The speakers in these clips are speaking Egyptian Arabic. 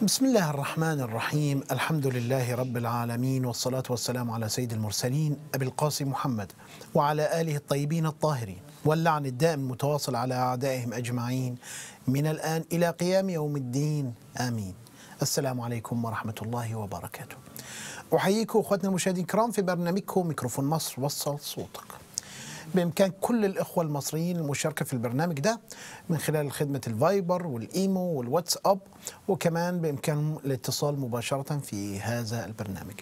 بسم الله الرحمن الرحيم الحمد لله رب العالمين والصلاة والسلام على سيد المرسلين أبي القاسم محمد وعلى آله الطيبين الطاهرين واللعن الدائم المتواصل على أعدائهم أجمعين من الآن إلى قيام يوم الدين آمين السلام عليكم ورحمة الله وبركاته أحييكم أخواتنا المشاهدين الكرام في برنامجكم ميكروفون مصر وصل صوتك بإمكان كل الإخوة المصريين المشاركة في البرنامج ده من خلال خدمة الفايبر والإيمو والواتساب وكمان بإمكانهم الاتصال مباشرة في هذا البرنامج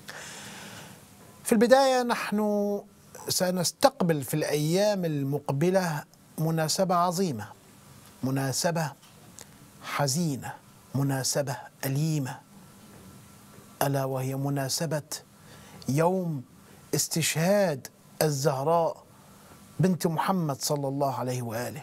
في البداية نحن سنستقبل في الأيام المقبلة مناسبة عظيمة مناسبة حزينة مناسبة أليمة ألا وهي مناسبة يوم استشهاد الزهراء بنت محمد صلى الله عليه واله.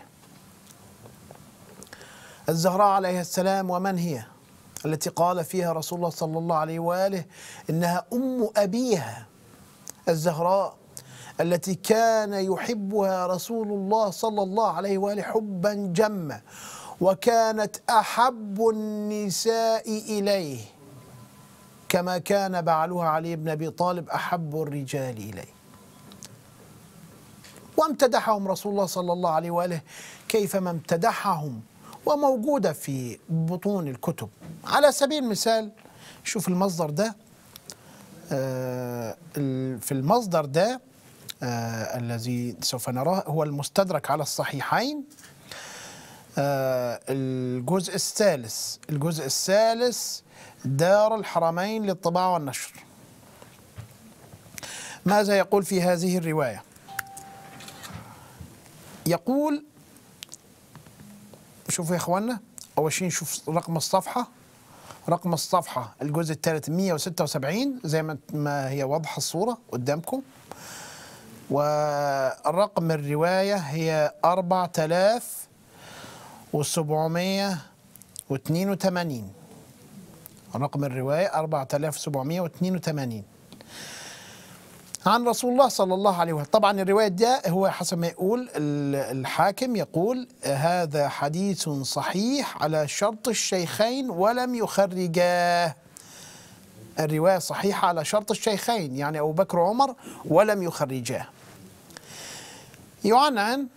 الزهراء عليها السلام ومن هي؟ التي قال فيها رسول الله صلى الله عليه واله انها ام ابيها الزهراء التي كان يحبها رسول الله صلى الله عليه واله حبا جما وكانت احب النساء اليه كما كان بعلها علي بن ابي طالب احب الرجال اليه. وامتدحهم رسول الله صلى الله عليه واله كيفما امتدحهم وموجوده في بطون الكتب على سبيل المثال شوف المصدر ده آه في المصدر ده آه الذي سوف نراه هو المستدرك على الصحيحين آه الجزء الثالث الجزء الثالث دار الحرمين للطباعة والنشر ماذا يقول في هذه الروايه يقول شوفوا يا اخوانا اول شيء نشوف رقم الصفحه رقم الصفحه الجزء الثالث 176 زي ما هي واضحه الصوره قدامكم ورقم الروايه هي 4782 رقم الروايه 4782 عن رسول الله صلى الله عليه وسلم طبعا الرواية ده هو حسب ما يقول الحاكم يقول هذا حديث صحيح على شرط الشيخين ولم يخرجاه الرواية صحيحة على شرط الشيخين يعني أبو بكر وعمر ولم يخرجاه يعنعن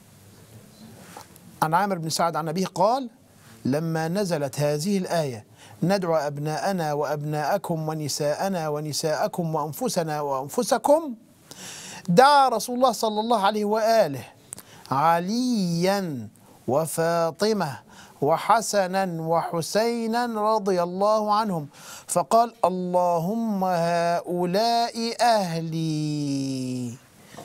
عن عامر بن سعد عن أبيه قال لما نزلت هذه الآية ندعو أبناءنا وأبناءكم ونساءنا ونساءكم وأنفسنا وأنفسكم دعا رسول الله صلى الله عليه وآله عليا وفاطمة وحسنا وحسينا رضي الله عنهم فقال اللهم هؤلاء أهلي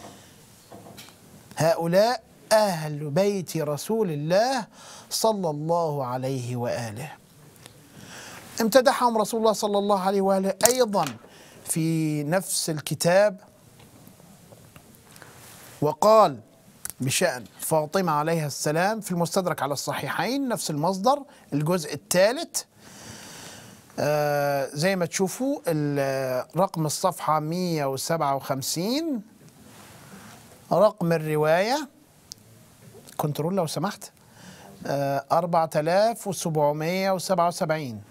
هؤلاء أهل بيت رسول الله صلى الله عليه وآله امتدحهم رسول الله صلى الله عليه واله ايضا في نفس الكتاب وقال بشأن فاطمة عليها السلام في المستدرك على الصحيحين نفس المصدر الجزء الثالث آه زي ما تشوفوا رقم الصفحة 157 رقم الرواية كنترول لو سمحت آه 4777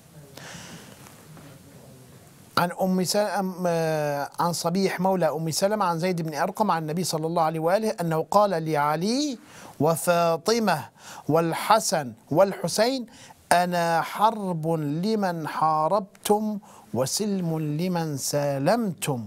عن ام سلمة عن صبيح مولى ام سلمة عن زيد بن ارقم عن النبي صلى الله عليه واله انه قال لعلي وفاطمه والحسن والحسين انا حرب لمن حاربتم وسلم لمن سالمتم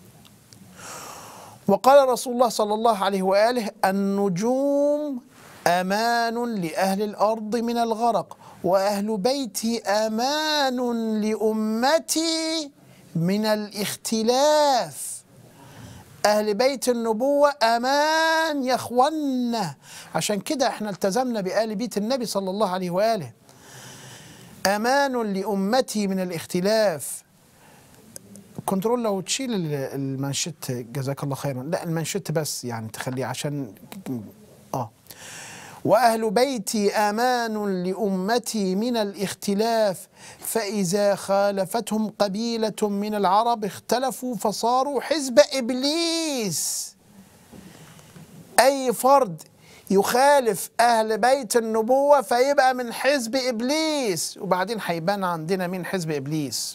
وقال رسول الله صلى الله عليه واله النجوم امان لاهل الارض من الغرق واهل بيتي امان لامتي من الاختلاف اهل بيت النبوه امان يا اخوانا عشان كده احنا التزمنا بآل بيت النبي صلى الله عليه واله امان لامتي من الاختلاف كنترول لو تشيل المانشيت جزاك الله خيرا لا المانشيت بس يعني تخليه عشان اه واهل بيتي امان لامتي من الاختلاف فاذا خالفتهم قبيله من العرب اختلفوا فصاروا حزب ابليس اي فرد يخالف أهل بيت النبوة فيبقى من حزب إبليس وبعدين هيبان عندنا مين حزب إبليس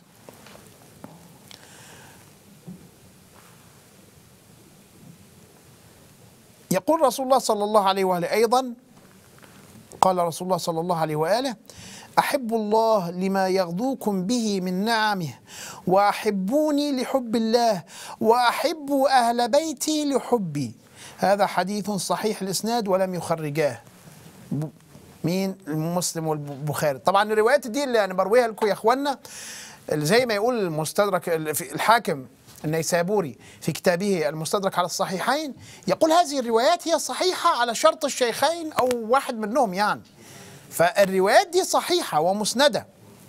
يقول رسول الله صلى الله عليه وآله أيضا قال رسول الله صلى الله عليه وآله أحب الله لما يغدوكم به من نعمه وأحبوني لحب الله وأحبوا أهل بيتي لحبي هذا حديث صحيح الإسناد ولم يخرجاه ب- مين المسلم والبخاري طبعا الروايات دي اللي انا برويها لكم يا اخوانا اللي زي ما يقول المستدرك الحاكم النيسابوري في كتابه المستدرك على الصحيحين يقول هذه الروايات هي صحيحة على شرط الشيخين أو واحد منهم يعني فالروايات دي صحيحة ومسندة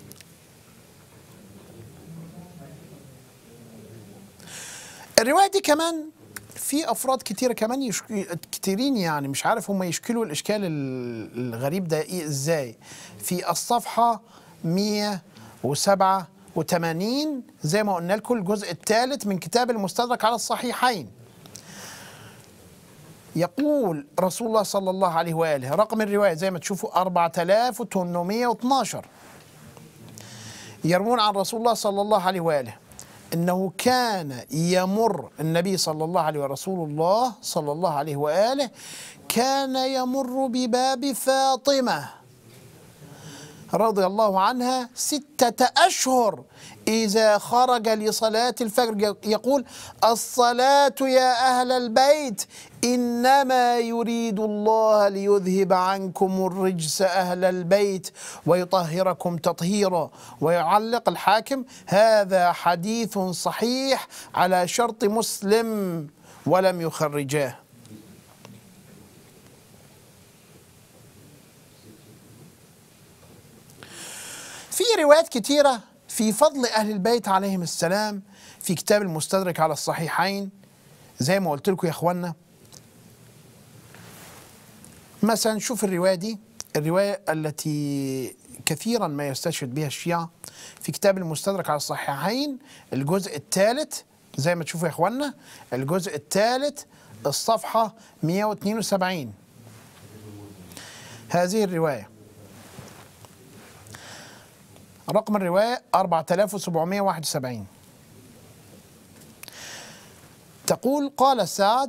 الرواية دي كمان في أفراد كتيرة كمان يشك... كتيرين يعني مش عارف هم يشكلوا الإشكال ال- الغريب ده إيه إزاي في الصفحة 187 زي ما قلنا لكم الجزء الثالث من كتاب المستدرك على الصحيحين يقول رسول الله صلى الله عليه وآله رقم الرواية زي ما تشوفوا 4812 يروون عن رسول الله صلى الله عليه وآله انه كان يمر النبي صلى الله عليه ورسول الله صلى الله عليه واله كان يمر بباب فاطمه رضي الله عنها ستة أشهر إذا خرج لصلاة الفجر يقول الصلاة يا أهل البيت إنما يريد الله ليذهب عنكم الرجس أهل البيت ويطهركم تطهيرا ويعلق الحاكم هذا حديث صحيح على شرط مسلم ولم يخرجاه في روايات كتيرة في فضل أهل البيت عليهم السلام في كتاب المستدرك على الصحيحين زي ما قلت لكم يا إخوانا مثلا شوف الرواية دي الرواية التي كثيرا ما يستشهد بها الشيعة في كتاب المستدرك على الصحيحين الجزء الثالث زي ما تشوفوا يا إخوانا الجزء الثالث الصفحة 172 هذه الروايه رقم الرواية 4771 تقول قال سعد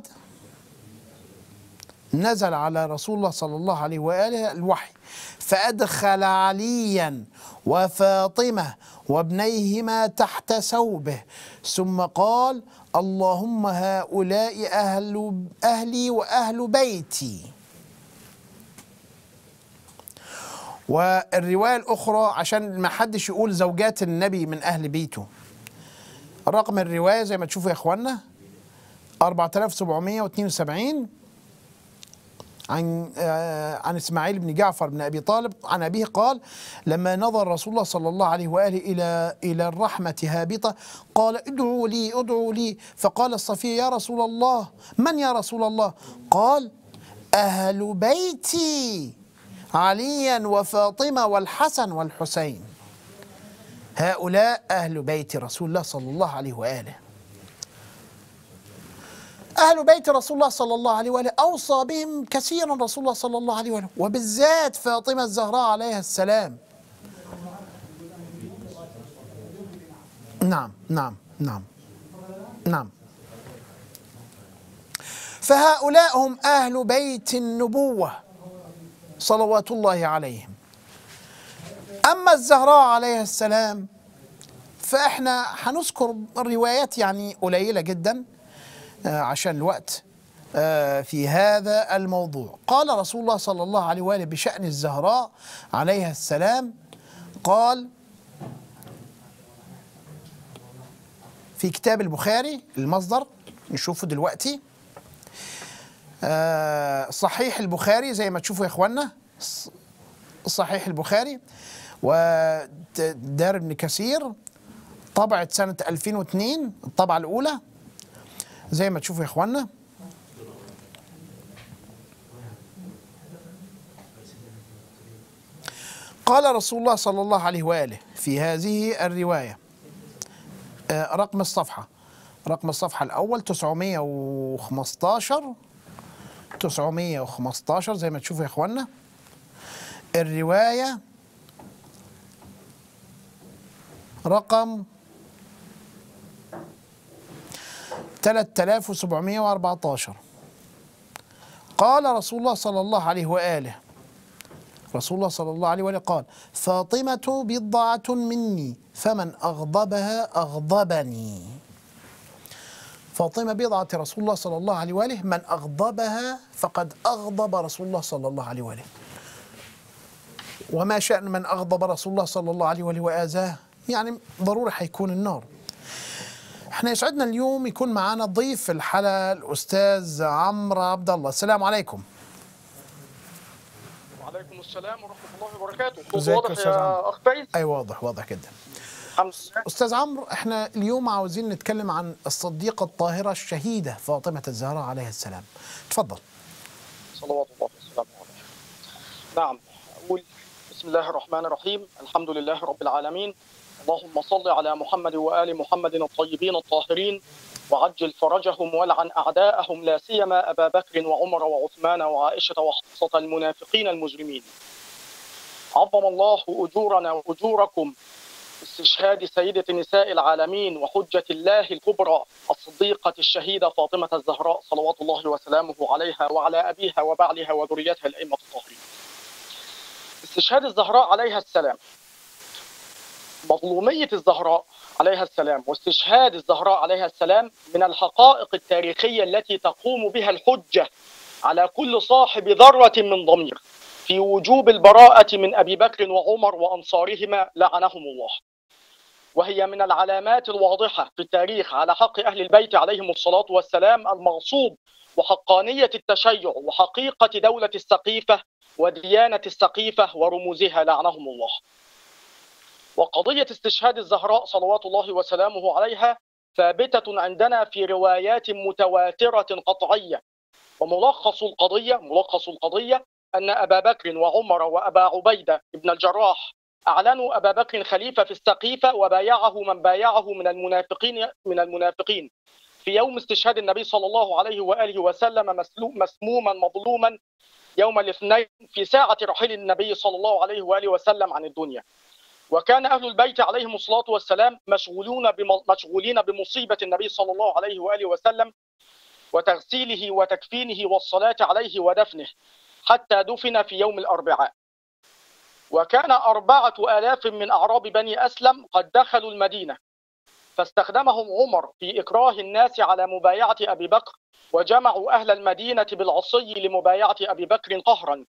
نزل على رسول الله صلى الله عليه وآله الوحي فأدخل عليا وفاطمة وابنيهما تحت ثوبه ثم قال اللهم هؤلاء أهل أهلي وأهل بيتي والرواية الأخرى عشان ما حدش يقول زوجات النبي من أهل بيته رقم الرواية زي ما تشوفوا يا إخوانا 4772 عن آه عن اسماعيل بن جعفر بن ابي طالب عن ابيه قال لما نظر رسول الله صلى الله عليه واله الى الى الرحمه هابطه قال ادعوا لي ادعوا لي فقال الصفي يا رسول الله من يا رسول الله قال اهل بيتي عليا وفاطمه والحسن والحسين هؤلاء اهل بيت رسول الله صلى الله عليه واله أهل بيت رسول الله صلى الله عليه وآله أوصى بهم كثيرا رسول الله صلى الله عليه وآله وبالذات فاطمة الزهراء عليها السلام نعم نعم نعم نعم فهؤلاء هم أهل بيت النبوة صلوات الله عليهم أما الزهراء عليها السلام فإحنا هنذكر روايات يعني قليلة جداً عشان الوقت في هذا الموضوع قال رسول الله صلى الله عليه وآله بشأن الزهراء عليها السلام قال في كتاب البخاري المصدر نشوفه دلوقتي صحيح البخاري زي ما تشوفوا يا اخوانا صحيح البخاري ودار ابن كثير طبعت سنة 2002 الطبعة الأولى زي ما تشوفوا يا اخوانا قال رسول الله صلى الله عليه واله في هذه الروايه آه رقم الصفحه رقم الصفحه الاول 915 915 زي ما تشوفوا يا اخوانا الرواية رقم 3714 قال رسول الله صلى الله عليه وآله رسول الله صلى الله عليه وآله قال فاطمة بضعة مني فمن أغضبها أغضبني فاطمة بضعة رسول الله صلى الله عليه وآله من أغضبها فقد أغضب رسول الله صلى الله عليه وآله وما شأن من أغضب رسول الله صلى الله عليه وآله وآذاه يعني ضروري حيكون النار احنا يسعدنا اليوم يكون معنا ضيف في الحلقة الأستاذ عمرو عبد الله السلام عليكم وعليكم السلام ورحمة الله وبركاته صوت ازيك يا واضح أستاذ يا عمرو؟ أخ فايز أي واضح واضح جدا الحمد لله أستاذ عمرو احنا اليوم عاوزين نتكلم عن الصديقة الطاهرة الشهيدة فاطمة الزهراء عليها السلام تفضل صلوات الله وسلامه عليه نعم أقول بسم الله الرحمن الرحيم الحمد لله رب العالمين اللهم صل على محمد وآل محمد الطيبين الطاهرين وعجل فرجهم والعن أعداءهم لا سيما أبا بكر وعمر وعثمان وعائشة وحفصة المنافقين المجرمين عظم الله أجورنا وأجوركم استشهاد سيدة نساء العالمين وحجة الله الكبرى الصديقة الشهيدة فاطمة الزهراء صلوات الله وسلامه عليها وعلى أبيها وبعلها وذريتها الأئمة الطاهرين استشهاد الزهراء عليها السلام مظلومية الزهراء عليها السلام واستشهاد الزهراء عليها السلام من الحقائق التاريخية التي تقوم بها الحجة على كل صاحب ذرة من ضمير في وجوب البراءة من أبي بكر وعمر وأنصارهما لعنهم الله وهي من العلامات الواضحة في التاريخ على حق أهل البيت عليهم الصلاة والسلام المغصوب وحقانية التشيع وحقيقة دولة السقيفة وديانة السقيفة ورموزها لعنهم الله وقضية استشهاد الزهراء صلوات الله وسلامه عليها ثابتة عندنا في روايات متواترة قطعية وملخص القضية ملخص القضية أن أبا بكر وعمر وأبا عبيدة بن الجراح أعلنوا أبا بكر خليفة في السقيفة وبايعه من بايعه من المنافقين من المنافقين في يوم استشهاد النبي صلى الله عليه وآله وسلم مسلو- مسموما مظلوما يوم الاثنين في ساعة رحيل النبي صلى الله عليه وآله وسلم عن الدنيا وكان أهل البيت عليهم الصلاة والسلام مشغولون بم- مشغولين بمصيبة النبي صلى الله عليه وآله وسلم وتغسيله وتكفينه والصلاة عليه ودفنه حتى دفن في يوم الأربعاء وكان أربعة آلاف من أعراب بني أسلم قد دخلوا المدينة فاستخدمهم عمر في إكراه الناس على مبايعة أبي بكر وجمعوا أهل المدينة بالعصي لمبايعة أبي بكر قهرا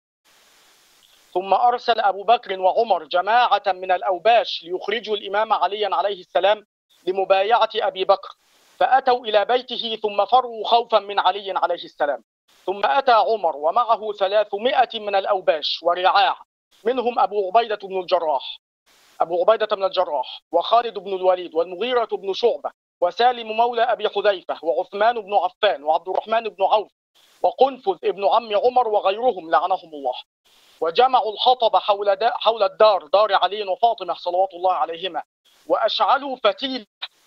ثم أرسل أبو بكر وعمر جماعة من الأوباش ليخرجوا الإمام عليا عليه السلام لمبايعة أبي بكر فأتوا إلى بيته ثم فروا خوفا من علي عليه السلام ثم أتى عمر ومعه ثلاثمائة من الأوباش ورعاع منهم أبو عبيدة بن الجراح أبو عبيدة بن الجراح وخالد بن الوليد والمغيرة بن شعبة وسالم مولى أبي حذيفة وعثمان بن عفان وعبد الرحمن بن عوف وقنفذ ابن عم عمر وغيرهم لعنهم الله وجمعوا الحطب حول, دا حول الدار دار علي وفاطمة صلوات الله عليهما وأشعلوا فتيل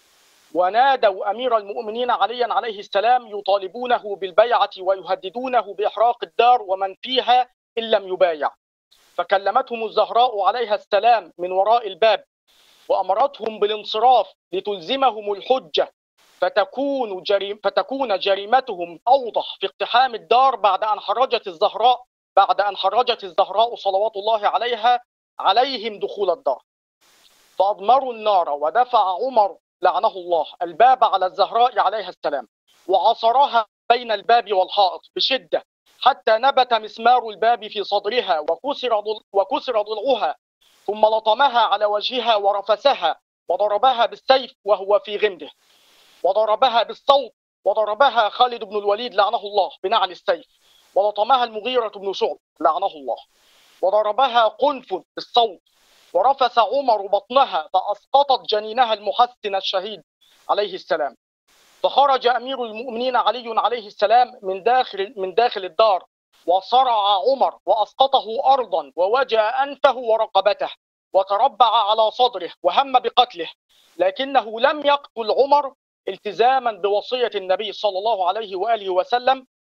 ونادوا أمير المؤمنين عليا عليه السلام يطالبونه بالبيعة ويهددونه بإحراق الدار ومن فيها إن لم يبايع فكلمتهم الزهراء عليها السلام من وراء الباب وأمرتهم بالانصراف لتلزمهم الحجة فتكون جريم فتكون جريمتهم أوضح في اقتحام الدار بعد أن حرجت الزهراء بعد أن حرجت الزهراء صلوات الله عليها عليهم دخول الدار فأضمروا النار ودفع عمر لعنه الله الباب على الزهراء عليها السلام وعصرها بين الباب والحائط بشدة حتى نبت مسمار الباب في صدرها وكسر ضل وكسر ضلعها ثم لطمها على وجهها ورفسها وضربها بالسيف وهو في غمده وضربها بالصوت وضربها خالد بن الوليد لعنه الله بنعل السيف ولطمها المغيرة بن شعب لعنه الله وضربها قنفذ بالصوت ورفس عمر بطنها فأسقطت جنينها المحسن الشهيد عليه السلام فخرج أمير المؤمنين علي عليه السلام من داخل من داخل الدار وصرع عمر وأسقطه أرضا ووجع أنفه ورقبته وتربع على صدره وهم بقتله لكنه لم يقتل عمر التزاما بوصية النبي صلى الله عليه وآله وسلم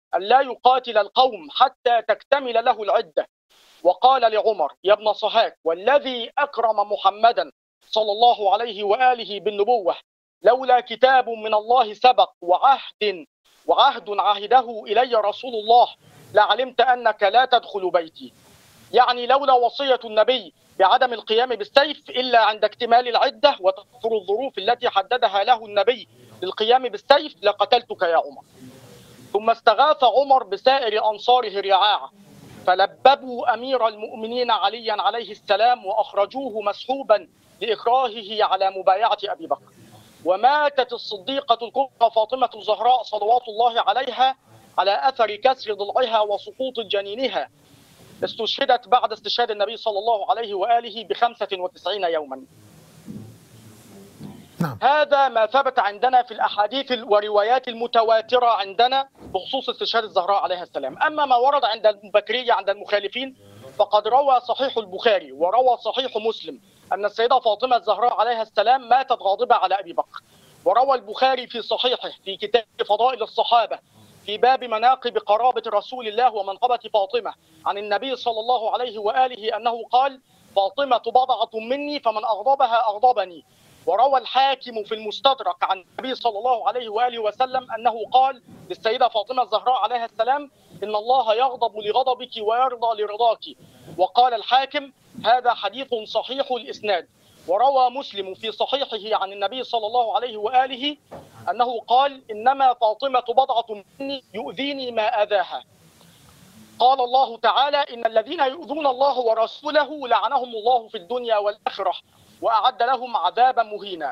أن لا يقاتل القوم حتى تكتمل له العدة وقال لعمر يا ابن صهاك والذي أكرم محمدا صلى الله عليه وآله بالنبوة لولا كتاب من الله سبق وعهد وعهد عهده إلي رسول الله لعلمت أنك لا تدخل بيتي يعني لولا وصية النبي بعدم القيام بالسيف إلا عند اكتمال العدة وتوفر الظروف التي حددها له النبي للقيام بالسيف لقتلتك يا عمر ثم استغاث عمر بسائر أنصاره الرعاع فلببوا أمير المؤمنين عليا عليه السلام وأخرجوه مسحوبا لإكراهه على مبايعة أبي بكر وماتت الصديقة الكبرى فاطمة الزهراء صلوات الله عليها على أثر كسر ضلعها وسقوط جنينها استشهدت بعد استشهاد النبي صلى الله عليه وآله بخمسة وتسعين يوما نعم هذا ما ثبت عندنا في الأحاديث والروايات المتواترة عندنا بخصوص استشهاد الزهراء عليها السلام أما ما ورد عند البكرية عند المخالفين فقد روى صحيح البخاري وروى صحيح مسلم أن السيدة فاطمة الزهراء عليها السلام ماتت غاضبة على أبي بكر وروى البخاري في صحيحه في كتاب فضائل الصحابة في باب مناقب قرابة رسول الله ومنقبة فاطمة عن النبي صلى الله عليه وآله أنه قال فاطمة بضعة مني فمن أغضبها أغضبني وروى الحاكم في المستدرك عن النبي صلى الله عليه وآله وسلم أنه قال للسيدة فاطمة الزهراء عليها السلام إن الله يغضب لغضبك ويرضى لرضاك وقال الحاكم هذا حديث صحيح الإسناد وروى مسلم في صحيحه عن النبي صلى الله عليه وآله أنه قال إنما فاطمة بضعة مني يؤذيني ما أذاها قال الله تعالى إن الذين يؤذون الله ورسوله لعنهم الله في الدنيا والآخرة وأعد لهم عذابا مهينا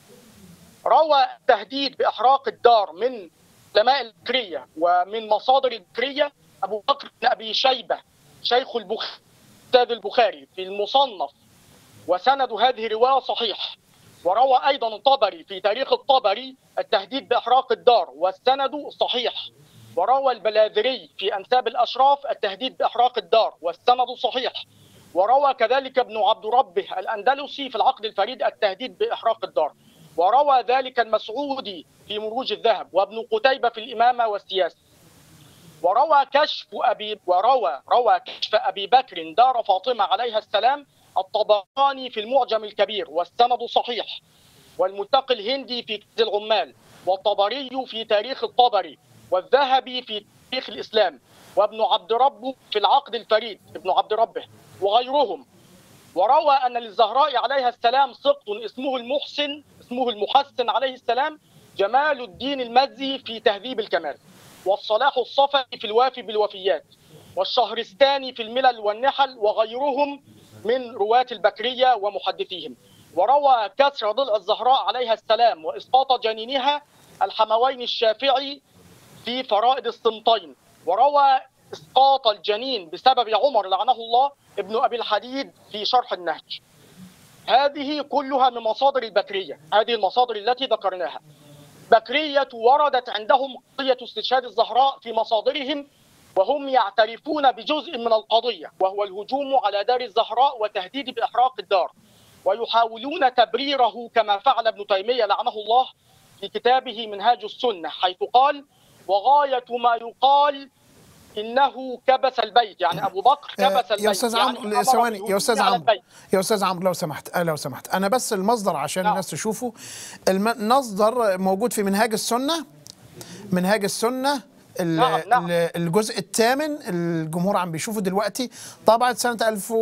روى التهديد بإحراق الدار من علماء البكرية ومن مصادر البكرية أبو بكر بن أبي شيبة شيخ البخاري أستاذ البخاري في المصنف وسند هذه الرواية صحيح وروى أيضا الطبري في تاريخ الطبري التهديد بإحراق الدار والسند صحيح وروى البلاذري في أنساب الأشراف التهديد بإحراق الدار والسند صحيح وروى كذلك ابن عبد ربه الأندلسي في العقد الفريد التهديد بإحراق الدار وروى ذلك المسعودي في مروج الذهب وابن قتيبة في الإمامة والسياسة وروى كشف أبي وروى روى كشف أبي بكر دار فاطمة عليها السلام الطبراني في المعجم الكبير والسند صحيح والمتقي الهندي في كنز العمال والطبري في تاريخ الطبري والذهبي في تاريخ الإسلام وابن عبد ربه في العقد الفريد ابن عبد ربه وغيرهم وروى أن للزهراء عليها السلام سقط اسمه المحسن اسمه المحسن عليه السلام جمال الدين المزي في تهذيب الكمال والصلاح الصفي في الوافي بالوفيات والشهرستاني في الملل والنحل وغيرهم من رواة البكرية ومحدثيهم وروى كسر ضلع الزهراء عليها السلام وإسقاط جنينها الحموين الشافعي في فرائد الصمتين وروى إسقاط الجنين بسبب عمر لعنه الله ابن أبي الحديد في شرح النهج هذه كلها من مصادر البكرية هذه المصادر التي ذكرناها بكرية وردت عندهم قضية استشهاد الزهراء في مصادرهم وهم يعترفون بجزء من القضية وهو الهجوم على دار الزهراء وتهديد بإحراق الدار ويحاولون تبريره كما فعل ابن تيمية لعنه الله في كتابه منهاج السنة حيث قال وغاية ما يقال انه كبس البيت يعني ابو بكر كبس البيت يا استاذ يعني عمرو أمر ثواني يا بالهجوم استاذ على عمرو البيت. يا استاذ عمرو لو سمحت آه لو سمحت انا بس المصدر عشان نعم. الناس تشوفه المصدر موجود في منهاج السنه منهاج السنه ال- نعم، نعم. ال- الجزء الثامن الجمهور عم بيشوفه دلوقتي طبعة سنة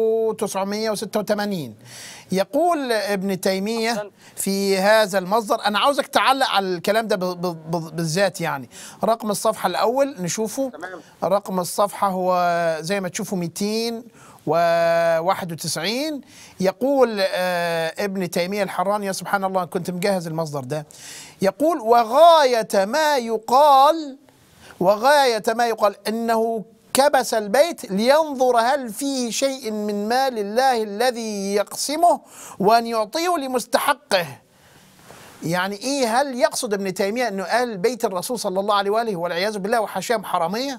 1986 يقول ابن تيمية أحسنت. في هذا المصدر أنا عاوزك تعلق على الكلام ده ب- ب- ب- بالذات يعني رقم الصفحة الأول نشوفه تمام. رقم الصفحة هو زي ما تشوفوا 291 يقول آه ابن تيمية الحراني يا سبحان الله كنت مجهز المصدر ده يقول وغاية ما يقال وغاية ما يقال انه كبس البيت لينظر هل فيه شيء من مال الله الذي يقسمه وان يعطيه لمستحقه يعني ايه هل يقصد ابن تيميه انه اهل بيت الرسول صلى الله عليه واله والعياذ بالله وحاشاهم حراميه؟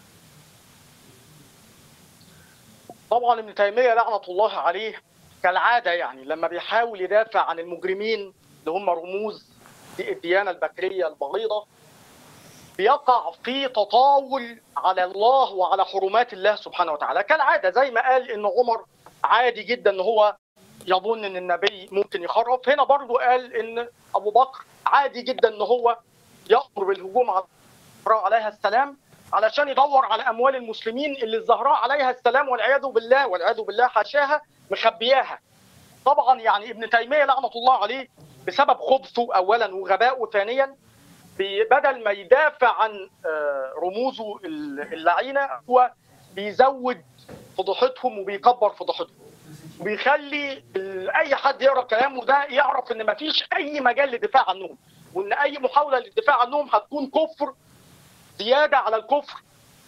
طبعا ابن تيميه لعنه الله عليه كالعاده يعني لما بيحاول يدافع عن المجرمين اللي هم رموز الديانه البكريه البغيضه بيقع في تطاول على الله وعلى حرمات الله سبحانه وتعالى كالعاده زي ما قال ان عمر عادي جدا ان هو يظن ان النبي ممكن يخرف هنا برضو قال ان ابو بكر عادي جدا ان هو يامر بالهجوم على الزهراء عليها السلام علشان يدور على اموال المسلمين اللي الزهراء عليها السلام والعياذ بالله والعياذ بالله حاشاها مخبياها طبعا يعني ابن تيميه لعنه الله عليه بسبب خبثه اولا وغبائه ثانيا بدل ما يدافع عن رموزه اللعينه هو بيزود فضيحتهم وبيكبر فضيحتهم وبيخلي اي حد يقرا كلامه ده يعرف ان مفيش اي مجال للدفاع عنهم وان اي محاوله للدفاع عنهم هتكون كفر زياده على الكفر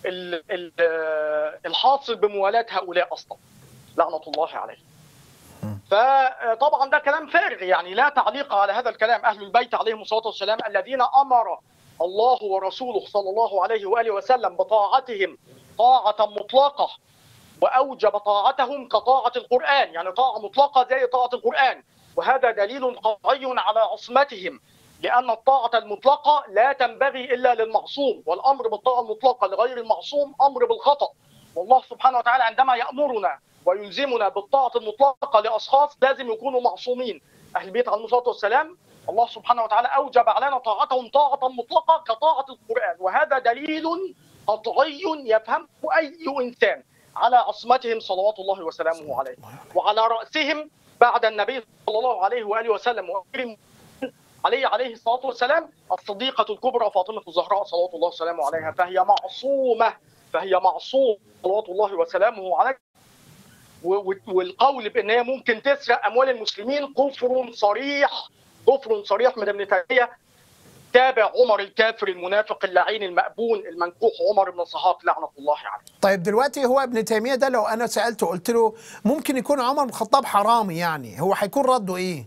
الحاصل بموالاه هؤلاء اصلا لعنه الله عليه فطبعا ده كلام فارغ يعني لا تعليق على هذا الكلام اهل البيت عليهم الصلاه والسلام الذين امر الله ورسوله صلى الله عليه واله وسلم بطاعتهم طاعه مطلقه واوجب طاعتهم كطاعه القران يعني طاعه مطلقه زي طاعه القران وهذا دليل قطعي على عصمتهم لان الطاعه المطلقه لا تنبغي الا للمعصوم والامر بالطاعه المطلقه لغير المعصوم امر بالخطا والله سبحانه وتعالى عندما يامرنا ويلزمنا بالطاعه المطلقه لاشخاص لازم يكونوا معصومين اهل البيت عليهم الصلاه والسلام الله سبحانه وتعالى اوجب علينا طاعتهم طاعه مطلقه كطاعه القران وهذا دليل قطعي يفهمه اي انسان على عصمتهم صلوات الله وسلامه عليه وعلى راسهم بعد النبي صلى الله عليه واله وسلم وامير علي عليه الصلاه والسلام الصديقه الكبرى فاطمه الزهراء صلوات الله وسلامه عليها فهي معصومه فهي معصومه صلوات الله وسلامه عليها والقول بان هي ممكن تسرق اموال المسلمين كفر صريح كفر صريح من ابن تيميه تابع عمر الكافر المنافق اللعين المأبون المنكوح عمر بن الصحاب لعنه الله عليه. طيب دلوقتي هو ابن تيميه ده لو انا سالته قلت له ممكن يكون عمر بن الخطاب حرامي يعني هو هيكون رده ايه؟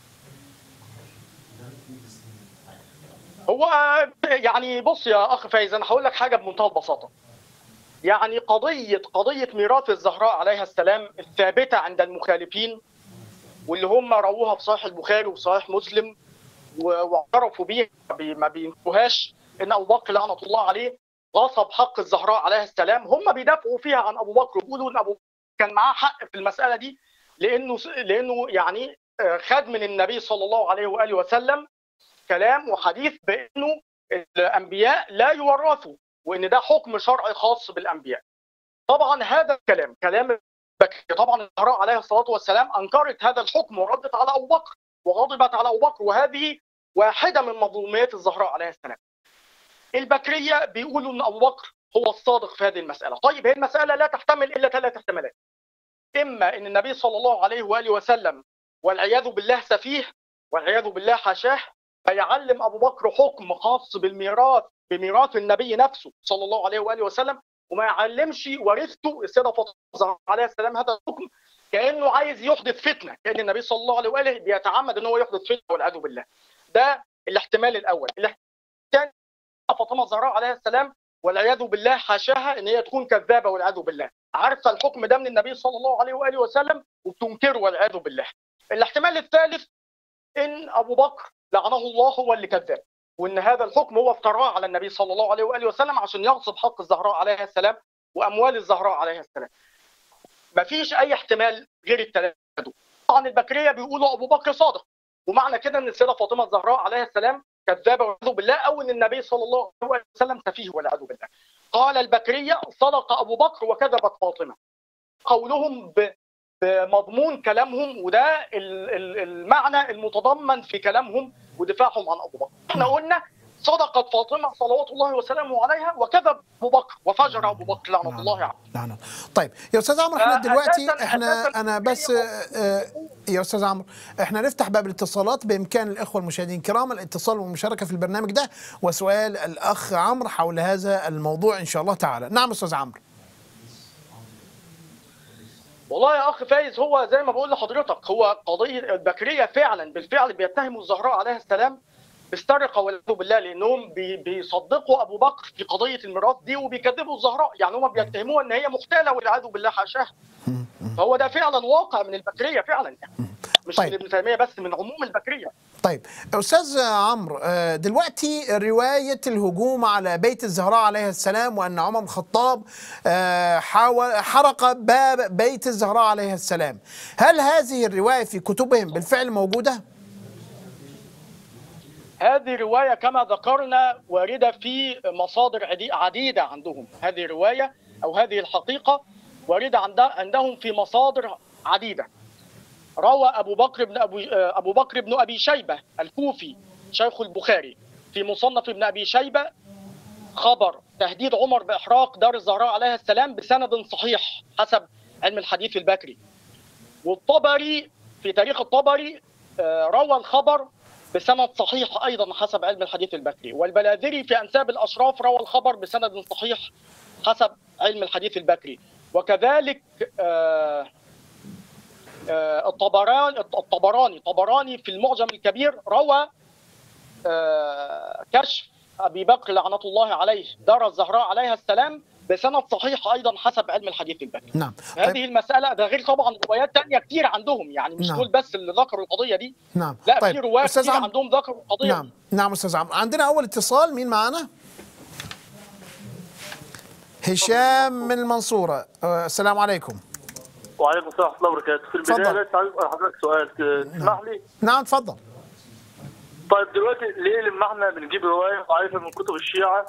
هو يعني بص يا اخ فايز انا هقول لك حاجه بمنتهى البساطه. يعني قضيه قضيه ميراث الزهراء عليها السلام الثابته عند المخالفين واللي هم رووها في صحيح البخاري وصحيح مسلم واعترفوا بيها ما بينكوهاش ان ابو بكر لعنه الله عليه غصب حق الزهراء عليها السلام هم بيدافعوا فيها عن ابو بكر وبيقولوا ان ابو بكر كان معاه حق في المساله دي لانه لانه يعني خد من النبي صلى الله عليه واله وسلم كلام وحديث بانه الانبياء لا يورثوا وان ده حكم شرعي خاص بالانبياء. طبعا هذا الكلام كلام بكر طبعا الزهراء عليه الصلاه والسلام انكرت هذا الحكم وردت على ابو بكر وغضبت على ابو بكر وهذه واحده من مظلوميات الزهراء عليه السلام. البكريه بيقولوا ان ابو بكر هو الصادق في هذه المساله، طيب هي المساله لا تحتمل الا ثلاث احتمالات. اما ان النبي صلى الله عليه واله وسلم والعياذ بالله سفيه والعياذ بالله حاشاه فيعلم ابو بكر حكم خاص بالميراث بميراث النبي نفسه صلى الله عليه واله وسلم وما يعلمش ورثته السيده فاطمه عليه السلام هذا الحكم كانه عايز يحدث فتنه كان النبي صلى الله عليه واله بيتعمد ان هو يحدث فتنه والعياذ بالله ده الاحتمال الاول الاحتمال الثاني فاطمه الزهراء عليه السلام والعياذ بالله حاشاها ان هي تكون كذابه والعياذ بالله عارفه الحكم ده من النبي صلى الله عليه واله وسلم وبتنكره والعياذ بالله الاحتمال الثالث ان ابو بكر لعنه الله هو اللي كذاب وان هذا الحكم هو افتراه على النبي صلى الله عليه واله وسلم عشان يغصب حق الزهراء عليها السلام واموال الزهراء عليها السلام. مفيش اي احتمال غير الثلاثه دول. طبعا البكريه بيقولوا ابو بكر صادق ومعنى كده ان السيده فاطمه الزهراء عليها السلام كذابه والعياذ بالله او ان النبي صلى الله عليه وسلم سفيه والعياذ بالله. قال البكريه صدق ابو بكر وكذبت فاطمه. قولهم ب بمضمون كلامهم وده المعنى المتضمن في كلامهم ودفاعهم عن ابو بكر. احنا قلنا صدقت فاطمه صلوات الله وسلامه عليها وكذب ابو بكر وفجر ابو بكر لعنه الله عليه. لعنه. طيب يا استاذ عمرو احنا دلوقتي احنا انا بس يا استاذ عمرو احنا نفتح باب الاتصالات بامكان الاخوه المشاهدين الكرام الاتصال والمشاركه في البرنامج ده وسؤال الاخ عمرو حول هذا الموضوع ان شاء الله تعالى. نعم استاذ عمرو. والله يا اخ فايز هو زي ما بقول لحضرتك هو قضيه البكريه فعلا بالفعل بيتهموا الزهراء عليها السلام بالسرقه والعياذ بالله لانهم بيصدقوا ابو بكر في قضيه الميراث دي وبيكذبوا الزهراء يعني هم بيتهموها ان هي مختاله والعياذ بالله حاشاها فهو ده فعلا واقع من البكريه فعلا يعني. مش طيب. من ابن تيميه بس من عموم البكريه طيب استاذ عمرو آه، دلوقتي روايه الهجوم على بيت الزهراء عليه السلام وان عمر بن الخطاب آه، حاول حرق باب بيت الزهراء عليه السلام هل هذه الروايه في كتبهم بالفعل موجوده هذه روايه كما ذكرنا وارده في مصادر عدي- عديده عندهم هذه الروايه او هذه الحقيقه وارده عند- عندهم في مصادر عديده روى ابو بكر بن ابو آه، ابو بكر بن ابي شيبه الكوفي شيخ البخاري في مصنف ابن ابي شيبه خبر تهديد عمر باحراق دار الزهراء عليها السلام بسند صحيح حسب علم الحديث البكري والطبري في تاريخ الطبري آه، روى الخبر بسند صحيح ايضا حسب علم الحديث البكري والبلاذري في انساب الاشراف روى الخبر بسند صحيح حسب علم الحديث البكري وكذلك آه، آه، الطبراني الطبراني الطبراني في المعجم الكبير روى آه، كشف ابي بكر لعنه الله عليه دار الزهراء عليها السلام بسند صحيح ايضا حسب علم الحديث البكري نعم هذه المسألة ده غير طبعا روايات تانية كتير عندهم يعني مش نعم. دول بس اللي ذكروا القضية دي نعم لا طيب في روايات استاذ كتير عمرو عندهم ذكروا القضية نعم نعم استاذ عمرو عندنا اول اتصال مين معانا هشام من المنصوره آه، السلام عليكم وعليكم السلام ورحمه الله وبركاته في البدايه اتفضل. بس عايز اسال حضرتك سؤال ت- تسمح لي نعم تفضل طيب دلوقتي ليه لما احنا بنجيب روايه ضعيفه من كتب الشيعه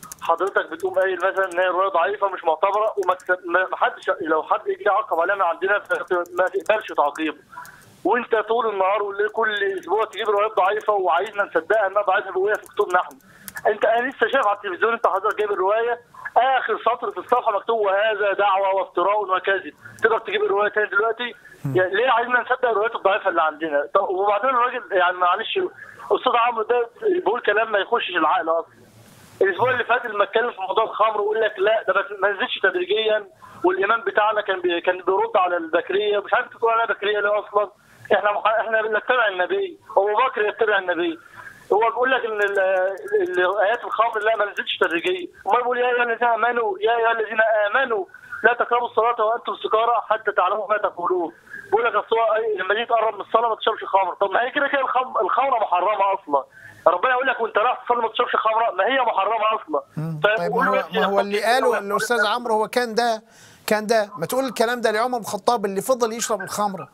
حضرتك بتقوم قايل مثلا ان هي روايه ضعيفه مش معتبره وما تس- ما ما حدش لو حد يجي يعاقب عليها من عندنا ف- ما تقبلش تعقيبه وانت طول النهار والليل كل اسبوع تجيب روايات ضعيفه وعايزنا نصدقها انها ضعيفه وهي في كتبنا احنا انت انا لسه شايف على التلفزيون انت حضرتك جايب الروايه اخر سطر في الصفحه مكتوب وهذا دعوه وافتراء وكذب تقدر تجيب الروايه تاني دلوقتي يعني ليه عايزنا نصدق الروايات الضعيفه اللي عندنا طب وبعدين الراجل يعني معلش استاذ عمرو ده بيقول كلام ما يخشش العقل اصلا الاسبوع اللي فات لما اتكلم في موضوع الخمر ويقول لك لا ده بس ما نزلش تدريجيا والامام بتاعنا كان بي كان بيرد على البكريه مش عارف تقول عليها بكريه ليه اصلا احنا مح... احنا بنتبع النبي ابو بكر يتبع النبي هو بيقول لك ان ال- ال- ايات الخمر لا ما نزلتش تدريجيا امال بيقول يا ايها الذين امنوا يا ايها الذين امنوا لا تقربوا الصلاه وانتم سكارى حتى تعلموا ما تقولون بيقول لك اصل هو أي- لما تيجي تقرب من الصلاه ما تشربش خمر طب ما هي كده كده الخم- الخمره محرمه اصلا ربنا يقول لك وانت رايح تصلي ما تشربش خمره ما هي محرمه اصلا طيب ما هو, ما هو اللي قاله الاستاذ عمرو هو كان ده كان ده ما تقول الكلام ده لعمر بن الخطاب اللي فضل يشرب الخمره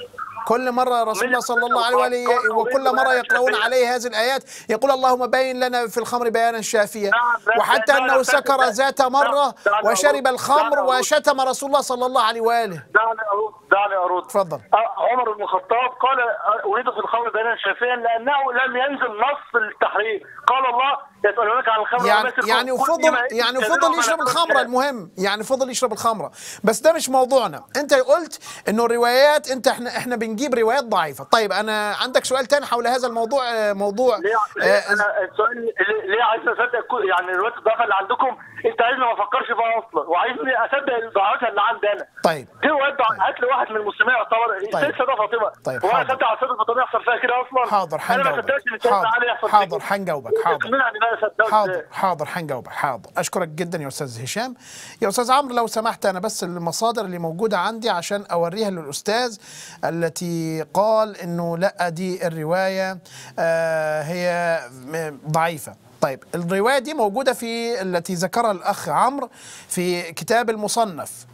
كل مرة رسول الله صلى الله عليه وآله وكل مرة يقرؤون عليه هذه الآيات يقول اللهم بين لنا في الخمر بيانا شافيا وحتى أنه سكر ذات مرة وشرب الخمر وشتم رسول الله صلى الله عليه وآله دعني ارد دعني ارد اتفضل آه، عمر بن الخطاب قال آه، اريد في الخمر بيانا شافيا لانه لم ينزل نص التحريم قال الله يسالونك عن الخمر يعني والميسر يعني قل وفضل فيهما يعني إثم فضل كبير يشرب ومنافع الخمره للناس. المهم يعني فضل يشرب الخمره بس ده مش موضوعنا انت قلت انه الروايات انت احنا احنا بنجيب روايات ضعيفه طيب انا عندك سؤال تاني حول هذا الموضوع آه، موضوع ليه ليه آه، انا السؤال ليه- ليه عايز اصدق كل- يعني الروايات الضعيفه اللي عندكم انت عايزني ما افكرش فيها اصلا وعايزني اصدق الضعيفه اللي عندي انا طيب دي روايات ضع- هات لي واحد من المسلمين يعتبر طيب. السلسله ده فاطمه طيب، هو انا حاضر. اصدق على سيدنا فاطمه يحصل فيها كده اصلا حاضر انا ما هنجاوبك صدقتش ان سيدنا علي حاضر يحصل حاضر كده. هنجاوبك حاضر اقنعني بقى صدقت حاضر ازاي. حاضر هنجاوبك حاضر اشكرك جدا يا استاذ هشام يا استاذ عمرو لو سمحت انا بس المصادر اللي موجوده عندي عشان اوريها للاستاذ التي قال انه لا دي الروايه آه هي م- ضعيفه طيب الروايه دي موجوده في التي ذكرها الاخ عمرو في كتاب المصنف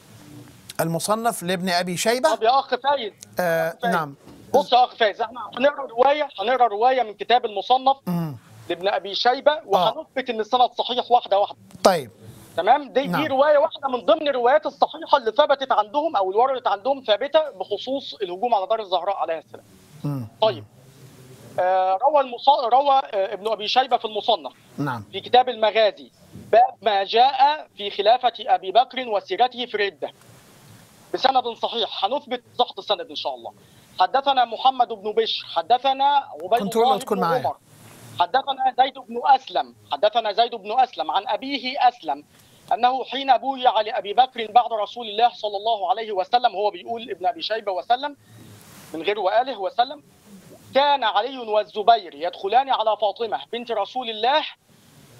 المصنف لابن ابي شيبه طب يا اخ فايز آه نعم بص يا اخ فايز احنا هنقرا روايه هنقرا روايه من كتاب المصنف لابن ابي شيبه وهنثبت ان السند صحيح واحده واحده طيب تمام دي نعم. دي روايه واحده من ضمن الروايات الصحيحه اللي ثبتت عندهم او اللي وردت عندهم ثابته بخصوص الهجوم على دار الزهراء عليها السلام مم. طيب آه روى المص... روى آه ابن ابي شيبه في المصنف نعم في كتاب المغازي باب ما جاء في خلافه ابي بكر وسيرته في الرده بسند صحيح هنثبت صحه السند ان شاء الله حدثنا محمد بن بشر حدثنا عبيد كنت الله والله تكون بن معايا. عمر حدثنا زيد بن اسلم حدثنا زيد بن اسلم عن ابيه اسلم انه حين بويع لابي بكر بعد رسول الله صلى الله عليه وسلم هو بيقول ابن ابي شيبه وسلم من غير واله وسلم كان علي والزبير يدخلان على فاطمه بنت رسول الله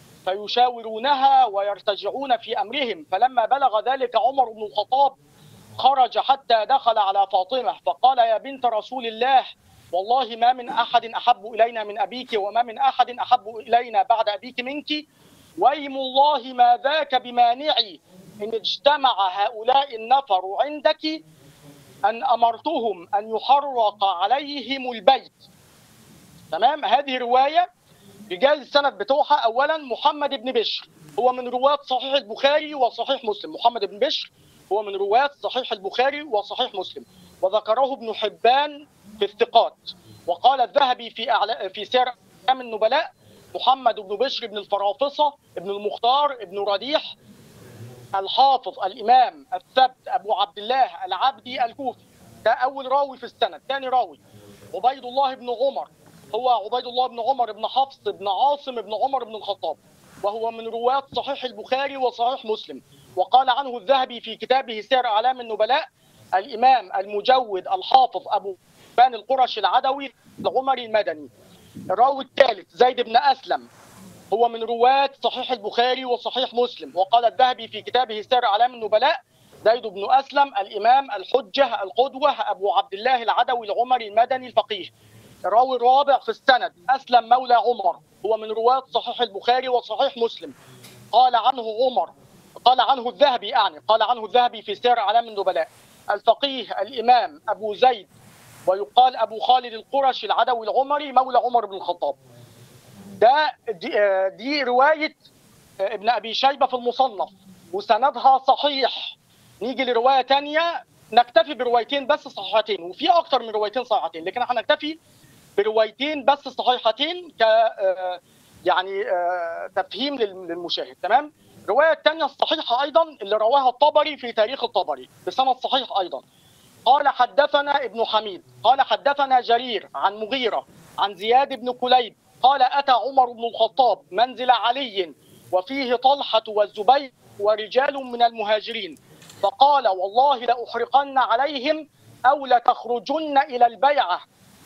فيشاورونها ويرتجعون في امرهم فلما بلغ ذلك عمر بن الخطاب خرج حتى دخل على فاطمة فقال يا بنت رسول الله والله ما من أحد أحب إلينا من أبيك وما من أحد أحب إلينا بعد أبيك منك ويم الله ما ذاك بمانعي إن اجتمع هؤلاء النفر عندك أن أمرتهم أن يحرق عليهم البيت تمام هذه رواية رجال السند بتوعها أولا محمد بن بشر هو من رواة صحيح البخاري وصحيح مسلم محمد بن بشر هو من رواة صحيح البخاري وصحيح مسلم وذكره ابن حبان في الثقات وقال الذهبي في أعلا في سير أعلام النبلاء محمد بن بشر بن الفرافصة ابن المختار ابن رديح الحافظ الإمام الثبت أبو عبد الله العبدي الكوفي ده أول راوي في السند ثاني راوي عبيد الله بن عمر هو عبيد الله بن عمر بن حفص بن عاصم بن عمر بن الخطاب وهو من رواة صحيح البخاري وصحيح مسلم وقال عنه الذهبي في كتابه سير أعلام النبلاء الإمام المجود الحافظ أبو بان القرش العدوي العمري المدني الراوي الثالث زيد بن أسلم هو من رواة صحيح البخاري وصحيح مسلم وقال الذهبي في كتابه سير أعلام النبلاء زيد بن أسلم الإمام الحجة القدوة أبو عبد الله العدوي العمري المدني الفقيه الراوي الرابع في السند أسلم مولى عمر هو من رواة صحيح البخاري وصحيح مسلم قال عنه عمر قال عنه الذهبي يعني قال عنه الذهبي في سير أعلام النبلاء الفقيه الإمام أبو زيد ويقال أبو خالد القرشي العدوي العمري مولى عمر بن الخطاب ده دي, آه، دي رواية آه، ابن أبي شيبة في المصنف وسندها صحيح نيجي لرواية تانية نكتفي بروايتين بس صحيحتين وفي أكتر من روايتين صحيحتين لكن احنا نكتفي بروايتين بس صحيحتين ك آه، يعني آه، تفهيم لل- للمشاهد تمام الرواية الثانية الصحيحة أيضا اللي رواها الطبري في تاريخ الطبري بسند صحيح أيضا قال حدثنا ابن حميد قال حدثنا جرير عن مغيرة عن زياد بن كليب قال أتى عمر بن الخطاب منزل علي وفيه طلحة والزبير ورجال من المهاجرين فقال والله لأحرقن عليهم أو لتخرجن إلى البيعة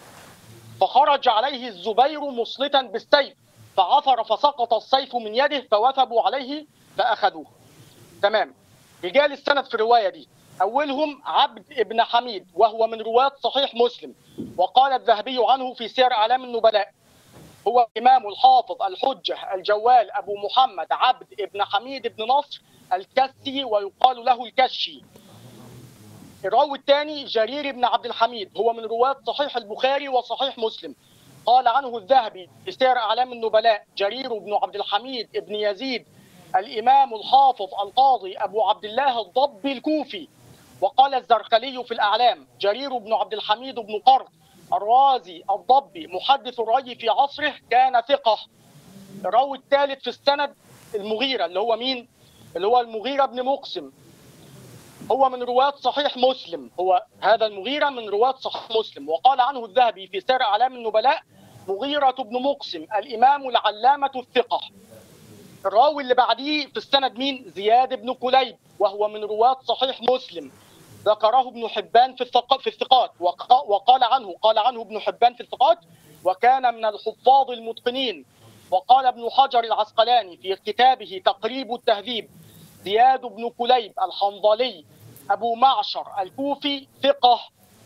فخرج عليه الزبير مصلتا بالسيف فعثر فسقط السيف من يده فوثبوا عليه فأخذوه تمام رجال السند في الرواية دي أولهم عبد ابن حميد وهو من رواة صحيح مسلم وقال الذهبي عنه في سير أعلام النبلاء هو إمام الحافظ الحجة الجوال أبو محمد عبد ابن حميد بن نصر الكسي ويقال له الكشي الراوي الثاني جرير بن عبد الحميد هو من رواة صحيح البخاري وصحيح مسلم قال عنه الذهبي في سير أعلام النبلاء جرير بن عبد الحميد بن يزيد الإمام الحافظ القاضي أبو عبد الله الضبي الكوفي وقال الزرقلي في الأعلام جرير بن عبد الحميد بن قرط الرازي الضبي محدث الري في عصره كان ثقة الراوي الثالث في السند المغيرة اللي هو مين؟ اللي هو المغيرة بن مقسم هو من رواة صحيح مسلم هو هذا المغيرة من رواة صحيح مسلم وقال عنه الذهبي في سير أعلام النبلاء مغيرة بن مقسم الإمام العلامة الثقة الراوي اللي بعديه في السند مين زياد بن كليب وهو من رواة صحيح مسلم ذكره ابن حبان في الثق- في الثقات وق- وقال عنه قال عنه ابن حبان في الثقات وكان من الحفاظ المتقنين وقال ابن حجر العسقلاني في كتابه تقريب التهذيب زياد بن كليب الحنظلي أبو معشر الكوفي ثقة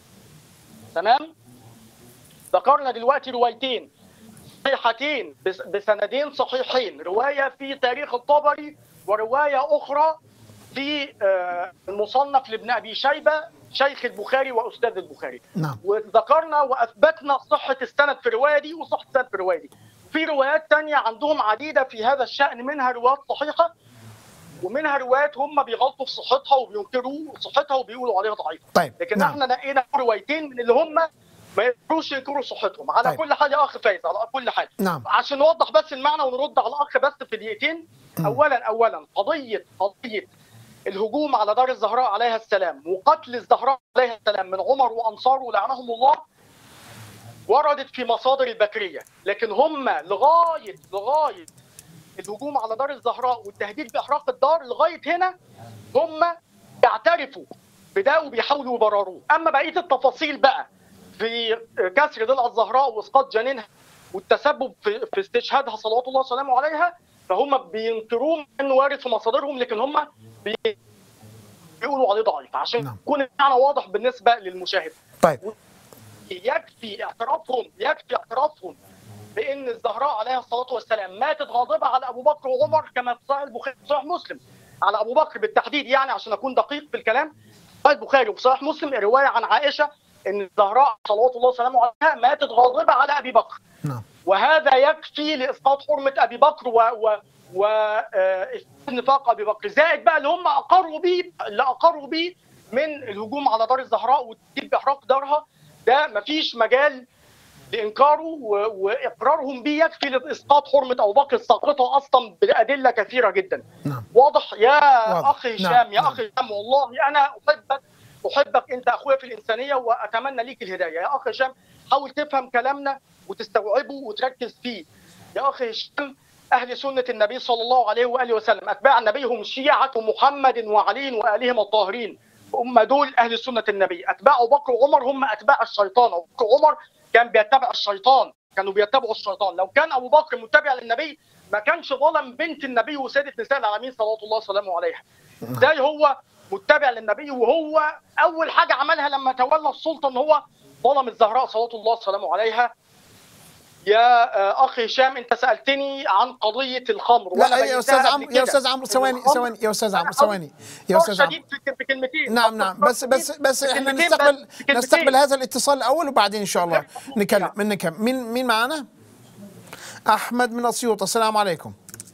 تمام ذكرنا دلوقتي روايتين صحيحتين بس- بسندين صحيحين رواية في تاريخ الطبري ورواية أخرى في آه، المصنف لابن أبي شيبة شيخ البخاري وأستاذ البخاري نعم وذكرنا واثبتنا صحه السند في الروايه دي وصحه السند في الروايه دي. في روايات تانية عندهم عديده في هذا الشان منها روايات صحيحه ومنها روايات هم بيغلطوا في صحتها وبينكروا صحتها وبيقولوا عليها ضعيفه. طيب لكن نعم احنا نقينا روايتين من اللي هم ما يقدروش ينكروا صحتهم على طيب. كل حال يا اخ فايز على كل حال. نعم عشان نوضح بس المعنى ونرد على الاخ بس في دقيقتين مم. اولا اولا قضيه قضيه الهجوم على دار الزهراء عليها السلام وقتل الزهراء عليها السلام من عمر وانصاره لعنهم الله وردت في مصادر البكريه لكن هم لغايه لغايه الهجوم على دار الزهراء والتهديد باحراق الدار لغايه هنا هم يعترفوا بده وبيحاولوا يبرروه اما بقيه التفاصيل بقى في كسر ضلع الزهراء واسقاط جنينها والتسبب في, في استشهادها صلوات الله وسلامه عليها فهم بينكروه انه وارد في مصادرهم لكن هم بيقولوا عليه ضعيف عشان نعم. يكون المعنى واضح بالنسبه للمشاهد طيب يكفي اعترافهم يكفي اعترافهم بان الزهراء عليها الصلاه والسلام ماتت غاضبه على ابو بكر وعمر كما في صحيح البخاري صحيح مسلم على ابو بكر بالتحديد يعني عشان اكون دقيق في الكلام صحيح البخاري وفي صحيح مسلم روايه عن عائشه ان الزهراء صلوات الله وسلامه عليها ماتت غاضبه على ابي بكر نعم وهذا يكفي لاسقاط حرمه ابي بكر و و و آه، نفاق ابي بكر زائد بقى اللي هم اقروا بيه اللي اقروا بيه من الهجوم على دار الزهراء والتهديد باحراق دارها ده مفيش مجال لانكاره و- واقرارهم بيه يكفي لاسقاط حرمه ابو بكر الساقطه اصلا بادله كثيره جدا نعم واضح يا واضح. اخ هشام نعم، يا نعم. اخ هشام والله انا احبك احبك انت اخويا في الانسانيه واتمنى ليك الهدايه يا اخ هشام حاول تفهم كلامنا وتستوعبه وتركز فيه يا اخ هشام اهل سنه النبي صلى الله عليه واله وسلم اتباع النبي هم شيعه محمد وعلي والهم الطاهرين هم دول اهل سنه النبي اتباع ابو بكر وعمر هم اتباع الشيطان ابو بكر وعمر كان بيتبع الشيطان كانوا بيتبعوا الشيطان لو كان ابو بكر متبع للنبي ما كانش ظلم بنت النبي وسيده نساء العالمين صلوات الله وسلامه عليها ازاي هو متبع للنبي وهو اول حاجه عملها لما تولى السلطه ان هو ظلم الزهراء صلوات الله وسلامه عليها يا آه، اخ هشام انت سالتني عن قضيه الخمر لا وأنا لا يا بينتهى استاذ قبل عمرو كده يا استاذ عمرو إن ثواني الخمر- ثواني يا استاذ عمرو أنا ثواني يا باختصار استاذ عمرو شديد في في كلمتين نعم نعم بس بس بس في احنا كلمتين نستقبل بس، في كلمتين. نستقبل هذا الاتصال الاول وبعدين ان شاء الله نكلم من نكمل مين مين معانا؟ احمد من اسيوط السلام عليكم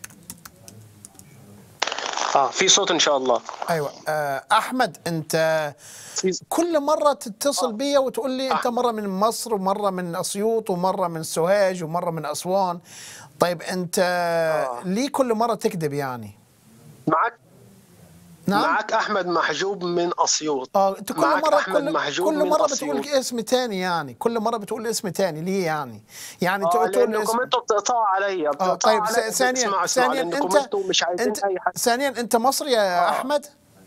اه في صوت ان شاء الله ايوه آه، احمد انت في كل مره تتصل بيا وتقول لي انت مره من مصر ومره من اسيوط ومره من سوهاج ومره من اسوان طيب انت ليه كل مره تكذب يعني معك نعم معك احمد محجوب من اسيوط اه انت كل معك مره أحمد كل, محجوب كل من مره أسيوط. بتقول اسم تاني يعني كل مره بتقول اسم تاني ليه يعني يعني آه تقول تقول لانكم اسم انتم بتقطعوا علي اه بتقطعوا طيب علي س- ثانيا اسمعوا اسمعوا ثانيا لانكم انت انتم مش عايزين انت اي حاجه ثانيا انت مصري يا احمد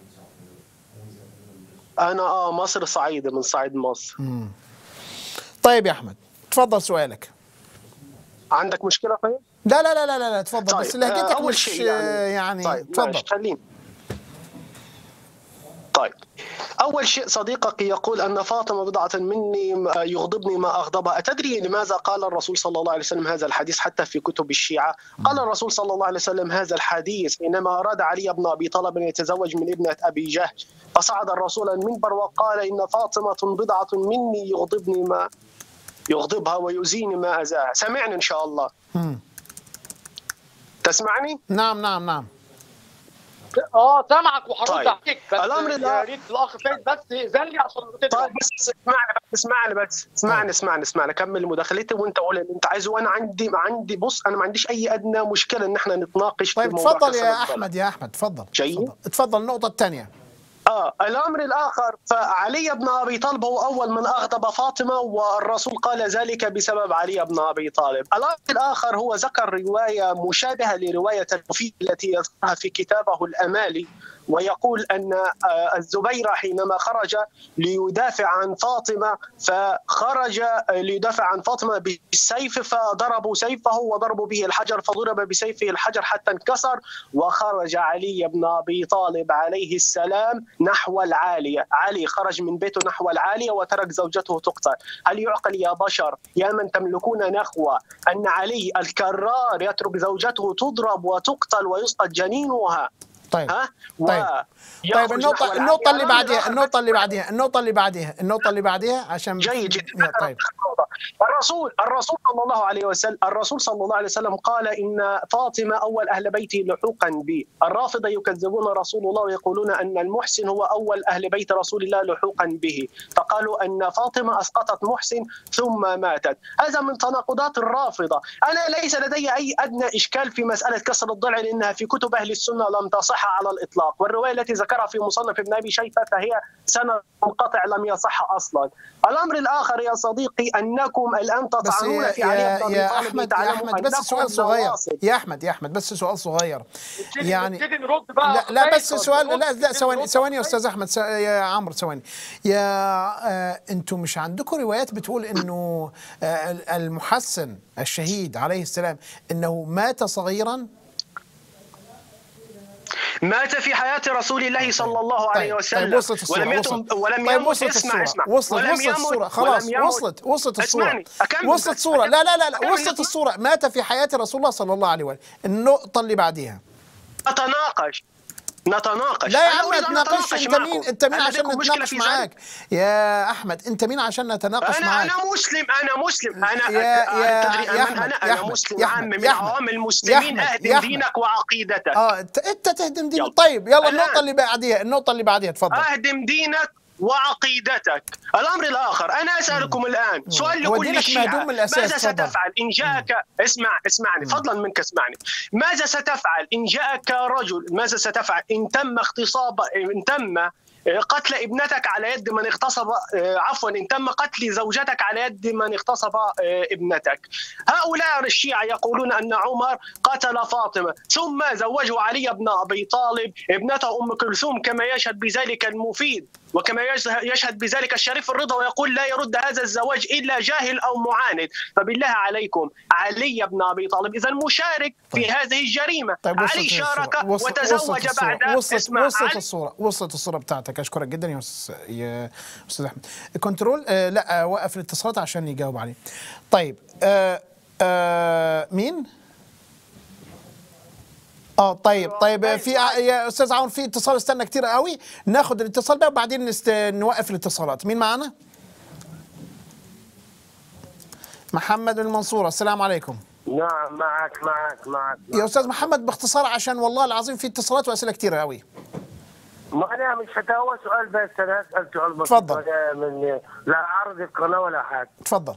انا اه مصر صعيدي من صعيد مصر طيب يا احمد تفضل سؤالك عندك مشكله طيب؟ لا لا لا لا لا, لا تفضل طيب بس لهجتك آه، اول مش شيء يعني, يعني طيب تفضل ماشي، خليني طيب أول شيء صديقك يقول أن فاطمة بضعة مني يغضبني ما أغضبها أتدري لماذا قال الرسول صلى الله عليه وسلم هذا الحديث حتى في كتب الشيعة قال الرسول صلى الله عليه وسلم هذا الحديث حينما أراد علي بن أبي طالب أن يتزوج من ابنة أبي جهل فصعد الرسول المنبر وقال إن فاطمة بضعة مني يغضبني ما يغضبها ويؤذيني ما أذاها سمعني إن شاء الله مم. تسمعني؟ نعم نعم نعم اه سامعك وهرد طيب. عليك بس الأمر يا ده- ريت الاخ فايز بس اذن لي عشان طيب تدري بس اسمعني بس اسمعني بس اسمعني اسمعني اسمعني كمل مداخلتي وانت قول اللي انت عايزه وانا عندي عندي بص انا ما عنديش اي ادنى مشكله ان احنا نتناقش في طيب موضوع تفضل كسر يا الضلع. احمد يا احمد تفضل جيد. تفضل. تفضل النقطه الثانيه اه الامر الاخر فعلي بن ابي طالب هو اول من اغضب فاطمه والرسول قال ذلك بسبب علي بن ابي طالب. الامر الاخر هو ذكر روايه مشابهه لروايه المفيد التي يذكرها في كتابه الامالي ويقول ان آه، الزبير حينما خرج ليدافع عن فاطمه فخرج آه، ليدافع عن فاطمه بالسيف فضربوا سيفه وضربوا به الحجر فضرب بسيفه الحجر حتى انكسر وخرج علي بن ابي طالب عليه السلام نحو العاليه، علي خرج من بيته نحو العاليه وترك زوجته تقتل، هل يعقل يا بشر يا من تملكون نخوه ان علي الكرار يترك زوجته تضرب وتقتل ويسقط جنينها طيب ها؟ طيب. ويخرج طيب نحو النقطة العالية. النقطة اللي الأمر بعديها الآخر النقطة اللي بعديها النقطة اللي بعديها النقطة اللي بعديها عشان جيد جدا يا طيب الرسول الرسول صلى الله عليه وسلم الرسول صلى الله عليه وسلم قال ان فاطمه اول اهل بيتي لحوقا بي الرافضه يكذبون رسول الله ويقولون ان المحسن هو اول اهل بيت رسول الله لحوقا به فقالوا ان فاطمه اسقطت محسن ثم ماتت هذا من تناقضات الرافضه انا ليس لدي اي ادنى اشكال في مساله كسر الضلع لانها في كتب اهل السنه لم تصح على الاطلاق والروايه التي ذكرها في مصنف ابن ابي شيبه فهي سند منقطع لم يصح اصلا الامر الاخر يا صديقي انكم الان بس تطعنون يا في علي يا, بن أبي يا طالب احمد يا لتعلموا احمد بس أنكم سؤال صغير نواصب. يا احمد يا احمد بس سؤال صغير يعني نبتدي نرد بقى لا لا بس فايز، سؤال نرد- لا لا نبتدي ثواني نرد. ثواني يا استاذ احمد س- يا عمرو ثواني يا آه انتم مش عندكم روايات بتقول انه آه المحسن الشهيد عليه السلام انه مات صغيرا مات في حياة رسول الله صلى الله عليه طيب وسلم طيب وصلت الصورة ولم يتم وصلت ولم طيب يمت وصلت اسمع الصورة اسمع وصلت ولم وصلت يمت- الصورة خلاص ولم يمت- وصلت وصلت الصورة اسمعني، أكمل وصلت بس، الصورة أكمل. لا لا لا لا أكمل وصلت بس. الصورة مات في حياة رسول الله صلى الله عليه وسلم النقطة اللي بعديها نتناقش نتناقش لا يا أنا عم ما أريد أن تناقش أتناقش انت معكم. مين انت مين هل عشان لديكم مشكلة نتناقش في معاك ذلك؟ يا احمد انت مين عشان نتناقش انا معاك انا مسلم انا مسلم انا يا- يا- تدري يا من أحمد، انا يا انا أحمد، مسلم يا عام أحمد، من يا أحمد، عوام يا المسلمين أحمد، يا اهدم أحمد. دينك وعقيدتك اه انت انت تهدم دين يلا. طيب يلا الآن. النقطة اللي بعديها النقطة اللي بعديها تفضل اهدم دينك وعقيدتك الامر الاخر انا اسالكم الان سؤال هو لكل دينك الشيعة مهدوم من الأساس، ماذا تفضل. ستفعل ان جاءك اسمع اسمعني فضلا منك اسمعني ماذا ستفعل ان جاءك رجل ماذا ستفعل ان تم اغتصاب ان تم قتل ابنتك على يد من اغتصب آه، عفوا ان تم قتل زوجتك على يد من اغتصب آه، ابنتك هؤلاء الشيعة يقولون ان عمر قتل فاطمة ثم زوجه علي بن ابي طالب ابنته ام كلثوم كما يشهد بذلك المفيد وكما يشه- يشهد بذلك الشريف الرضا ويقول لا يرد هذا الزواج الا جاهل او معاند فبالله عليكم علي بن ابي طالب اذا مشارك في طيب. هذه الجريمه طيب وصلت علي شارك الصورة. وصلت- وتزوج وصلت الصورة. بعد وصلت اسمع وصلت علي- الصورة وصلت الصورة بتاعتك اشكرك جدا يا استاذ يا استاذ احمد كنترول آه لا آه وقف الاتصالات عشان يجاوب عليه طيب آه آه مين؟ اه طيب طيب في ع- يا استاذ عون في اتصال استنى كتير قوي ناخد الاتصال ده وبعدين نست... نوقف الاتصالات مين معانا؟ محمد من المنصورة السلام عليكم نعم معك معك معك يا استاذ محمد باختصار عشان والله العظيم في اتصالات واسئله كتير قوي ما انا مش هتهوى سؤال بس انا اسال سؤال بسيط اتفضل. ولا من لا اعرض القناه ولا حاجه اتفضل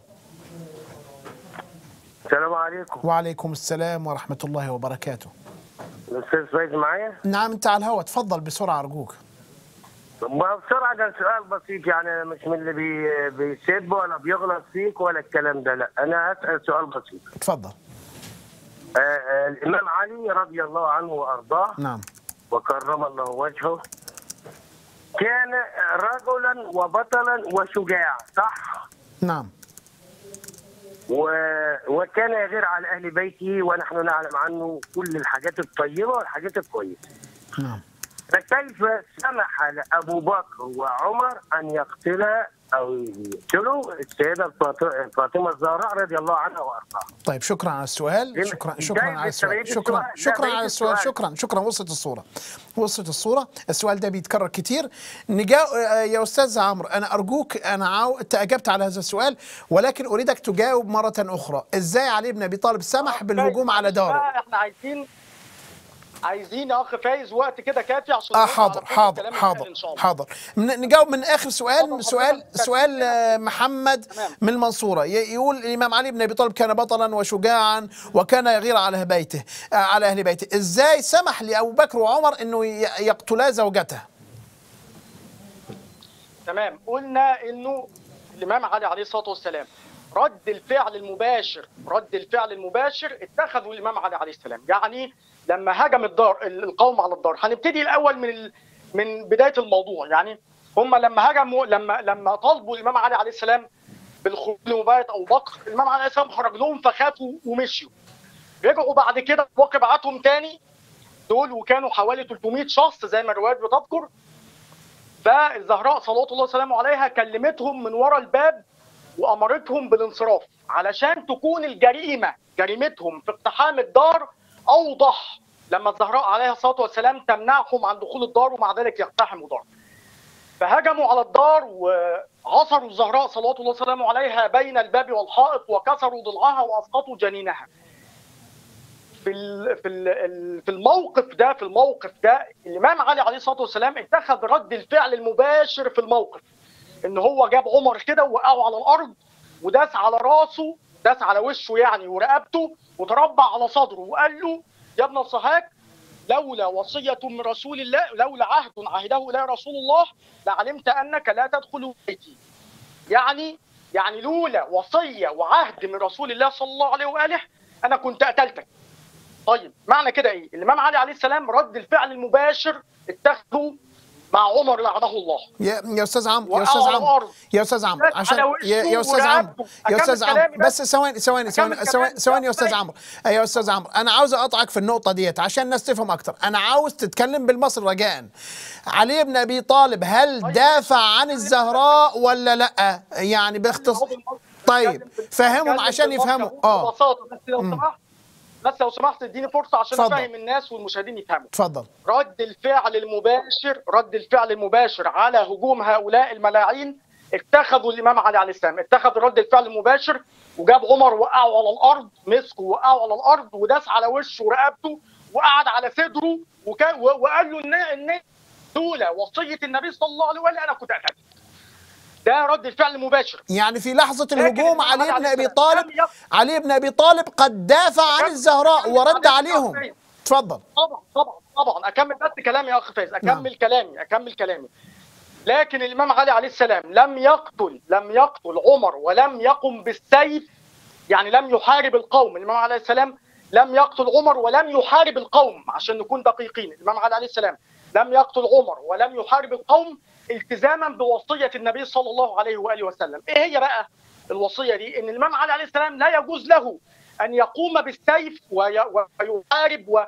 السلام عليكم وعليكم السلام ورحمة الله وبركاته الاستاذ فايز معايا نعم انت على الهواء تفضل بسرعة أرجوك ما بسرعه ده سؤال بسيط يعني أنا مش من اللي بي بيسب ولا بيغلط فيك ولا الكلام ده لا انا اسال سؤال بسيط تفضل آه آه الامام علي رضي الله عنه وارضاه نعم وكرم الله وجهه كان رجلا وبطلا وشجاع صح نعم و... وكان يغير على اهل بيته ونحن نعلم عنه كل الحاجات الطيبه والحاجات الكويسه نعم فكيف سمح لابو بكر وعمر ان يقتلا او يقتلوا السيده فاط- فاطمه الزهراء رضي الله عنها وارضاها طيب شكرا على السؤال إيه، شكرا ده شكرا على السؤال بقية شكرا السؤال، ده شكرا بقية على السؤال السؤال. شكرا شكرا وصلت الصورة وصلت الصورة السؤال ده بيتكرر كتير نجا آه، يا أستاذ عمرو أنا أرجوك أنا عاو... أنت أجبت على هذا السؤال ولكن أريدك تجاوب مرة أخرى إزاي علي بن أبي طالب سمح بالهجوم على داره بقى احنا عايزين عايزين يا اخ فايز وقت كده كافي عشان اه نرد على حاضر كل حاضر الكلام اللي حاضر اتقال إن شاء الله. حاضر من- نجاوب من اخر سؤال اتفضل سؤال حضرتك. سؤال آه، محمد تمام. من المنصوره ي- يقول الامام علي بن ابي طالب كان بطلا وشجاعا وكان يغير على بيته آه، على اهل بيته ازاي سمح لابو بكر وعمر انه ي- يقتلا زوجته تمام قلنا انه الامام علي عليه الصلاه والسلام رد الفعل المباشر رد الفعل المباشر اتخذه الامام علي عليه السلام يعني لما هجم الدار القوم على الدار هنبتدي الاول من ال... من بدايه الموضوع يعني هم لما هجموا لما لما طالبوا الامام علي عليه السلام بالخروج لمبايعه ابو بكر الامام علي عليه السلام خرج لهم فخافوا ومشيوا رجعوا بعد كده بكر بعتهم تاني دول وكانوا حوالي 300 شخص زي ما الروايات بتذكر فالزهراء صلوات الله وسلامه عليها كلمتهم من ورا الباب وامرتهم بالانصراف علشان تكون الجريمه جريمتهم في اقتحام الدار اوضح لما الزهراء عليها الصلاه والسلام تمنعهم عن دخول الدار ومع ذلك يقتحموا الدار. فهجموا على الدار وعصروا الزهراء صلوات الله وسلامه عليها بين الباب والحائط وكسروا ضلعها واسقطوا جنينها. في ال- في ال- في الموقف ده في الموقف ده الامام علي عليه الصلاه والسلام اتخذ رد الفعل المباشر في الموقف ان هو جاب عمر كده ووقعه على الارض وداس على راسه داس على وشه يعني ورقبته وتربع على صدره وقال له يا ابن الصهاك لولا وصية من رسول الله لولا عهد عهده إلى رسول الله لعلمت أنك لا تدخل بيتي يعني يعني لولا وصية وعهد من رسول الله صلى الله عليه وآله أنا كنت قتلتك طيب معنى كده ايه؟ الامام علي عليه السلام رد الفعل المباشر اتخذه مع عمر لعنه الله يا يا استاذ عمرو يا وقعوا استاذ على عمرو الأرض. يا استاذ عمرو على عشان وشه يا يا استاذ عمرو ورقبته. يا أكمل استاذ عمرو كلامي بس بس. ثواني ثواني ثواني أكمل ثواني كلامي. ثواني ثواني يا استاذ طيب. عمرو يا استاذ عمرو انا عاوز اقطعك في النقطه ديت عشان الناس تفهم اكتر انا عاوز تتكلم بالمصري رجاء علي بن ابي طالب هل دافع عن الزهراء ولا لا يعني باختصار طيب فهمهم عشان يفهموا اه ببساطه بس لو سمحت بس لو سمحت اديني فرصه عشان اتفضل. افهم الناس والمشاهدين يفهموا اتفضل رد الفعل المباشر رد الفعل المباشر على هجوم هؤلاء الملاعين اتخذوا الامام علي عليه السلام اتخذ رد الفعل المباشر وجاب عمر وقعه على الارض مسكه وقعه على الارض وداس على وشه ورقبته وقعد على صدره وكان و- وقال له ان ان دول وصيه النبي صلى الله عليه وسلم انا كنت قتلت ده رد الفعل المباشر يعني في لحظة لكن الهجوم الإمام علي علي بن عليه أبي السلام طالب لم يق- علي بن أبي طالب قد دافع عن أكمل- الزهراء أكمل ورد بعدين عليهم أكمل. اتفضل طبعا طبعا طبعا اكمل بس كلامي يا اخ فايز اكمل كلامي اكمل كلامي لكن الامام علي عليه السلام لم يقتل لم يقتل عمر ولم يقم بالسيف يعني لم يحارب القوم الامام عليه السلام لم يقتل عمر ولم يحارب القوم عشان نكون دقيقين الامام علي عليه السلام لم يقتل عمر ولم يحارب القوم التزاما بوصيه النبي صلى الله عليه واله وسلم ايه هي بقى الوصيه دي ان الامام علي عليه السلام لا يجوز له ان يقوم بالسيف وي- ويحارب و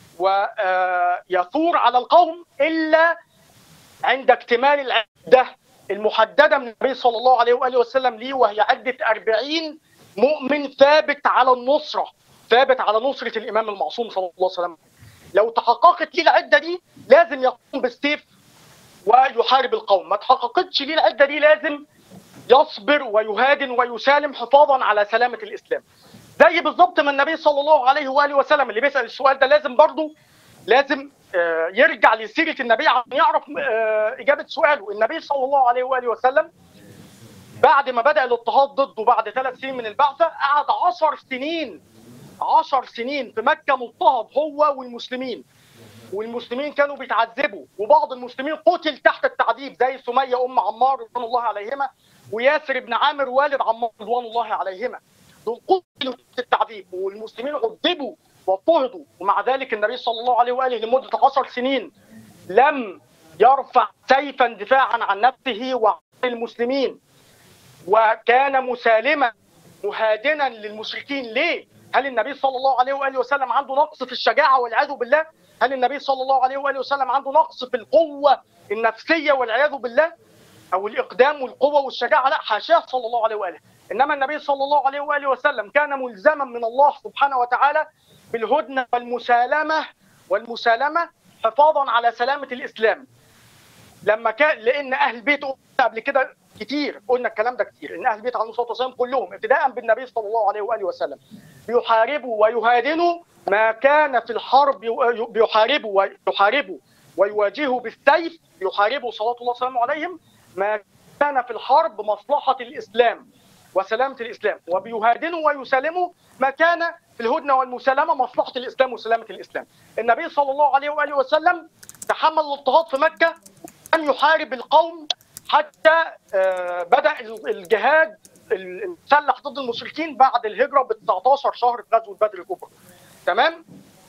ويثور على القوم الا عند اكتمال العده المحدده من النبي صلى الله عليه واله وسلم ليه وهي عده 40 مؤمن ثابت على النصره ثابت على نصره الامام المعصوم صلى الله عليه وسلم لو تحققت ليه العده دي لازم يقوم بالسيف ويحارب القوم ما تحققتش ليه العده دي لازم يصبر ويهادن ويسالم حفاظا على سلامه الاسلام زي بالظبط ما النبي صلى الله عليه واله وسلم اللي بيسال السؤال ده لازم برضه لازم آه، يرجع لسيره النبي عشان يعرف آه، اجابه سؤاله النبي صلى الله عليه واله وسلم بعد ما بدا الاضطهاد ضده بعد ثلاث سنين من البعثه قعد عشر سنين عشر سنين في مكه مضطهد هو والمسلمين والمسلمين كانوا بيتعذبوا وبعض المسلمين قتل تحت التعذيب زي سميه ام عمار رضوان الله عليهما وياسر بن عامر والد عمار رضوان الله عليهما دول قتلوا تحت التعذيب والمسلمين عذبوا واضطهدوا ومع ذلك النبي صلى الله عليه واله لمده عشر سنين لم يرفع سيفا دفاعا عن نفسه وعن المسلمين وكان مسالما مهادنا للمشركين ليه؟ هل النبي صلى الله عليه واله وسلم عنده نقص في الشجاعه والعياذ بالله؟ هل النبي صلى الله عليه واله وسلم عنده نقص في القوه النفسيه والعياذ بالله؟ او الاقدام والقوه والشجاعه لا حاشاه صلى الله عليه واله انما النبي صلى الله عليه واله وسلم كان ملزما من الله سبحانه وتعالى بالهدنه والمسالمه والمسالمه حفاظا على سلامه الاسلام لما كان لان اهل البيت قلنا قبل كده كتير قلنا الكلام ده كتير ان اهل البيت عليه الصلاه والسلام كلهم ابتداء بالنبي صلى الله عليه واله وسلم بيحاربوا ويهادنوا ما كان في الحرب بيحاربوا ويحاربوا ويواجهوا بالسيف يحاربوا صلاه الله وسلامه عليهم ما كان في الحرب مصلحه الاسلام وسلامه الاسلام وبيهادنوا ويسالموا ما كان في الهدنه والمسالمه مصلحه الاسلام وسلامه الاسلام. النبي صلى الله عليه واله وسلم تحمل الاضطهاد في مكه ان يحارب القوم حتى آه، بدا الجهاد المسلح ضد المشركين بعد الهجره ب 19 شهر في غزوه بدر الكبرى. تمام؟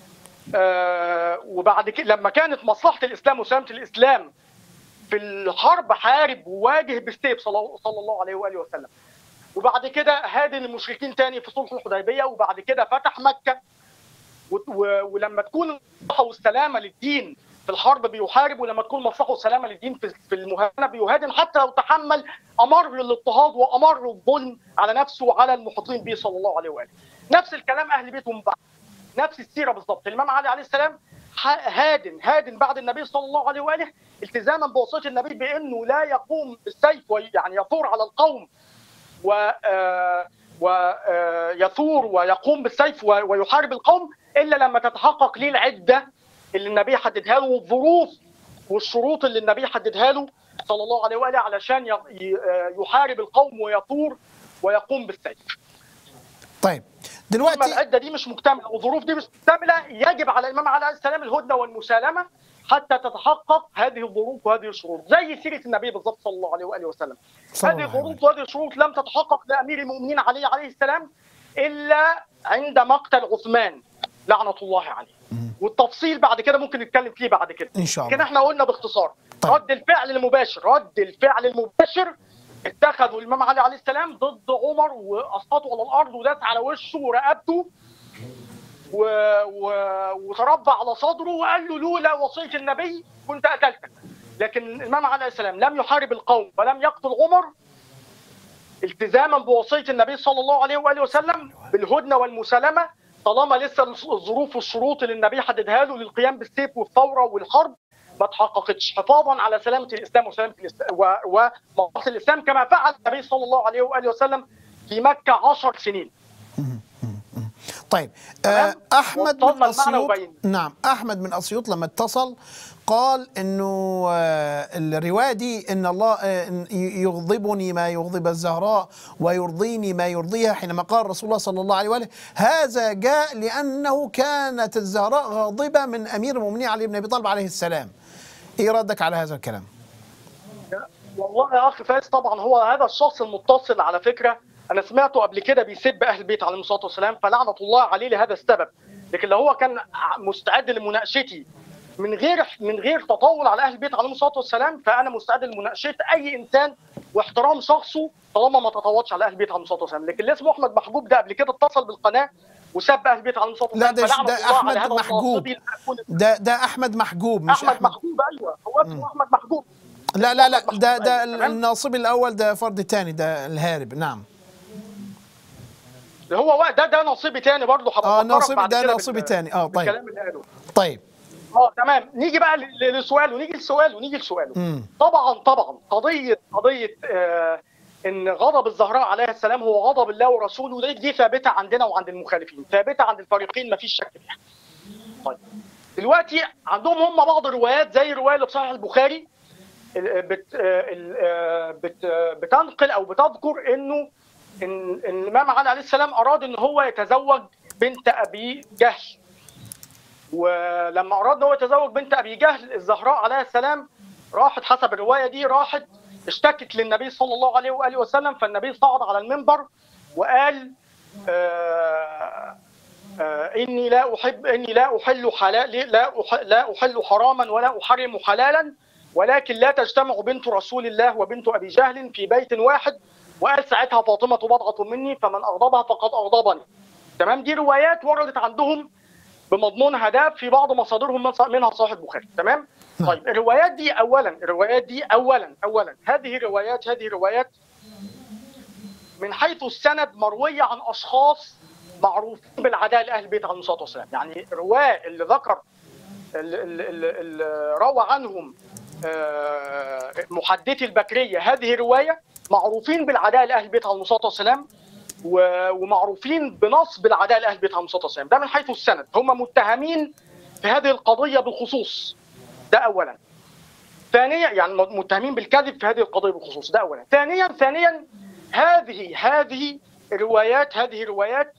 آه، وبعد كده لما كانت مصلحه الاسلام وسلامه الاسلام في الحرب حارب وواجه بالسيف صلى صلى الله عليه واله وسلم. وبعد كده هادن المشركين تاني في صلح الحديبيه وبعد كده فتح مكه و- و- ولما تكون المصلحه والسلامه للدين في الحرب بيحارب ولما تكون المصلحه والسلامه للدين في في المهاجمه بيهاجم حتى لو تحمل امر الاضطهاد وامر الظلم على نفسه وعلى المحيطين به صلى الله عليه واله. نفس الكلام اهل بيته من بعد. نفس السيره بالظبط الامام علي عليه السلام ح- هادن هادن بعد النبي صلى الله عليه واله التزاما بوصيه النبي بانه لا يقوم بالسيف وي- يعني يثور على القوم و ويثور ويقوم بالسيف و- ويحارب القوم الا لما تتحقق ليه العده اللي النبي حددها له والظروف والشروط اللي النبي حددها له صلى الله عليه واله علشان ي- ي- يحارب القوم ويثور ويقوم بالسيف. طيب اما دلوقتي العده دي مش مكتمله والظروف دي مش مكتمله يجب على الامام علي عليه السلام الهدنه والمسالمه حتى تتحقق هذه الظروف وهذه الشروط زي سيره النبي بالظبط صلى الله عليه واله وسلم صلى هذه الله عليه الظروف وهذه الشروط لم تتحقق لامير المؤمنين علي عليه السلام الا عند مقتل عثمان لعنه الله عليه والتفصيل بعد كده ممكن نتكلم فيه بعد كده ان شاء لكن الله احنا قلنا باختصار طيب. رد الفعل المباشر رد الفعل المباشر اتخذوا الامام علي عليه السلام ضد عمر واسقطوا على الارض وداس على وشه ورقبته و... و... وتربى على صدره وقال له لولا وصيه النبي كنت قتلتك لكن الامام علي عليه السلام لم يحارب القوم ولم يقتل عمر التزاما بوصيه النبي صلى الله عليه واله وسلم بالهدنه والمسالمه طالما لسه الظروف والشروط اللي النبي حددها له للقيام بالسيف والثوره والحرب ما تحققتش حفاظا على سلامه الاسلام وسلامه الاسلام ومصلحه الاسلام كما فعل النبي صلى الله عليه واله وسلم في مكه عشر سنين. طيب تمام؟ آه، احمد من وصلنا المعنى اسيوط وبين. نعم احمد من اسيوط لما اتصل قال انه آه، الروايه دي ان الله آه، إن يغضبني ما يغضب الزهراء ويرضيني ما يرضيها حينما قال رسول الله صلى الله عليه واله هذا جاء لانه كانت الزهراء غاضبه من امير المؤمنين علي بن ابي طالب عليه السلام ايه ردك على هذا الكلام والله يا اخ فايز طبعا هو هذا الشخص المتصل على فكره انا سمعته قبل كده بيسب اهل البيت عليهم الصلاه والسلام فلعنه الله عليه لهذا السبب لكن لو هو كان ع- مستعد لمناقشتي من غير من غير تطاول على اهل البيت عليهم الصلاه والسلام فانا مستعد لمناقشه اي انسان واحترام شخصه طالما ما تطاولش على اهل البيت عليهم الصلاه والسلام لكن اللي اسمه احمد محجوب ده قبل كده اتصل بالقناه وسب اهل البيت عليهم الصلاه لا، والسلام ده- فلعنة ده الله على أحمد هذا محجوب. الناصبي المأكول. ده ده احمد محجوب مش احمد احمد محجوب ايوه هو اسمه احمد محجوب لا لا لا أحمد ده محجوب، ده أيوة، تمام؟ الناصب الاول ده فرد تاني ده الهارب نعم هو وقت ده ده نصيبي تاني برضه هبقى اه أفكرك ناصب بعد ده كده ناصبي بال- تاني اه طيب بالكلام اللي قاله طيب اه تمام نيجي بقى ل- ل- لسؤاله نيجي لسؤاله نيجي لسؤاله مم. طبعا طبعا قضيه قضيه آه ان غضب الزهراء عليها السلام هو غضب الله ورسوله دي, دي ثابته عندنا وعند المخالفين ثابته عند الفريقين ما فيش شك فيها طيب دلوقتي عندهم هم بعض الروايات زي الروايه اللي في صحيح البخاري ال- بت ال- آه، بت بتنقل او بتذكر انه ان إن الامام علي عليه السلام اراد ان هو يتزوج بنت ابي جهل ولما اراد ان هو يتزوج بنت ابي جهل الزهراء عليها السلام راحت حسب الروايه دي راحت اشتكت للنبي صلى الله عليه واله وسلم فالنبي صعد على المنبر وقال آه آه اني لا احب اني لا احل حلال لا أح لا احل حراما ولا احرم حلالا ولكن لا تجتمع بنت رسول الله وبنت ابي جهل في بيت واحد وقال ساعتها فاطمه بضعه مني فمن اغضبها فقد اغضبني تمام دي روايات وردت عندهم بمضمونها ده في بعض مصادرهم من- منها صحيح البخاري تمام طيب الروايات دي اولا الروايات دي اولا اولا هذه الروايات هذه الروايات من حيث السند مرويه عن اشخاص معروفين بالعداء لاهل البيت عليهم الصلاه والسلام يعني الرواه اللي ذكر اللي, اللي, اللي روى عنهم آه، محدثي البكريه هذه الروايه معروفين بالعداء لاهل البيت عليهم الصلاه والسلام و- ومعروفين بنصب العداء لاهل البيت عليهم الصلاه والسلام ده من حيث السند هم متهمين في هذه القضيه بالخصوص ده اولا ثانيا يعني متهمين بالكذب في هذه القضيه بالخصوص ده اولا ثانيا ثانيا هذه هذه الروايات هذه الروايات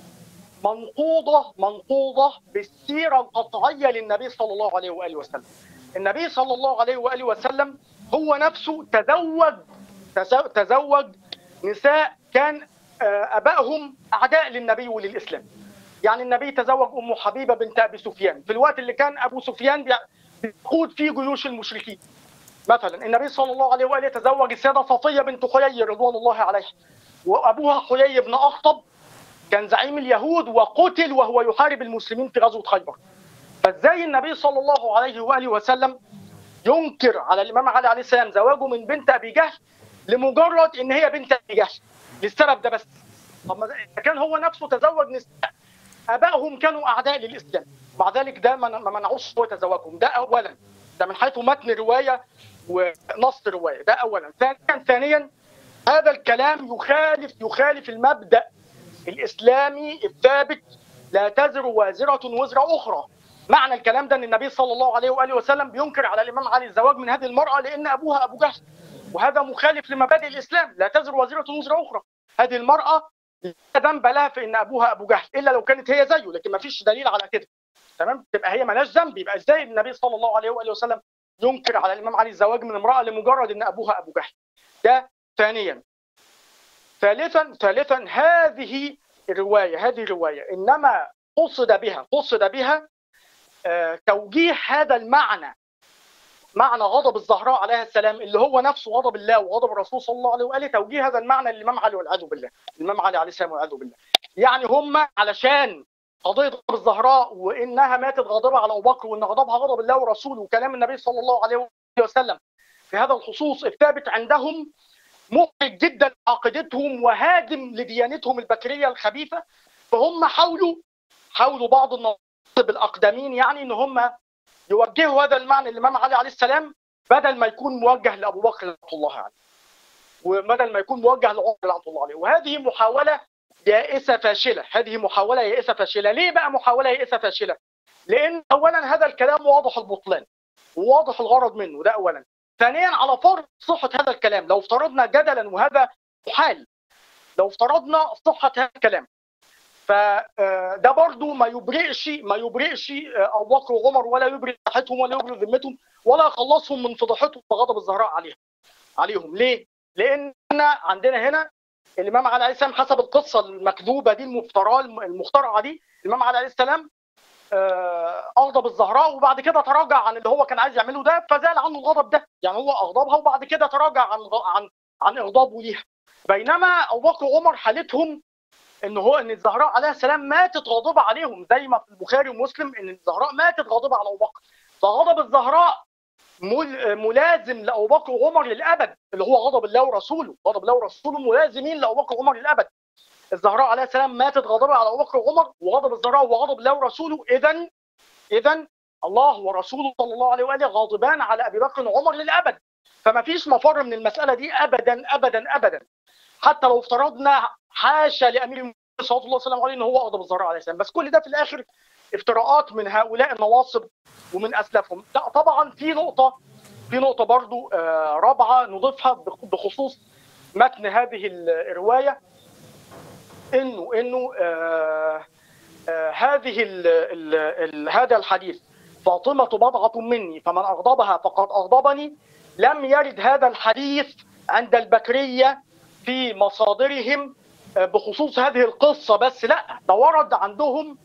منقوضه منقوضه بالسيره القطعيه للنبي صلى الله عليه واله وسلم النبي صلى الله عليه واله وسلم هو نفسه تزوج تزو- تزوج نساء كان آه، ابائهم اعداء للنبي وللاسلام يعني النبي تزوج ام حبيبه بنت ابي سفيان في الوقت اللي كان ابو سفيان بيع- بيقود فيه جيوش المشركين مثلا النبي صلى الله عليه واله تزوج السيده صفيه بنت حيي رضوان الله عليها وابوها حيي بن اخطب كان زعيم اليهود وقتل وهو يحارب المسلمين في غزوه خيبر فازاي النبي صلى الله عليه واله وسلم ينكر على الامام علي عليه السلام زواجه من بنت ابي جهل لمجرد ان هي بنت ابي جهل للسبب ده بس طب ما ده- كان هو نفسه تزوج نساء ابائهم كانوا اعداء للاسلام مع ذلك ده ما ما منعوش هو يتزوجهم ده اولا ده من حيث متن روايه ونص روايه ده اولا ثانيا ثانيا هذا الكلام يخالف يخالف المبدا الاسلامي الثابت لا تزر وازره وزر اخرى معنى الكلام ده ان النبي صلى الله عليه واله وسلم بينكر على الامام علي الزواج من هذه المراه لان ابوها ابو جهل وهذا مخالف لمبادئ الاسلام لا تزر وازره وزر اخرى هذه المراه لا ذنب لها في ان ابوها ابو جهل الا لو كانت هي زيه لكن ما فيش دليل على كده تمام تبقى هي مالهاش ذنب يبقى ازاي النبي صلى الله عليه واله وسلم ينكر على الامام علي الزواج من امراه لمجرد ان ابوها ابو جهل ده ثانيا ثالثا ثالثا هذه الروايه هذه الروايه انما قصد بها قصد بها آه، توجيه هذا المعنى معنى غضب الزهراء عليها السلام اللي هو نفسه غضب الله وغضب الرسول صلى الله عليه واله توجيه هذا المعنى للامام علي والعياذ بالله الامام علي عليه السلام والعياذ بالله يعني هم علشان قضيه غضب الزهراء وانها ماتت غاضبه على ابو بكر وان غضبها غضب الله ورسوله وكلام النبي صلى الله عليه وسلم في هذا الخصوص الثابت عندهم محرج جدا عقيدتهم وهادم لديانتهم البكريه الخبيثه فهم حاولوا حاولوا بعض النواصب الاقدمين يعني ان هم يوجهوا هذا المعنى للامام علي عليه السلام بدل ما يكون موجه لابو بكر رحمه الله عليه وبدل ما يكون موجه لعمر رحمه الله عليه وهذه محاوله يائسه فاشله هذه محاوله يائسه فاشله ليه بقى محاوله يائسه فاشله لان اولا هذا الكلام واضح البطلان وواضح الغرض منه ده اولا ثانيا على فرض صحه هذا الكلام لو افترضنا جدلا وهذا محال لو افترضنا صحه هذا الكلام فده برضو ما يبرئش ما يبرئش ابو بكر وعمر ولا يبرئ صحتهم ولا يبرئ ذمتهم ولا يخلصهم من فضيحتهم وغضب الزهراء عليهم عليهم ليه؟ لان عندنا هنا الامام علي عليه السلام حسب القصه المكذوبه دي المفتراه المخترعه دي الامام علي عليه السلام آه، اغضب الزهراء وبعد كده تراجع عن اللي هو كان عايز يعمله ده فزال عنه الغضب ده يعني هو اغضبها وبعد كده تراجع عن عن عن اغضابه ليها بينما ابو بكر وعمر حالتهم ان هو ان الزهراء عليها السلام ماتت غاضبه عليهم زي ما في البخاري ومسلم ان الزهراء ماتت غاضبه على ابو بكر فغضب الزهراء مل- ملازم لابو بكر وعمر للابد اللي هو غضب الله ورسوله غضب الله ورسوله ملازمين لابو بكر وعمر للابد الزهراء عليها السلام ماتت غاضبه على ابو بكر وعمر وغضب الزهراء وغضب الله ورسوله اذا اذا الله ورسوله صلى الله عليه واله غاضبان على ابي بكر وعمر للابد فما فيش مفر من المساله دي ابدا ابدا ابدا حتى لو افترضنا حاشا لامير المؤمنين صلى الله عليه وسلم عليه ان هو اغضب الزهراء عليه السلام بس كل ده في الاخر افتراءات من هؤلاء النواصب ومن اسلافهم لا، طبعا في نقطه في نقطه برضو آه، رابعه نضيفها بخ- بخصوص متن هذه ال- الروايه انه انه آه آه هذه ال ال ال هذا الحديث فاطمه بضعه مني فمن اغضبها فقد اغضبني لم يرد هذا الحديث عند البكريه في مصادرهم آه، بخصوص هذه القصه بس لا ده ورد عندهم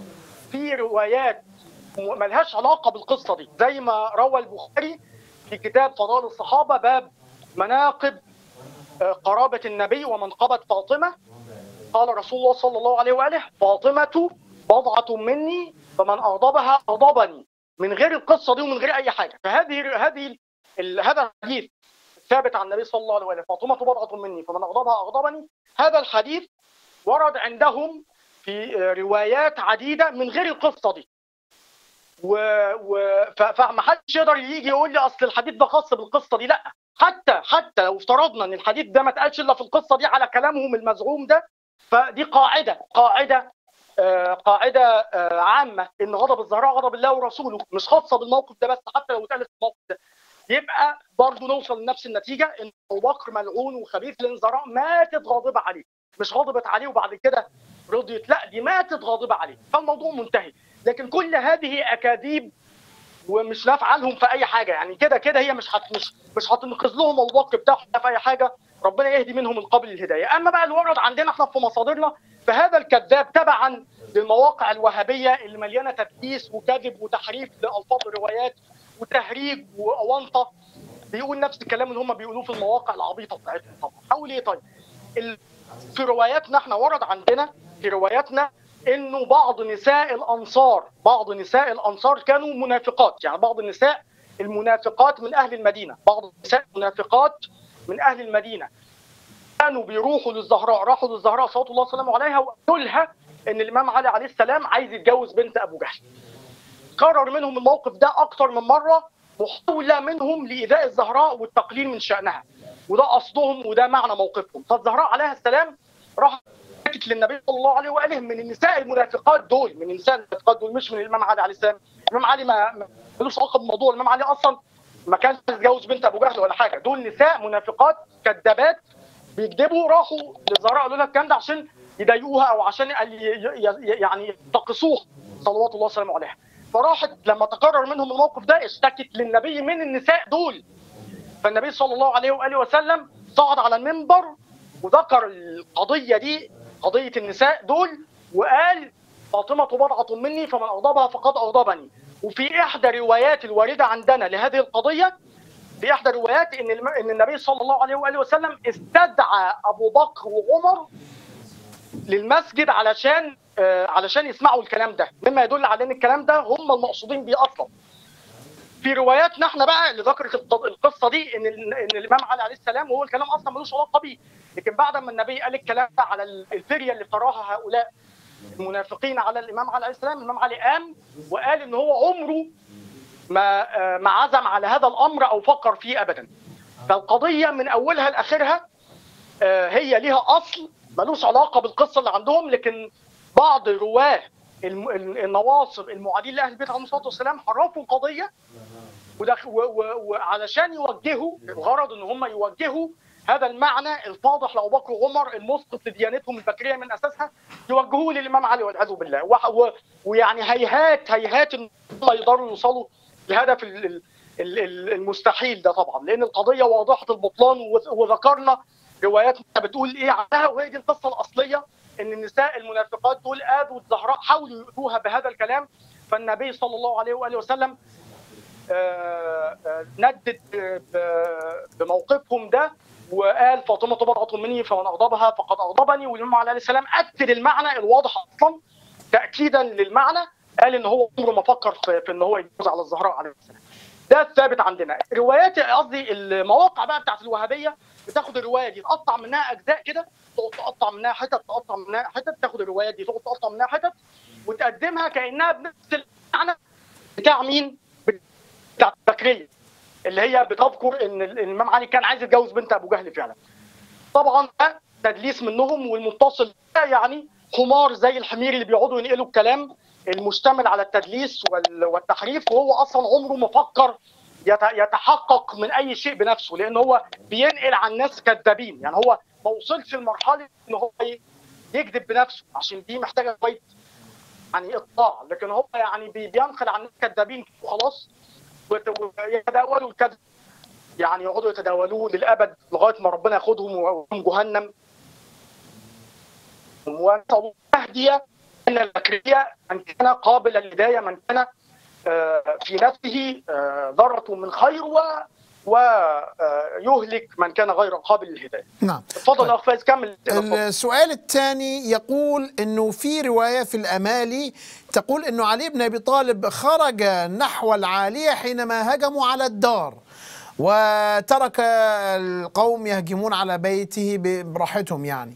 في روايات م- ملهاش علاقه بالقصه دي زي ما روى البخاري في كتاب فضائل الصحابه باب مناقب آه، قرابه النبي ومنقبه فاطمه قال رسول الله صلى الله عليه واله فاطمه بضعه مني فمن اغضبها اغضبني من غير القصه دي ومن غير اي حاجه فهذه هذه ال- هذا الحديث ثابت عن النبي صلى الله عليه وسلم فاطمه بضعه مني فمن اغضبها اغضبني هذا الحديث ورد عندهم في روايات عديده من غير القصه دي و... و... ف... فما حدش يقدر يجي يقول لي اصل الحديث ده خاص بالقصه دي لا حتى حتى لو افترضنا ان الحديث ده ما اتقالش الا في القصه دي على كلامهم المزعوم ده فدي قاعده قاعده آه، قاعده آه، عامه ان غضب الزهراء غضب الله ورسوله مش خاصه بالموقف ده بس حتى لو اتقالت في الموقف ده يبقى برضه نوصل لنفس النتيجه ان ابو بكر ملعون وخبيث لان زهراء ماتت غاضبه عليه مش غضبت عليه وبعد كده رضيت لا دي ماتت غاضبه عليه فالموضوع منتهي لكن كل هذه اكاذيب ومش نافعه لهم في اي حاجه يعني كده كده هي مش هت مش مش هتنقذ لهم ابو بكر بتاعهم في اي حاجه ربنا يهدي منهم من قبل الهدايه اما بقى الورد عندنا احنا في مصادرنا فهذا الكذاب تبعا للمواقع الوهابيه اللي مليانه تدليس وكذب وتحريف لالفاظ الروايات وتهريج واونطه بيقول نفس الكلام اللي هم بيقولوه في المواقع العبيطه بتاعتهم طب حاول ايه طيب ال... في رواياتنا احنا ورد عندنا في رواياتنا انه بعض نساء الانصار بعض نساء الانصار كانوا منافقات يعني بعض النساء المنافقات من اهل المدينه بعض النساء المنافقات من اهل المدينه كانوا بيروحوا للزهراء راحوا للزهراء صلى الله وسلم عليها وقالوا لها ان الامام علي عليه السلام عايز يتجوز بنت ابو جهل كرر منهم الموقف ده اكتر من مره محاوله منهم لايذاء الزهراء والتقليل من شانها وده قصدهم وده معنى موقفهم فالزهراء عليها السلام راح حكت للنبي صلى الله عليه واله من النساء المنافقات دول من النساء المنافقات دول مش من الامام علي عليه السلام الامام علي ما ما- ملوش علاقه بالموضوع الامام علي اصلا ما كانش يتجوز بنت ابو جهل ولا حاجه دول نساء منافقات كذابات بيكذبوا راحوا للزهراء قالوا لها الكلام ده عشان يضايقوها او عشان ي- ي- ي- يعني ينتقصوها صلوات الله وسلامه عليها فراحت لما تكرر منهم الموقف ده اشتكت للنبي من النساء دول فالنبي صلى الله عليه واله وسلم صعد على المنبر وذكر القضيه دي قضيه النساء دول وقال فاطمه بضعه مني فمن اغضبها فقد اغضبني وفي احدى روايات الوارده عندنا لهذه القضيه في احدى الروايات ان الم- ان النبي صلى الله عليه واله وسلم استدعى ابو بكر وعمر للمسجد علشان آه، علشان يسمعوا الكلام ده مما يدل على ان الكلام ده هم المقصودين بيه اصلا في رواياتنا احنا بقى اللي ذكرت الق- القصه دي ان ال- ان الامام علي عليه السلام وهو الكلام اصلا ملوش علاقه بيه لكن بعد ما النبي قال الكلام ده على ال- الفريه اللي افتراها هؤلاء المنافقين على الامام علي عليه السلام الامام علي قام وقال ان هو عمره ما آه، ما عزم على هذا الامر او فكر فيه ابدا فالقضيه من اولها لاخرها آه، هي ليها اصل ملوش علاقه بالقصه اللي عندهم لكن بعض رواه الم- ال- النواصب المعادين لاهل البيت عليهم الصلاه والسلام حرفوا القضيه ودخ- و- و- وعلشان يوجهوا الغرض ان هم يوجهوا هذا المعنى الفاضح لابو بكر وعمر المسقط لديانتهم الفكريه من اساسها يوجهوه للامام علي والعياذ بالله وح- و- ويعني هيهات هيهات ان هم يقدروا يوصلوا لهدف ال- ال- ال- ال- المستحيل ده طبعا لان القضيه واضحه البطلان وذ- وذكرنا روايات بتقول ايه عنها وهي دي القصه الاصليه ان النساء المنافقات دول اذوا الزهراء حاولوا يؤذوها بهذا الكلام فالنبي صلى الله عليه واله وسلم آه، آه، ندد ب- بموقفهم ده وقال فاطمه بضعه مني فمن اغضبها فقد اغضبني والامام عليه السلام اكد المعنى الواضح اصلا تاكيدا للمعنى قال ان هو عمره ما فكر في, في ان هو يجوز على الزهراء عليه السلام ده الثابت عندنا روايات قصدي المواقع بقى بتاعت الوهابيه بتاخد الروايه دي تقطع منها اجزاء كده تقعد تقطع منها حتت تقطع منها حتت تاخد الروايه دي تقعد تقطع منها حتت وتقدمها كانها بنفس المعنى بتاع مين؟ بتاع بكريه اللي هي بتذكر ان ال- الامام علي كان عايز يتجوز بنت ابو جهل فعلا. طبعا ده تدليس منهم والمتصل ده يعني حمار زي الحمير اللي بيقعدوا ينقلوا الكلام المشتمل على التدليس وال- والتحريف وهو اصلا عمره ما فكر يت- يتحقق من اي شيء بنفسه لان هو بينقل عن ناس كذابين يعني هو ما وصلش لمرحله ان هو ي- يكذب بنفسه عشان دي محتاجه شويه يعني اطلاع لكن هو يعني بي- بينقل عن ناس كذابين وخلاص وت- ويتداولوا الكذب يعني يقعدوا يتداولوه للابد لغايه ما ربنا ياخدهم ويقوم جهنم ونسال الله يهدي ان البكريه من كان قابل للهدايه من كان آه، في نفسه آه، ذره من خير و ويهلك من كان غير قابل للهدايه. نعم اتفضل يا اخ فايز كمل اتفضل. السؤال الثاني يقول انه في روايه في الامالي تقول انه علي بن ابي طالب خرج نحو العاليه حينما هجموا على الدار وترك القوم يهجمون على بيته براحتهم يعني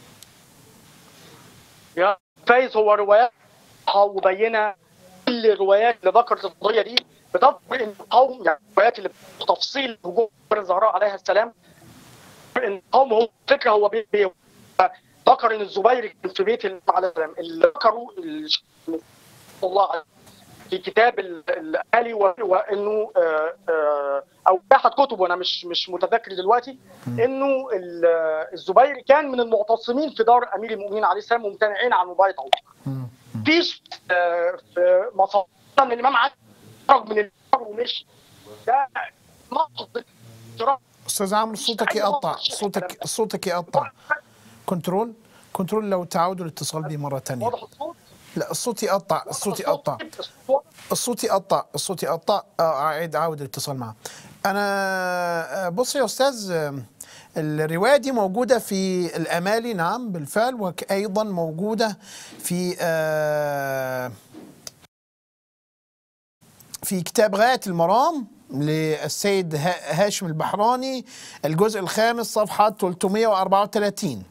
يا فايز هو روايات واضحة وبينه كل الروايات اللي ذكرت القضيه دي بتذكر ان القوم يعني الروايات اللي بتفصيل هجوم الزهراء عليها السلام ان القوم هو فكره هو بي بي ذكر ان الزبير كان في بيت النبي عليه السلام اللي ذكروا ال- الله عليه في كتاب ال- الآلي و- وانه آه، آه، او احد كتب وانا مش مش متذكر دلوقتي انه ال- الزبير كان من المعتصمين في دار امير المؤمنين عليه السلام ممتنعين عن مبايعه ابو بكر. فيش آه، في مصادر ان الامام علي خرج من الدار ومشي ده محض افتراء استاذ عمرو صوتك يقطع صوتك صوتك يقطع كنترول كنترول لو تعودوا الاتصال بي مره ثانيه واضح الصوت لا الصوت يقطع الصوت يقطع الصوت الصوت يقطع الصوت يقطع آه، اعيد اعود الاتصال معه انا آه، بص يا استاذ آه، الروايه دي موجوده في الامالي نعم بالفعل وايضا موجوده في آه، في كتاب غايه المرام للسيد ها- هاشم البحراني الجزء الخامس صفحه 334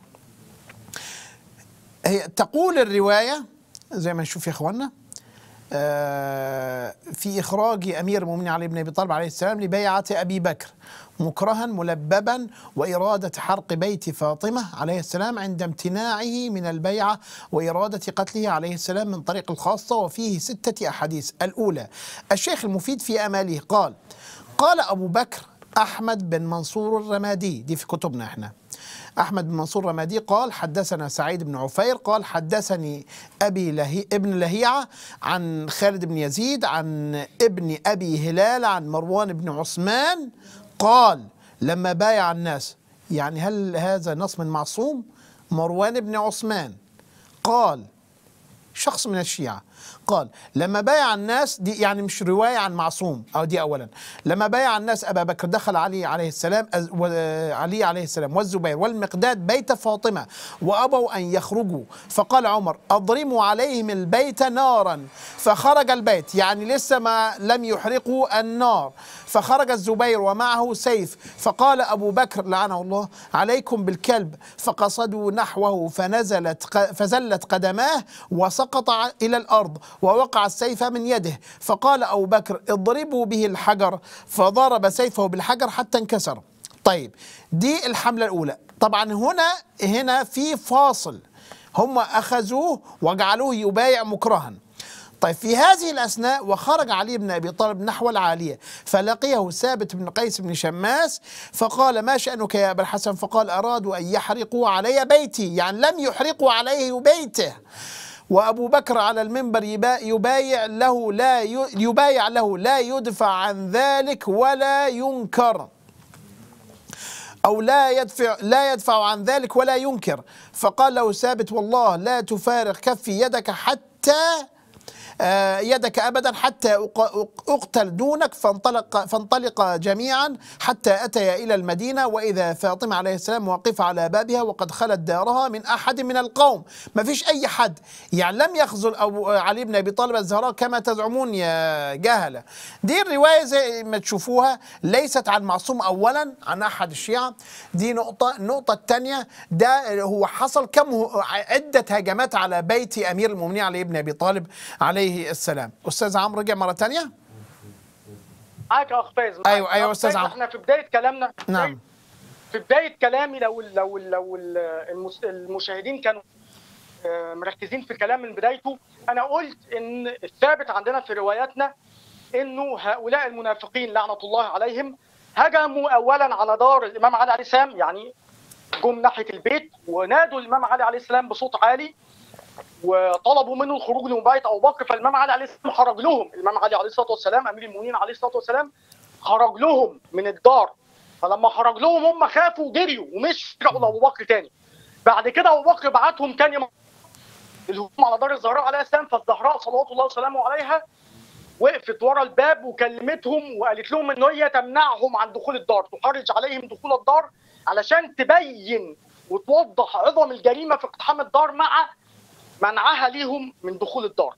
هي تقول الروايه زي ما نشوف يا اخوانا آه، في إخراج أمير المؤمنين علي بن أبي طالب عليه السلام لبيعة أبي بكر مكرها ملببا وإرادة حرق بيت فاطمة عليه السلام عند امتناعه من البيعة وإرادة قتله عليه السلام من طريق الخاصة وفيه ستة أحاديث الأولى الشيخ المفيد في أماله قال قال أبو بكر أحمد بن منصور الرمادي دي في كتبنا احنا أحمد بن منصور الرمادي قال حدثنا سعيد بن عفير قال حدثني أبي لهي ابن لهيعة عن خالد بن يزيد عن ابن أبي هلال عن مروان بن عثمان قال لما بايع الناس يعني هل هذا نص من معصوم مروان بن عثمان قال شخص من الشيعة قال لما بايع الناس دي يعني مش رواية عن معصوم أو دي أولا لما بايع الناس أبا بكر دخل علي عليه السلام أز- و- علي عليه السلام والزبير والمقداد بيت فاطمة وأبوا أن يخرجوا فقال عمر أضرموا عليهم البيت نارا فخرج البيت يعني لسه ما لم يحرقوا النار فخرج الزبير ومعه سيف فقال أبو بكر لعنه الله عليكم بالكلب فقصدوا نحوه فنزلت ق- فزلت قدماه وسقط ع- إلى الأرض ووقع السيف من يده فقال أبو بكر اضربوا به الحجر فضرب سيفه بالحجر حتى انكسر طيب دي الحملة الأولى طبعا هنا هنا في فاصل هم أخذوه وجعلوه يبايع مكرها طيب في هذه الأثناء وخرج علي بن أبي طالب نحو العالية فلقيه ثابت بن قيس بن شماس فقال ما شأنك يا أبا الحسن فقال أرادوا أن يحرقوا علي بيتي يعني لم يحرقوا عليه بيته وأبو بكر على المنبر يبا- يبايع له لا ي- يبايع له لا يدفع عن ذلك ولا ينكر أو لا يدفع لا يدفع عن ذلك ولا ينكر فقال له ثابت والله لا تفارق كفي يدك حتى آه، يدك ابدا حتى أق- أق- اقتل دونك فانطلق فانطلق جميعا حتى اتيا الى المدينه واذا فاطمه عليه السلام واقفه على بابها وقد خلت دارها من احد من القوم ما فيش اي حد يعني لم يخذل ابو علي بن ابي طالب الزهراء كما تزعمون يا جهله دي الروايه زي ما تشوفوها ليست عن معصوم اولا عن احد الشيعه دي نقطه النقطه الثانيه ده هو حصل كم هو- عده هجمات على بيت امير المؤمنين علي بن ابي طالب عليه السلام استاذ عمرو رجع مره ثانيه معاك يا اخ فايز معاك. أيوة، أيوة، أخ أستاذ فايز، عمرو. احنا في بدايه كلامنا نعم في بدايه كلامي لو لو لو المس- المشاهدين كانوا آه، مركزين في كلام من بدايته انا قلت ان الثابت عندنا في رواياتنا انه هؤلاء المنافقين لعنه الله عليهم هجموا اولا على دار الامام علي عليه السلام يعني جم ناحيه البيت ونادوا الامام علي عليه السلام بصوت عالي وطلبوا منه الخروج لمبايعه ابو بكر فالامام علي عليه السلام خرج لهم الامام علي عليه الصلاه والسلام امير المؤمنين عليه الصلاه والسلام خرج لهم من الدار فلما خرج لهم هم خافوا وجريوا ومش رجعوا لابو بكر تاني بعد كده ابو بكر بعتهم تاني مرة الهجوم على دار الزهراء عليه السلام فالزهراء صلوات الله وسلامه عليها وقفت ورا الباب وكلمتهم وقالت لهم ان هي تمنعهم عن دخول الدار تحرج عليهم دخول الدار علشان تبين وتوضح عظم الجريمه في اقتحام الدار مع منعها ليهم من دخول الدار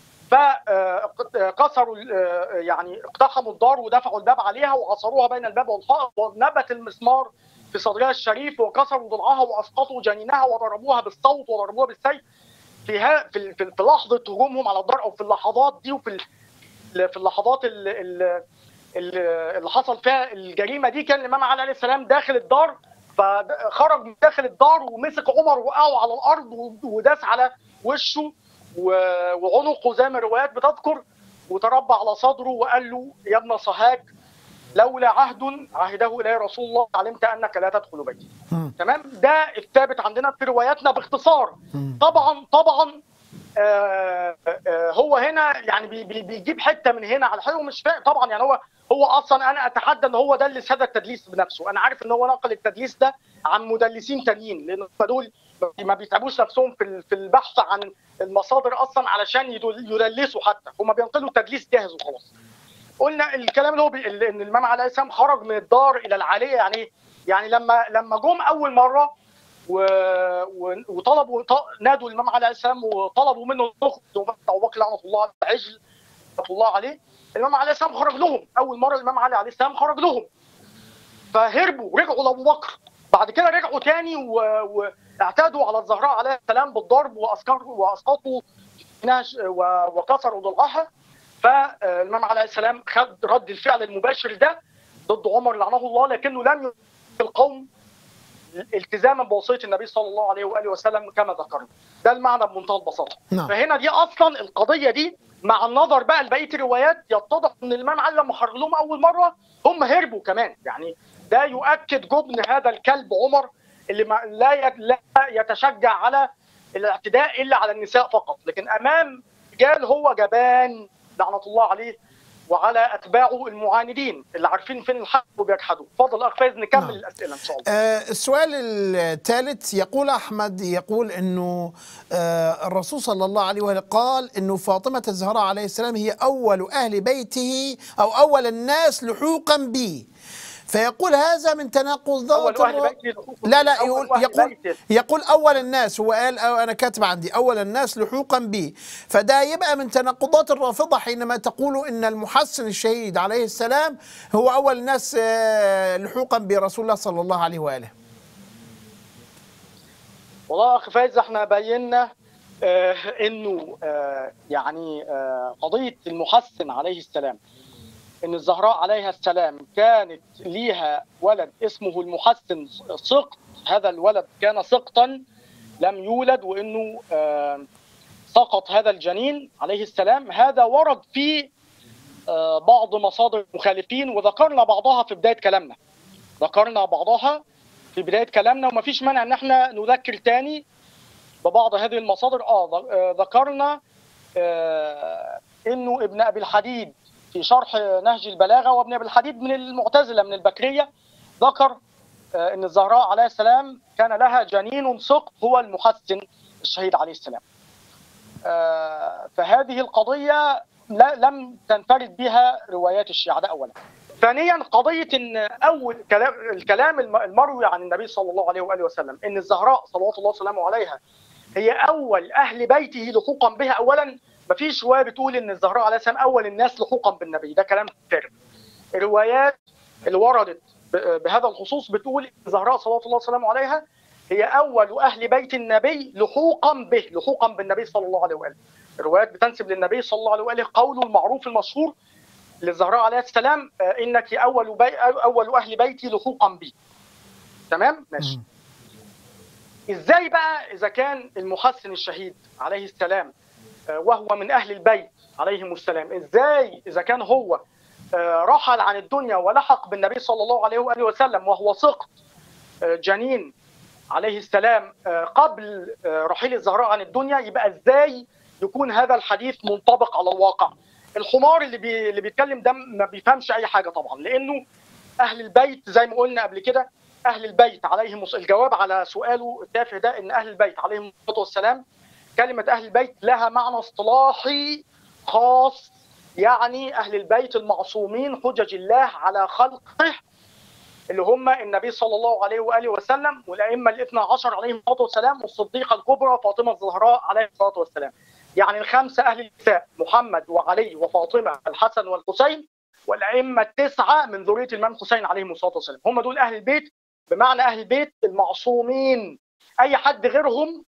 فكسروا يعني اقتحموا الدار ودفعوا الباب عليها وعصروها بين الباب والحائط ونبت المسمار في صدرها الشريف وكسروا ضلعها واسقطوا جنينها وضربوها بالصوت وضربوها بالسيف في ها في, في, في لحظه هجومهم على الدار او في اللحظات دي وفي ال- في اللحظات ال- ال- ال- اللي حصل فيها الجريمه دي كان الامام علي عليه السلام داخل الدار فخرج من داخل الدار ومسك عمر وقعه على الارض وداس على وشه و- وعنقه زي ما الروايات بتذكر وتربع على صدره وقال له يا ابن صهاج لولا عهد عهده الي رسول الله علمت انك لا تدخل بيتي مم. تمام ده الثابت عندنا في رواياتنا باختصار مم. طبعا طبعا آه آه هو هنا يعني بي بي بيجيب حته من هنا على حلو مش فاهم طبعا يعني هو هو اصلا انا اتحدى ان هو دلس هذا التدليس بنفسه انا عارف ان هو نقل التدليس ده عن مدلسين تانيين لان هم دول ما بيتعبوش نفسهم في ال- في البحث عن المصادر اصلا علشان يدل- يدلسوا حتى هم بينقلوا التدليس جاهز وخلاص قلنا الكلام اللي هو بي... اللي- ان الامام عليه السلام خرج من الدار الى العاليه يعني ايه؟ يعني لما لما جم اول مره و... و... وطلبوا ط... نادوا الامام عليه السلام وطلبوا منه يخرج ابو بكر لعنه الله على العجل رحمه الله عليه الامام عليه السلام خرج لهم اول مره الامام علي عليه السلام خرج لهم فهربوا رجعوا لابو بكر بعد كده رجعوا تاني و- واعتادوا على الزهراء عليه السلام بالضرب واسكر واسقطوا ناش و- وكسروا ضلعها فالامام عليه السلام خد رد الفعل المباشر ده ضد عمر لعنه الله لكنه لم يلزم القوم التزاما بوصيه النبي صلى الله عليه واله وسلم كما ذكرنا ده المعنى بمنتهى البساطه نعم. فهنا دي اصلا القضيه دي مع النظر بقى لبقيه الروايات يتضح ان الامام علي لما خرج لهم اول مره هم هربوا كمان يعني ده يؤكد جبن هذا الكلب عمر اللي ما لا يت- لا يتشجع على الاعتداء الا على النساء فقط لكن امام رجال هو جبان لعنه الله عليه وعلى اتباعه المعاندين اللي عارفين فين الحق وبيجحدوا اتفضل اخ فايز نكمل نعم. الاسئله ان شاء الله آه، السؤال الثالث يقول أحمد يقول أنه آه، الرسول صلى الله عليه وآله قال أنه فاطمة الزهراء عليه السلام هي أول أهل بيته أو أول الناس لحوقا به فيقول هذا من تناقض اول ذات اهل الر- بيتي لحوق لا لا أول يقول أهل يقول بيته. يقول اول الناس هو قال أو انا كاتب عندي اول الناس لحوقا به فده يبقى من تناقضات الرافضه حينما تقول ان المحسن الشهيد عليه السلام هو اول الناس آه، لحوقا برسول الله صلى الله عليه واله والله يا اخ فايز احنا بينا آه انه آه يعني آه قضيه المحسن عليه السلام ان الزهراء عليها السلام كانت ليها ولد اسمه المحسن سقط هذا الولد كان سقطا لم يولد وانه آه سقط هذا الجنين عليه السلام هذا ورد في آه بعض مصادر المخالفين وذكرنا بعضها في بدايه كلامنا ذكرنا بعضها في بدايه كلامنا ومفيش مانع ان احنا نذكر تاني ببعض هذه المصادر اه ذ- آه، ذكرنا آه انه ابن ابي الحديد في شرح نهج البلاغه وابن ابي الحديد من المعتزله من البكريه ذكر آه ان الزهراء عليه السلام كان لها جنين سقط هو المحسن الشهيد عليه السلام. آه فهذه القضيه لا لم تنفرد بها روايات الشيعه ده اولا. ثانيا قضيه ان اول كلام الكلام الم- المروي عن النبي صلى الله عليه واله وسلم ان الزهراء صلوات الله وسلامه عليها هي اول اهل بيته لحوقا بها اولا مفيش روايه بتقول ان الزهراء عليه السلام اول الناس لحوقا بالنبي ده كلام فارغ الروايات اللي وردت ب- بهذا الخصوص بتقول ان الزهراء صلوات الله وسلامه عليها هي اول اهل بيت النبي لحوقا به لحوقا بالنبي صلى الله عليه واله الروايات بتنسب للنبي صلى الله عليه واله قوله المعروف المشهور للزهراء عليه السلام آه، انك اول بي اول اهل بيتي لحوقا بي تمام ماشي مم. ازاي بقى اذا كان المحسن الشهيد عليه السلام آه، وهو من اهل البيت عليهم السلام ازاي اذا كان هو آه، رحل عن الدنيا ولحق بالنبي صلى الله عليه واله وسلم وهو سقط آه، جنين عليه السلام آه، قبل آه، رحيل الزهراء عن الدنيا يبقى ازاي يكون هذا الحديث منطبق على الواقع الحمار اللي بي اللي بيتكلم ده ما بيفهمش اي حاجه طبعا لانه اهل البيت زي ما قلنا قبل كده اهل البيت عليهم الص- الجواب على سؤاله التافه ده ان اهل البيت عليهم الصلاه والسلام كلمه اهل البيت لها معنى اصطلاحي خاص يعني اهل البيت المعصومين حجج الله على خلقه اللي هم النبي صلى الله عليه واله وسلم والائمه الاثنى عشر عليهم الصلاه والسلام والصديقه الكبرى فاطمه الزهراء عليه الصلاه والسلام. يعني الخمسه اهل النساء محمد وعلي وفاطمه الحسن والحسين والائمه التسعه من ذريه الامام حسين عليهم الصلاه والسلام، هم دول اهل البيت بمعنى اهل البيت المعصومين اي حد غيرهم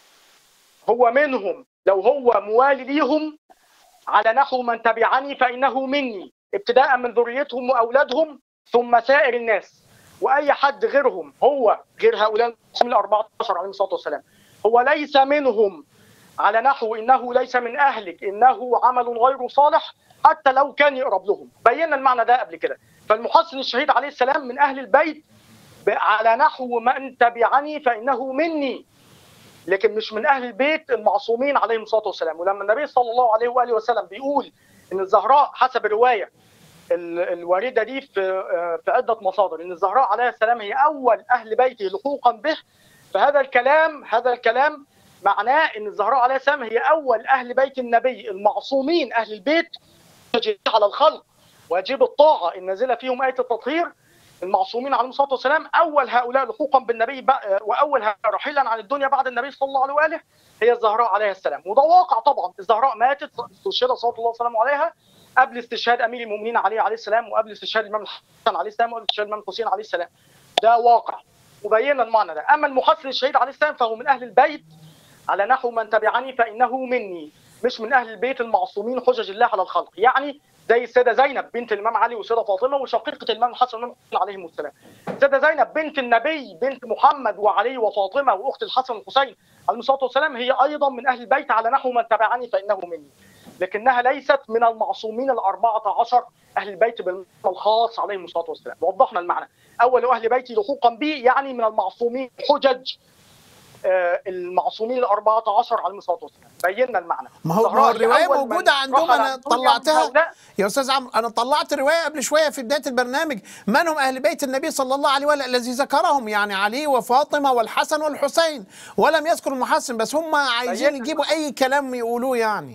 هو منهم لو هو موالي ليهم على نحو من تبعني فانه مني ابتداء من ذريتهم واولادهم ثم سائر الناس واي حد غيرهم هو غير هؤلاء ال 14 عليهم الصلاه والسلام هو ليس منهم على نحو انه ليس من اهلك انه عمل غير صالح حتى لو كان يقرب لهم بينا المعنى ده قبل كده فالمحسن الشهيد عليه السلام من اهل البيت ب- على نحو من تبعني فانه مني لكن مش من اهل البيت المعصومين عليهم الصلاه والسلام ولما النبي صلى الله عليه واله وسلم بيقول ان الزهراء حسب الروايه ال- الوارده دي في آه، في عده مصادر ان الزهراء عليه السلام هي اول اهل بيته لحوقا به فهذا الكلام هذا الكلام معناه ان الزهراء عليه السلام هي اول اهل بيت النبي المعصومين اهل البيت يجب على الخلق واجب الطاعه النازله فيهم ايه التطهير المعصومين عليهم الصلاه والسلام اول هؤلاء لحوقا بالنبي بق- واول هؤلاء رحيلا عن الدنيا بعد النبي صلى الله عليه واله هي الزهراء عليها السلام وده واقع طبعا الزهراء ماتت استشهد صلى الله وسلامه عليها قبل استشهاد امير المؤمنين علي عليه السلام وقبل استشهاد الامام الحسن عليه السلام وقبل استشهاد الامام الحسين عليه السلام ده واقع وبينا المعنى ده اما المحسن الشهيد عليه السلام فهو من اهل البيت على نحو من تبعني فانه مني مش من اهل البيت المعصومين حجج الله على الخلق يعني زي السيده زينب بنت الامام علي والسيده فاطمه وشقيقه الامام الحسن والامام الحسين عليهم السلام السيده زينب بنت النبي بنت محمد وعلي وفاطمه واخت الحسن والحسين عليهم الصلاه والسلام هي ايضا من اهل البيت على نحو من تبعني فانه مني لكنها ليست من المعصومين الأربعة عشر أهل البيت بالمعنى الخاص عليهم الصلاة والسلام وضحنا المعنى أول أهل بيتي لحوقا بي يعني من المعصومين حجج آه، المعصومين ال 14 عليهم الصلاه والسلام بينا المعنى ما هو ما هو الزهراء الروايه لأول من موجوده عندهم رحل انا عن الدنيا طلعتها هؤلاء يا استاذ عمرو انا طلعت الروايه قبل شويه في بدايه البرنامج من هم اهل بيت النبي صلى الله عليه وسلم الذي ذكرهم يعني علي وفاطمه والحسن والحسين ولم يذكر المحسن بس هم عايزين بينا يجيبوا اي كلام يقولوه يعني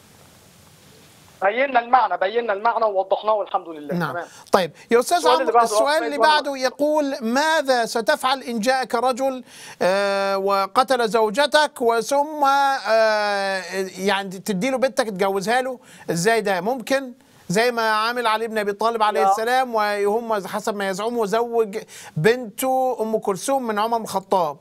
بينا المعنى بينا المعنى ووضحناه والحمد لله نعم تمام. طيب يا استاذ السؤال اللي عمرو بعده السؤال أخ اللي سيد ولا- بعده يقول ماذا ستفعل ان جاءك رجل آه وقتل زوجتك وثم آه يعني تدي له بنتك تجوزها له ازاي ده ممكن زي ما عامل علي بن ابي طالب عليه لا. السلام وهم حسب ما يزعموا زوج بنته ام كلثوم من عمر بن الخطاب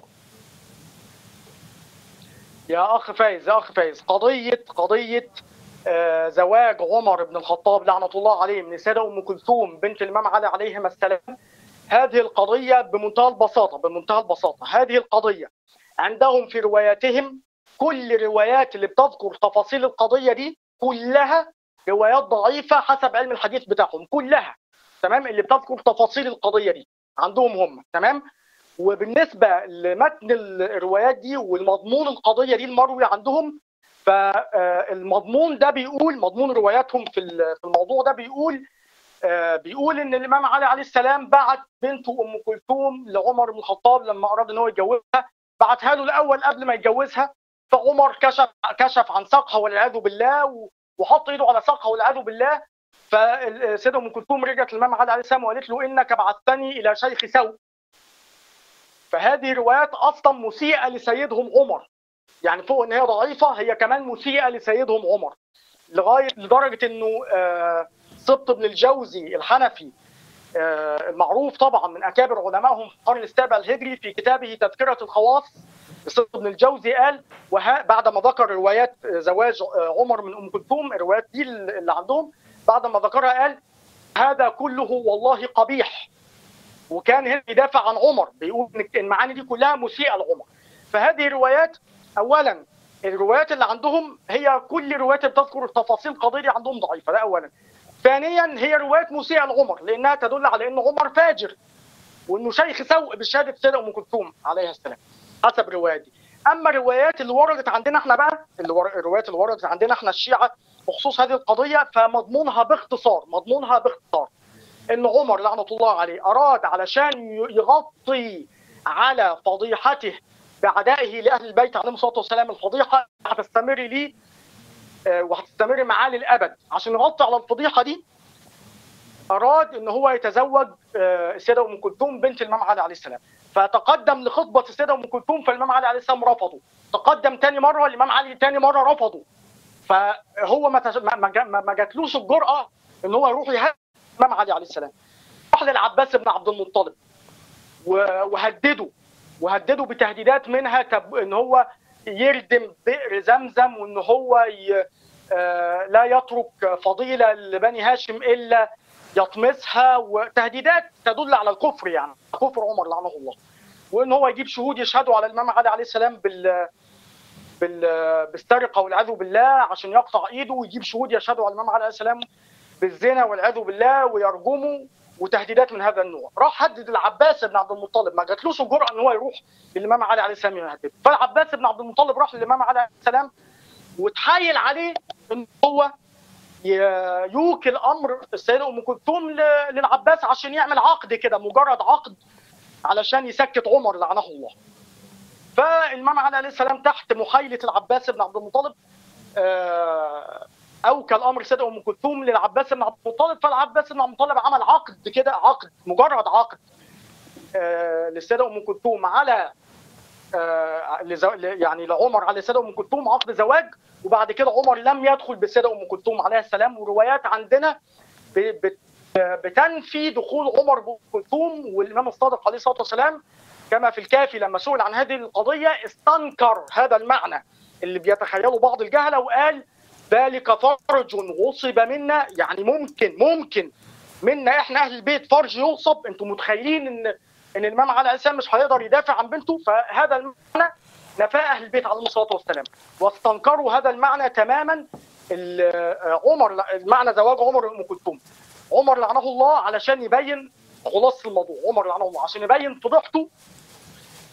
يا اخ فايز يا اخ فايز قضيه قضيه آه، زواج عمر بن الخطاب لعنه الله عليه من السيده ام كلثوم بنت الامام علي عليهما السلام هذه القضيه بمنتهى البساطه بمنتهى البساطه هذه القضيه عندهم في رواياتهم كل الروايات اللي بتذكر تفاصيل القضيه دي كلها روايات ضعيفه حسب علم الحديث بتاعهم كلها تمام اللي بتذكر تفاصيل القضيه دي عندهم هم تمام وبالنسبه لمتن الروايات دي والمضمون القضيه دي المروي عندهم فالمضمون ده بيقول مضمون رواياتهم في ال- في الموضوع ده بيقول آه، بيقول ان الامام علي عليه السلام بعت بنته ام كلثوم لعمر بن الخطاب لما اراد ان هو يتجوزها بعتها له الاول قبل ما يتجوزها فعمر كشف كشف عن ساقها والعياذ بالله و- وحط ايده على ساقها والعياذ بالله فالسيده ام كلثوم رجعت للامام علي عليه السلام وقالت له انك بعثتني الى شيخ سوء فهذه روايات اصلا مسيئه لسيدهم عمر يعني فوق ان هي ضعيفه هي كمان مسيئه لسيدهم عمر لغايه لدرجه انه آه، سبط بن الجوزي الحنفي آه، المعروف طبعا من اكابر علمائهم في القرن السابع الهجري في كتابه تذكره الخواص سبط بن الجوزي قال وها بعد ما ذكر روايات آه، زواج آه، عمر من ام كلثوم الروايات دي اللي عندهم بعد ما ذكرها قال هذا كله والله قبيح وكان هنا بيدافع عن عمر بيقول ان المعاني دي كلها مسيئه لعمر فهذه الروايات اولا الروايات اللي عندهم هي كل روايات بتذكر تفاصيل قضيه عندهم ضعيفه ده اولا ثانيا هي روايات مسيئه لعمر لانها تدل على ان عمر فاجر وانه شيخ سوء بشهاده سيده ام كلثوم عليها السلام حسب الروايات دي اما الروايات اللي وردت عندنا احنا بقى اللي ور... الروايات اللي وردت عندنا احنا الشيعه بخصوص هذه القضيه فمضمونها باختصار مضمونها باختصار ان عمر لعنه الله عليه اراد علشان ي- يغطي على فضيحته بعدائه لاهل البيت عليهم الصلاه والسلام الفضيحه هتستمر ليه آه، وهتستمر معاه للابد عشان يغطي على الفضيحه دي اراد ان هو يتزوج آه، السيده ام كلثوم بنت الامام علي عليه السلام فتقدم لخطبه السيده ام كلثوم فالامام علي عليه السلام رفضه تقدم تاني مره الامام علي تاني مره رفضه فهو ما تج- ما- ما جا- ما ما جاتلوش الجرأه ان هو يروح يهاجم الامام علي عليه السلام راح للعباس بن عبد المطلب و- وهدده وهدده بتهديدات منها تب... ان هو يردم بئر زمزم وان هو ي... آه، لا يترك فضيله لبني هاشم الا يطمسها وتهديدات تدل على الكفر يعني كفر عمر لعنه الله وان هو يجيب شهود يشهدوا على الامام علي عليه السلام بال بال بالسرقه والعياذ بالله عشان يقطع ايده ويجيب شهود يشهدوا على الامام علي عليه السلام بالزنا والعياذ بالله ويرجموا وتهديدات من هذا النوع راح هدد العباس بن عبد المطلب ما جاتلوش الجرأه ان هو يروح للامام علي عليه السلام يهدده فالعباس بن عبد المطلب راح للامام علي عليه السلام وتحايل عليه ان هو ي- يوكل امر السيده ام كلثوم ل- للعباس عشان يعمل عقد كده مجرد عقد علشان يسكت عمر لعنه الله فالامام علي عليه السلام تحت محايله العباس بن عبد المطلب آه، اوكل امر السيده ام كلثوم للعباس بن عبد المطلب فالعباس بن عبد المطلب عمل عقد كده عقد مجرد عقد آه، للسيده ام كلثوم على آه، لزو- ل- يعني لعمر على السيده ام كلثوم عقد زواج وبعد كده عمر لم يدخل بالسيده ام كلثوم عليها السلام وروايات عندنا ب- بت- بتنفي دخول عمر بام كلثوم والامام الصادق عليه الصلاه والسلام كما في الكافي لما سئل عن هذه القضيه استنكر هذا المعنى اللي بيتخيله بعض الجهله وقال ذلك فرج غصب منا يعني ممكن ممكن منا احنا اهل البيت فرج يغصب انتم متخيلين ان ان الامام علي السلام مش هيقدر يدافع عن بنته فهذا المعنى نفاه اهل البيت عليهم الصلاه والسلام واستنكروا هذا المعنى تماما ال- عمر المعنى زواج عمر ام كلثوم عمر لعنه الله علشان يبين خلاصه الموضوع عمر لعنه الله عشان يبين فضيحته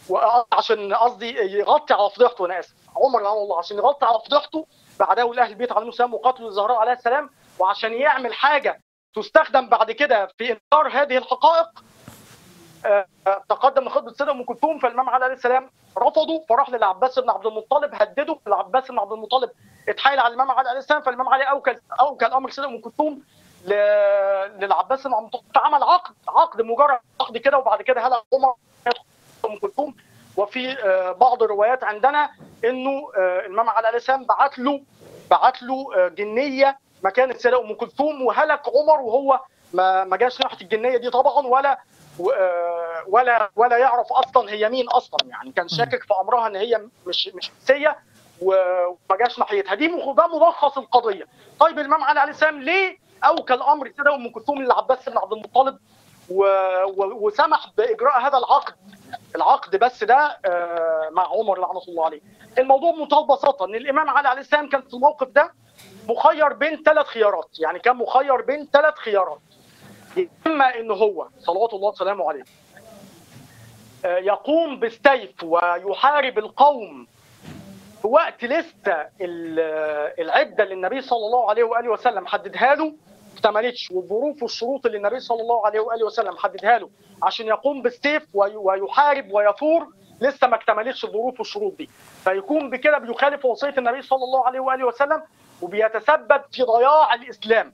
وعشان قصدي يغطي على فضيحته انا اسف عمر رحمه الله عشان يغطي على فضيحته بعداوي لاهل البيت عليهم السلام وقتل الزهراء عليه السلام وعشان يعمل حاجه تستخدم بعد كده في انكار هذه الحقائق آه، آه، تقدم لخطبه السيده ام كلثوم فالامام علي عليه السلام رفضه فراح للعباس بن عبد المطلب هدده العباس بن عبد المطلب اتحايل على الامام علي عليه السلام فالامام علي اوكل اوكل امر السيده ام كلثوم ل- للعباس بن عبد المطلب فعمل عقد عقد مجرد عقد كده وبعد كده هلا عمر ام كلثوم وفي آه، بعض الروايات عندنا انه آه، الامام علي عليه السلام بعت له بعت له آه، جنيه مكان السيده ام كلثوم وهلك عمر وهو ما ما جاش ناحيه الجنيه دي طبعا ولا و- آه، ولا ولا يعرف اصلا هي مين اصلا يعني كان شاكك في امرها ان هي مش مش انسيه وما جاش ناحيتها دي مخ- ده ملخص القضيه طيب الامام علي عليه السلام ليه اوكل امر السيده ام كلثوم للعباس بن عبد المطلب و... و... وسمح باجراء هذا العقد العقد بس ده آه، مع عمر لعنه الله عليه الموضوع بمنتهى البساطه ان الامام علي عليه السلام كان في الموقف ده مخير بين ثلاث خيارات يعني كان مخير بين ثلاث خيارات اما ان هو صلوات الله وسلامه عليه آه، يقوم بالسيف ويحارب القوم في وقت لسه ال- العده اللي النبي صلى الله عليه واله وسلم حددها له ما اكتملتش والظروف والشروط اللي النبي صلى الله عليه واله وسلم حددها له عشان يقوم بالسيف وي- ويحارب ويثور لسه ما اكتملتش الظروف والشروط دي فيكون بكده بيخالف وصيه النبي صلى الله عليه واله وسلم وبيتسبب في ضياع الاسلام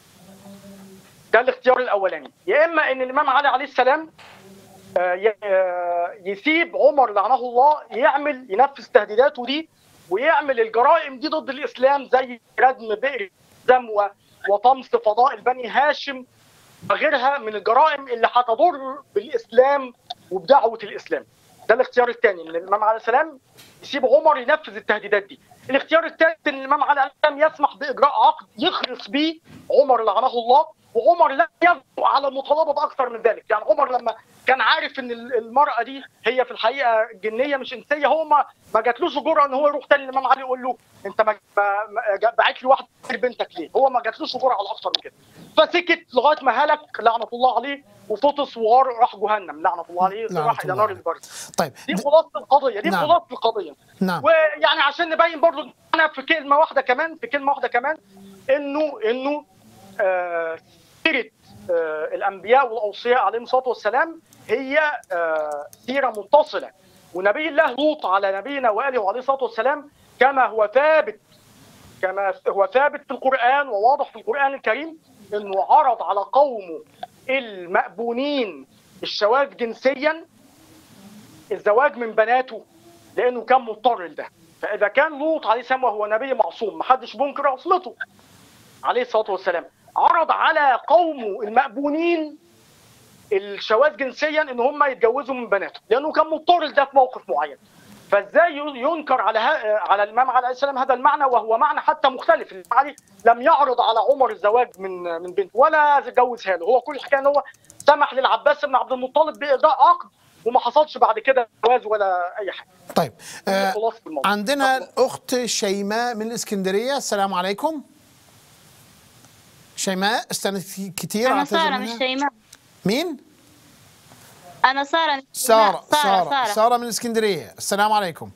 ده الاختيار الاولاني يا اما ان الامام علي عليه السلام آه، ي- آه، يسيب عمر لعنه الله يعمل ينفذ تهديداته دي ويعمل الجرائم دي ضد الاسلام زي ردم بئر دم و- وطمس فضائل بني هاشم وغيرها من الجرائم اللي هتضر بالاسلام وبدعوه الاسلام. ده الاختيار الثاني ان الامام عليه السلام يسيب عمر ينفذ التهديدات دي. الاختيار الثالث ان الامام عليه السلام يسمح باجراء عقد يخلص به عمر لعنه الله وعمر لا يجرؤ على المطالبه باكثر من ذلك، يعني عمر لما كان عارف ان ال- المراه دي هي في الحقيقه جنيه مش انسيه هو ما ما جاتلوش جرأه ان هو يروح تاني للامام علي يقول له انت ما ما- ما- جا- بعت لي واحد بنتك ليه؟ هو ما جاتلوش جرأه على اكثر من كده. فسكت لغايه ما هلك لعنه الله عليه وفطس وغار راح جهنم لعنه الله عليه لعنة راح الى الله نار عليه. البرد. طيب دي د- خلاصه القضيه دي نعم. خلاصه القضيه نعم ويعني عشان نبين برضو انا في كلمه واحده كمان في كلمه واحده كمان انه انه آه، سيره آه، الانبياء والاوصياء عليهم الصلاه والسلام هي آه، سيره متصله ونبي الله لوط على نبينا واله وعليه الصلاه والسلام كما هو ثابت كما هو ثابت في القران وواضح في القران الكريم انه عرض على قومه المأبونين الشواذ جنسيا الزواج من بناته لانه كان مضطر لده فاذا كان لوط عليه السلام وهو نبي معصوم محدش بينكر عصمته عليه الصلاه والسلام عرض على قومه المأبونين الشواذ جنسيا ان هم يتجوزوا من بناته لانه كان مضطر لده في موقف معين فازاي ينكر على ها على الامام علي عليه السلام هذا المعنى وهو معنى حتى مختلف الإمام علي لم يعرض على عمر الزواج من من بنته ولا جوزها له هو كل الحكايه ان هو سمح للعباس بن عبد المطلب باجراء عقد وما حصلش بعد كده جواز ولا اي حاجه طيب آه خلاص الموضوع. عندنا الاخت شيماء من الاسكندريه السلام عليكم شيماء استنت كتير أنا أعتذر سارة منها. مش شيماء مين أنا سارة مش ساره شيماء. ساره سارة ساره من الاسكندريه السلام عليكم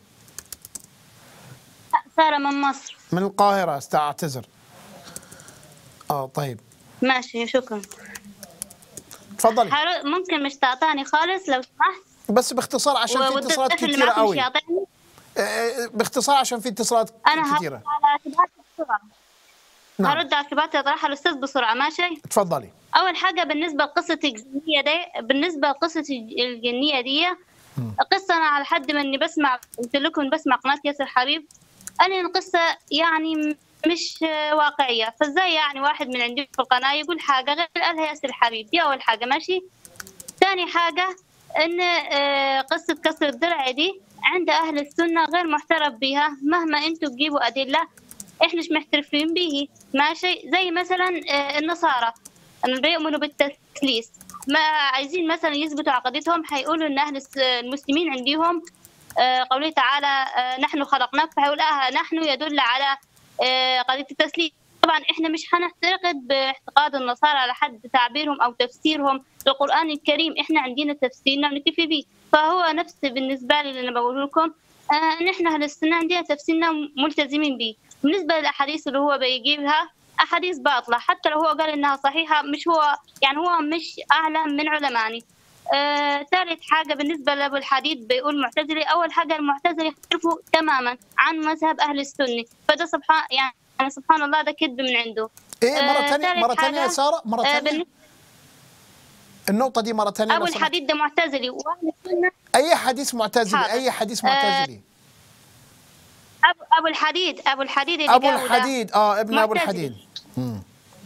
سارة من مصر من القاهره استعتذر اه طيب ماشي شكرا تفضلي حر- ممكن مش تعطاني خالص لو سمحت بس باختصار عشان في والضيف اتصالات اللي كتيره معكم مش قوي يعطيني آه، باختصار عشان في اتصالات أنا هرد كتيره على اعتبارات بسرعة نعم هرد على اعتبارات طرحها الأستاذ بسرعة ماشي تفضلي أول حاجة بالنسبة لقصة الجنية دي بالنسبة لقصة الجنية دي القصة أنا على حد ما إني بسمع قلت لكم بسمع قناة ياسر حبيب قال إن القصة يعني م- مش آه، واقعية فإزاي يعني واحد من عندي في القناة يقول حاجة غير اللي قالها ياسر حبيب دي أول حاجة ماشي ثاني حاجة إن آه، قصة كسر الدرع دي عند أهل السنة غير معترف بها مهما أنتوا تجيبوا أدلة إحنا مش محترفين به ماشي زي مثلا آه، النصارى أنا بيؤمنوا بالتثليث ما عايزين مثلا يثبتوا عقيدتهم حيقولوا ان اهل الس- المسلمين عندهم آه، قوله تعالى آه، نحن خلقناك فهيقول اه نحن يدل على آه، قضيه التثليث طبعا احنا مش هنعتقد باعتقاد النصارى على حد تعبيرهم او تفسيرهم للقران الكريم احنا عندنا تفسيرنا ونكتفي به فهو نفس بالنسبه لي اللي انا بقوله لكم آه نحن اهل السنه عندنا تفسيرنا ملتزمين به بالنسبه للاحاديث اللي هو بيجيبها احاديث باطله حتى لو هو قال انها صحيحه مش هو يعني هو مش اعلم من علماني آه، ثالث حاجة بالنسبة لأبو الحديد بيقول معتزلي أول حاجة المعتزلي يختلفوا تماما عن مذهب أهل السنة فده سبحان يعني سبحان الله ده كذب من عنده ايه مره آه، ثانيه ثالث مره ثانيه يا حاجة، ساره مره آه، ثانيه بالنسبة النقطه دي مره ثانيه أبو لو سمحت. الحديد ده معتزلي وأهل السنة اي حديث معتزلي حاضر. اي حديث آه، معتزلي أبو, أبو الحديد أبو الحديد اللي ابو جابه ده. الحديد اه ابن ابو معتزلي. الحديد مم.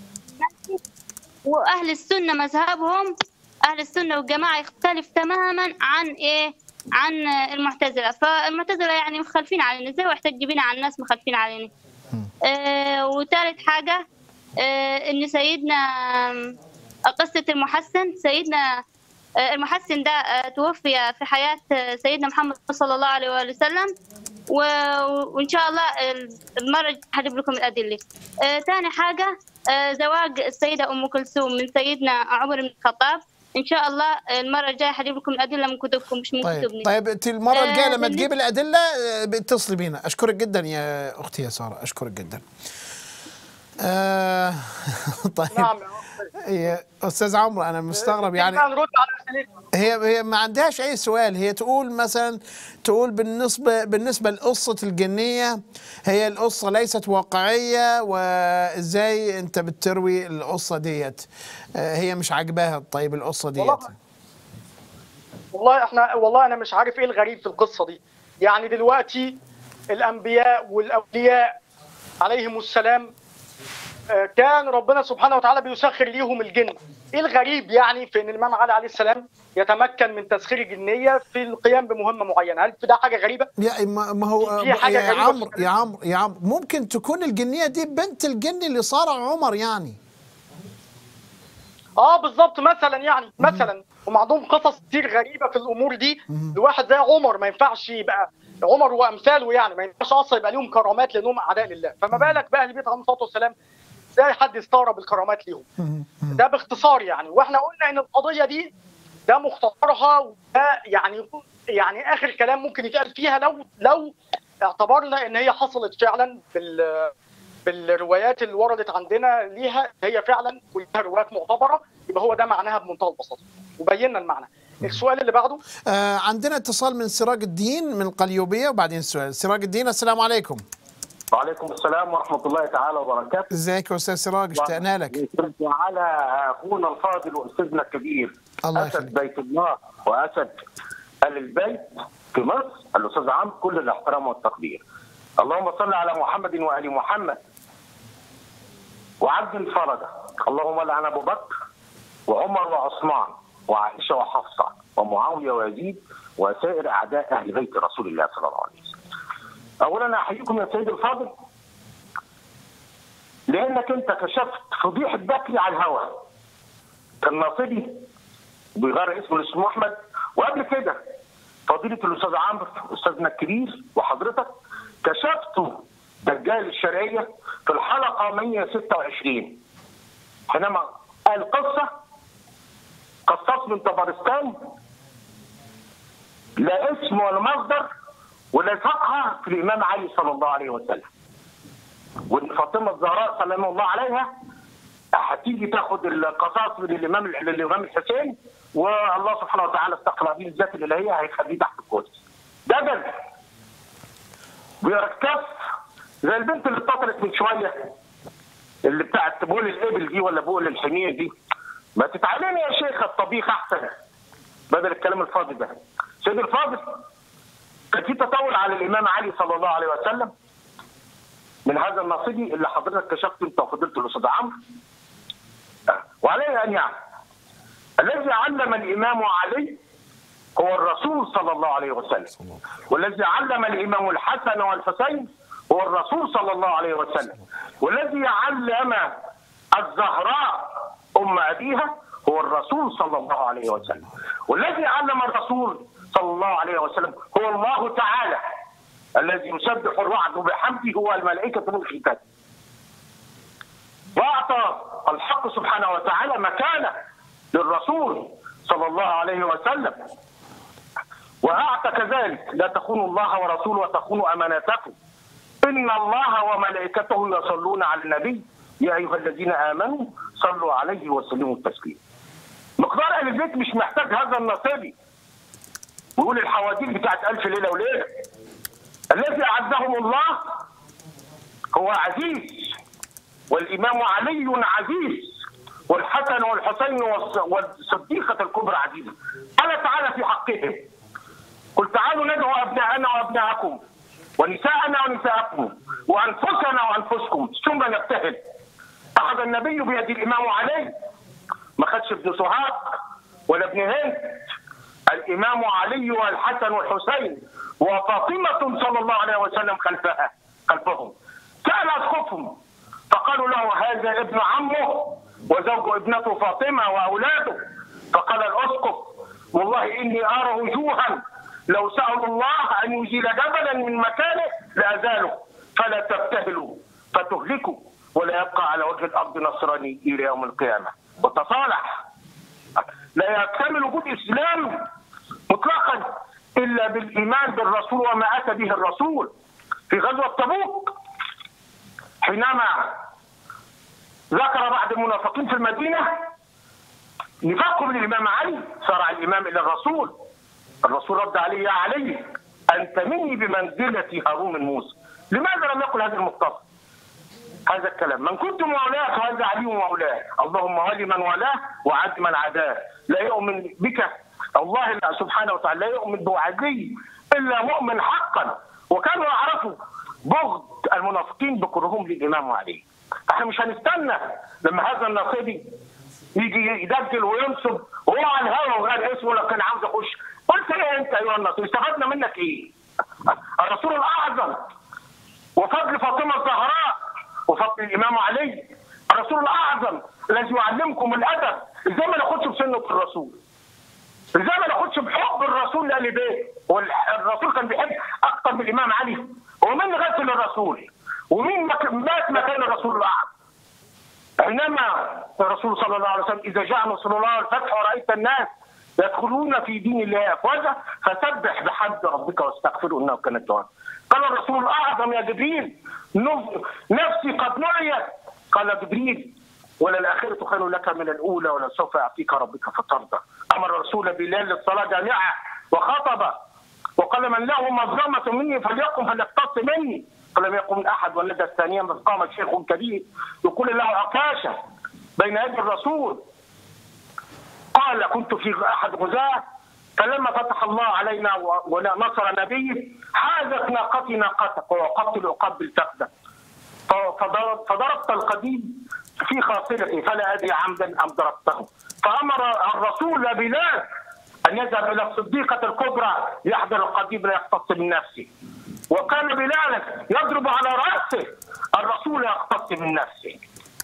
واهل السنه مذهبهم اهل السنه والجماعه يختلف تماما عن ايه عن المعتزله فالمعتزله يعني مخالفين علينا زي واحتج بينا عن الناس مخالفين علينا آه وثالث حاجه آه ان سيدنا آه، قصه المحسن سيدنا آه، المحسن ده آه، توفي في حياه آه، سيدنا محمد صلى الله عليه وآله وسلم و- وان شاء الله المره الجايه هجيب لكم الادله. آه، ثاني حاجه آه، زواج السيده ام كلثوم من سيدنا عمر بن الخطاب ان شاء الله المره الجايه هجيب لكم الادله من كتبكم مش من طيب كتبني. طيب انت المره الجايه آه، لما بالنسبة- تجيب الادله آه، اتصلي بينا اشكرك جدا يا اختي يا ساره اشكرك جدا آه طيب نعم يا استاذ عمرو انا مستغرب يعني نرد على اسئلتكم هي هي ما عندهاش اي سؤال هي تقول مثلا تقول بالنسبه بالنسبه لقصه الجنيه هي القصه ليست واقعيه وازاي انت بتروي القصه ديت آه، هي مش عاجباها طيب القصه ديت والله والله احنا والله انا مش عارف ايه الغريب في القصه دي يعني دلوقتي الانبياء والاولياء عليهم السلام آه، كان ربنا سبحانه وتعالى بيسخر ليهم الجن ايه الغريب يعني في ان الامام علي عليه السلام يتمكن من تسخير الجنيه في القيام بمهمه معينه هل في ده حاجه غريبه يا ما ما هو في حاجة يا غريبة عمرو في يا عمرو يا عمرو ممكن تكون الجنيه دي بنت الجن اللي صارع عمر يعني اه بالظبط مثلا يعني مثلا هم عندهم قصص كتير غريبه في الامور دي لواحد زي عمر ما ينفعش يبقى عمر وامثاله يعني ما ينفعش اصلا يبقى لهم كرامات لانهم اعداء لله فما بالك بقى البيت عليه الصلاه والسلام ازاي حد يستغرب الكرامات ليهم ده باختصار يعني واحنا قلنا ان القضيه دي ده مختصرها وده يعني يعني اخر كلام ممكن يتقال فيها لو لو اعتبرنا ان هي حصلت فعلا بال بالروايات اللي وردت عندنا ليها هي فعلا كلها روايات معتبره يبقى هو ده معناها بمنتهى البساطه وبينا المعنى السؤال اللي بعده آه عندنا اتصال من سراج الدين من القليوبيه وبعدين السؤال سراج الدين السلام عليكم وعليكم السلام ورحمة الله تعالى وبركاته ازيك يا استاذ سراج اشتقنا لك نشرف على أخونا الفاضل وأستاذنا الكبير الله أسد يخليك. بيت الله وأسد أهل البيت في مصر الأستاذ عمرو كل الاحترام والتقدير اللهم صل على محمد وآل محمد وعبد الفرجة اللهم لعن أبو بكر وعمر وعثمان وعائشة وحفصة ومعاوية ويزيد وسائر أعداء أهل بيت رسول الله صلى الله عليه وسلم أولا أحييكم يا سيدي الفاضل لانك انت كشفت فضيحه بكري على الهواء كان ناصبي بيغير اسمه لاسمه احمد وقبل كده فضيله الاستاذ عمرو استاذنا الكبير وحضرتك كشفتوا دجال الشرعيه في الحلقه 126 حينما قال قصه قصاص من طبرستان لا اسم ولا مصدر ولا ساقها في الامام علي صلى الله عليه وسلم وان فاطمه الزهراء سلام الله عليها هتيجي تاخد القصاص من الامام الامام الحسين والله سبحانه وتعالى استغفر به الذات الالهيه هيخليه تحت الكرسي. ده جد. بيركز زي البنت اللي اتصلت من شويه اللي بتاعت بقول الابل دي ولا بقول الحمير دي ما تتعلمي يا شيخ الطبيخ احسن بدل الكلام الفاضي ده. سيدي الفاضل كان في تطاول على الامام علي صلى الله عليه وسلم من هذا النصيبي اللي حضرتك كشفت انت وفضلت الاستاذ عمرو وعليه ان يعلم الذي علم الامام علي هو الرسول صلى الله عليه وسلم والذي علم الامام الحسن والحسين هو الرسول صلى الله عليه وسلم والذي علم الزهراء ام ابيها هو الرسول صلى الله عليه وسلم والذي علم الرسول صلى الله عليه وسلم هو الله تعالى الذي يسبح الرعد بحمده والملائكة بالختان واعطى الحق سبحانه وتعالى مكانه للرسول صلى الله عليه وسلم واعطى كذلك لا تخونوا الله ورسوله وتخونوا اماناتكم ان الله وملائكته يصلون على النبي يا ايها الذين امنوا صلوا عليه وسلموا تسليما مقدار اهل البيت مش محتاج هذا النصيبي ويقول الحواديت بتاعت الف ليله وليله الذي اعزهم الله هو عزيز والامام علي عزيز والحسن والحسين والص- والصديقه الكبرى عزيزه قال تعالى في حقهم قل تعالوا ندعو ابناءنا وابناءكم ونساءنا ونساءكم وانفسنا وانفسكم ثم نبتهل اخذ النبي بيد الامام علي ما خدش ابن سهاق ولا ابن هند الامام علي والحسن والحسين وفاطمه صلى الله عليه وسلم خلفها خلفهم سال اسقفهم فقالوا له هذا ابن عمه وزوج ابنته فاطمه واولاده فقال الاسقف والله اني ارى وجوها لو سالوا الله ان يزيل جبلا من مكانه لازاله فلا تبتهلوا فتهلكوا ولا يبقى على وجه الارض نصراني الى يوم القيامه وتصالح لا يكتمل وجود اسلام مطلقا الا بالايمان بالرسول وما اتى به الرسول في غزوه تبوك حينما ذكر بعض المنافقين في المدينه نفاقهم للامام علي صار الامام الى الرسول الرسول رد عليه يا علي انت مني بمنزله هارون من موسى لماذا لم يقل هذا المختصر هذا الكلام من كنت مولاه فهذا علي مولاه اللهم ولي من والاه وعد من عداه لا يؤمن بك الله لا سبحانه وتعالى لا يؤمن بوعدي الا مؤمن حقا وكانوا يعرفوا بغض المنافقين بكرههم للامام علي احنا مش هنستنى لما هذا النصيبي يجي يدجل وينصب وهو على الهوا وغير اسمه لو كان عاوز يخش قلت ايه انت ايها النصيبي استفدنا منك ايه؟ الرسول الاعظم وفضل فاطمه الزهراء وفضل الامام علي الرسول الاعظم الذي يعلمكم الادب ازاي ما ناخدش بسنه الرسول ازاي ما ناخدش بحب الرسول لآل بيت والرسول كان بيحب اكتر من الامام علي ومين غسل الرسول ومين مك- مات مكان الرسول الاعظم حينما الرسول صلى الله عليه وسلم اذا جاء نصر الله والفتح ورايت الناس يدخلون في دين الله افواجا فسبح بحمد ربك واستغفره انه كان توابا قال الرسول الاعظم يا جبريل نف- نفسي قد نعيت قال جبريل وللآخرة خير لك من الأولى ولسوف يعطيك ربك فترضى أمر الرسول بلال للصلاة جامعة وخطب وقال من له مظلمة مني فليقم فليقتص مني فلم يقم أحد والندى الثانية إذ قام شيخ كبير يقول له عكاشة بين يدي الرسول قال كنت في أحد غزاة فلما فتح الله علينا و- ونصر نبيه حازت ناقتي ناقتك ووقفت لأقبل فخذك فضرب فضربت القديم في خاصرته فلا ادري عمدا ام ضربته فامر الرسول بلال ان يذهب الى الصديقه الكبرى يحضر القديم لا يختص من نفسه وكان بلال يضرب على راسه الرسول يختص من نفسه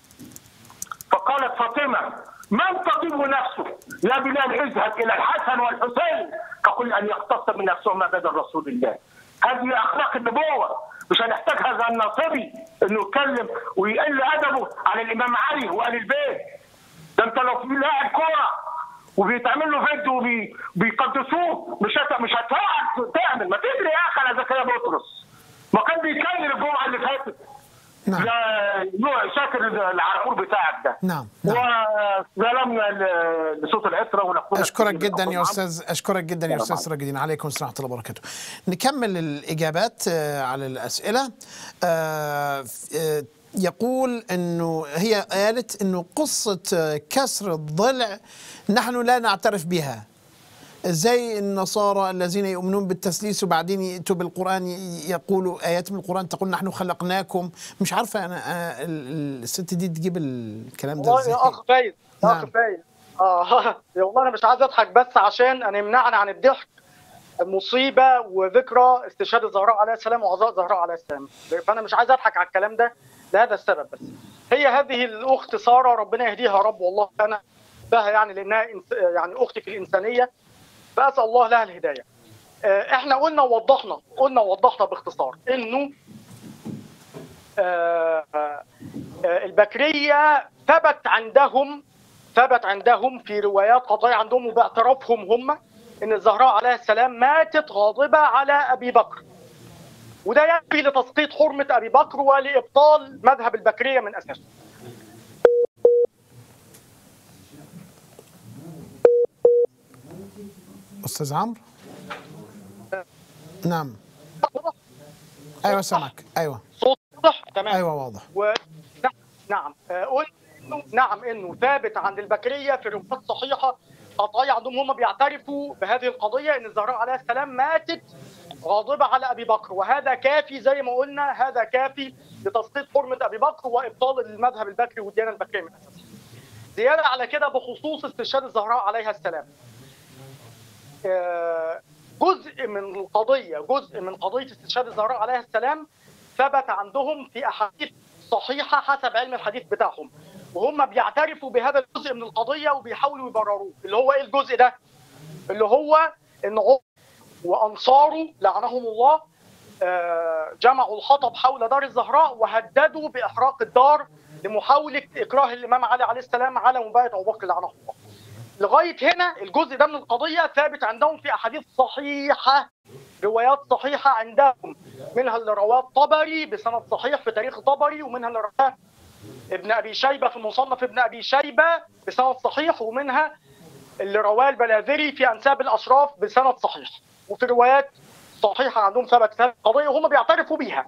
فقالت فاطمه من تطيب نفسه يا بلال اذهب الى الحسن والحسين فقل ان يختص من نفسهما بدل رسول الله هذه اخلاق النبوه مش هنحتاج هذا الناصبي انه يتكلم ويقل ادبه على الامام علي وال البيت ده انت لو في لاعب كوره وبيتعمل له فيديو وبيقدسوه مش هت... مش هتقعد تعمل ما تدري يا اخي على زكريا بطرس ما كان بيتكلم الجمعه اللي فاتت نعم ده نوع شاكر العرقور بتاعك ده نعم نعم وسلامنا ل- لصوت العتره ونقول اشكرك جدا يا استاذ اشكرك جدا يا استاذ سراج الدين عليكم السلام ورحمه الله وبركاته نكمل الاجابات آه، على الاسئله آه، آه، يقول انه هي قالت انه قصه آه، كسر الضلع نحن لا نعترف بها زي النصارى الذين يؤمنون بالتثليث وبعدين يأتوا بالقرآن ي- يقولوا آيات من القرآن تقول نحن خلقناكم مش عارفة أنا آه، ال- ال- الست دي تجيب الكلام ده والله ازاي يا اخ فايز يا نعم. اخ فايز اه والله انا مش عايز اضحك بس عشان انا يمنعني عن الضحك مصيبه وذكرى استشهاد الزهراء عليه السلام وعزاء الزهراء عليه السلام فانا مش عايز اضحك على الكلام ده لهذا السبب بس هي هذه الاخت ساره ربنا يهديها يا رب والله انا بها يعني لانها إنس- يعني اختي في الانسانيه فاسال الله لها الهدايه آه، احنا قلنا ووضحنا قلنا ووضحنا باختصار انه آه، آه، آه، البكريه ثبت عندهم ثبت عندهم في روايات قطعيه عندهم وباعترافهم هم ان الزهراء عليه السلام ماتت غاضبه على ابي بكر وده يكفي لتسقيط حرمه ابي بكر ولابطال مذهب البكريه من اساسه استاذ عمرو نعم ايوه سامعك ايوه صوت واضح تمام ايوه واضح و... نعم نعم آه، قلت إنه نعم انه ثابت عند البكريه في روايات صحيحه قطعيه عندهم هم بيعترفوا بهذه القضيه ان الزهراء عليه السلام ماتت غاضبه على ابي بكر وهذا كافي زي ما قلنا هذا كافي لتسقيط حرمه ابي بكر وابطال المذهب البكري والديانه البكريه من اساسها. زياده على كده بخصوص استشهاد الزهراء عليها السلام. آه، جزء من القضيه جزء من قضيه استشهاد الزهراء عليها السلام ثبت عندهم في احاديث صحيحه حسب علم الحديث بتاعهم وهم بيعترفوا بهذا الجزء من القضيه وبيحاولوا يبرروه اللي هو ايه الجزء ده اللي هو ان عمر وانصاره لعنهم الله آه، جمعوا الحطب حول دار الزهراء وهددوا باحراق الدار لمحاوله اكراه الامام علي عليه السلام على مبايعه ابو بكر لعنه الله لغايه هنا الجزء ده من القضيه ثابت عندهم في احاديث صحيحه روايات صحيحه عندهم منها اللي رواه الطبري بسند صحيح في تاريخ الطبري ومنها اللي رواه ابن ابي شيبه في مصنف ابن ابي شيبه بسند صحيح ومنها اللي رواه البلاذري في انساب الاشراف بسند صحيح وفي روايات صحيحه عندهم ثبت في هذه القضيه وهم بيعترفوا بيها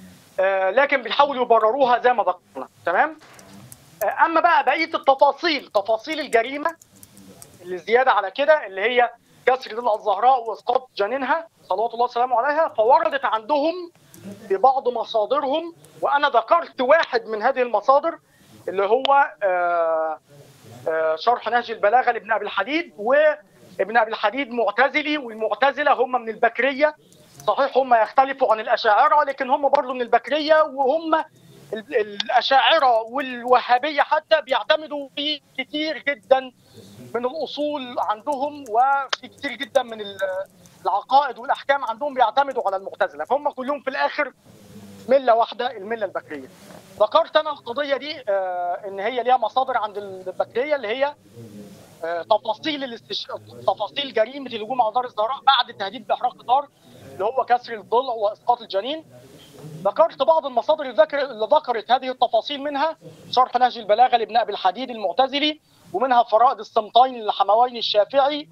آه لكن بيحاولوا يبرروها زي ما ذكرنا تمام آه اما بقى بقيه التفاصيل تفاصيل الجريمه اللي زياده على كده اللي هي كسر ضلع الزهراء واسقاط جنينها صلوات الله وسلامه عليها فوردت عندهم في بعض مصادرهم وانا ذكرت واحد من هذه المصادر اللي هو آه، آه، شرح نهج البلاغه لابن ابي الحديد وابن ابي الحديد معتزلي والمعتزله هم من البكريه صحيح هم يختلفوا عن الاشاعره لكن هم برضه من البكريه وهم ال- الاشاعره والوهابيه حتى بيعتمدوا في كتير جدا من الاصول عندهم وفي كتير جدا من ال- العقائد والاحكام عندهم بيعتمدوا على المعتزله فهم كلهم في الاخر مله واحده المله البكريه ذكرت انا القضيه دي آه، ان هي ليها مصادر عند البكريه اللي هي آه، تفاصيل الاستش... تفاصيل جريمه الهجوم على دار الزهراء بعد التهديد باحراق الدار اللي هو كسر الضلع واسقاط الجنين ذكرت بعض المصادر اللي ذكر- اللي ذكرت هذه التفاصيل منها شرح نهج البلاغه لابن ابي الحديد المعتزلي ومنها فرائد الصمتين للحموين الشافعي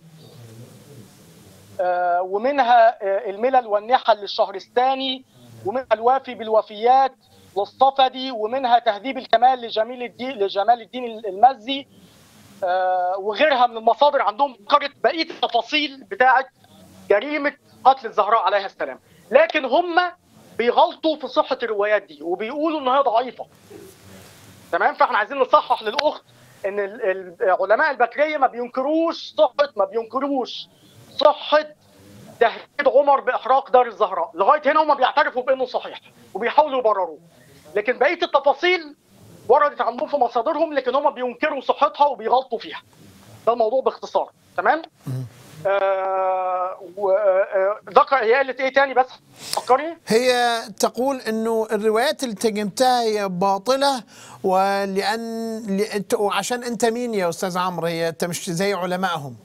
آه، ومنها آه، الملل والنحل للشهرستاني ومنها الوافي بالوفيات للصفدي ومنها تهذيب الكمال لجميل الدين لجمال الدين المزي آه، وغيرها من المصادر عندهم ذكرت بقيه التفاصيل بتاعه جريمه قتل الزهراء عليها السلام لكن هم بيغلطوا في صحه الروايات دي وبيقولوا ان هي ضعيفه تمام فاحنا عايزين نصحح للاخت ان ال- ال- علماء البكريه ما بينكروش صحه ما بينكروش صحه تهديد عمر باحراق دار الزهراء لغايه هنا هم بيعترفوا بانه صحيح وبيحاولوا يبرروه لكن بقيه التفاصيل وردت عندهم في مصادرهم لكن هم بينكروا صحتها وبيغلطوا فيها ده الموضوع باختصار تمام آه وذكر هي قالت ايه تاني بس فكرني هي تقول انه الروايات اللي ترجمتها هي باطله ولان لأنت وعشان انت مين يا استاذ عمرو هي انت مش زي علمائهم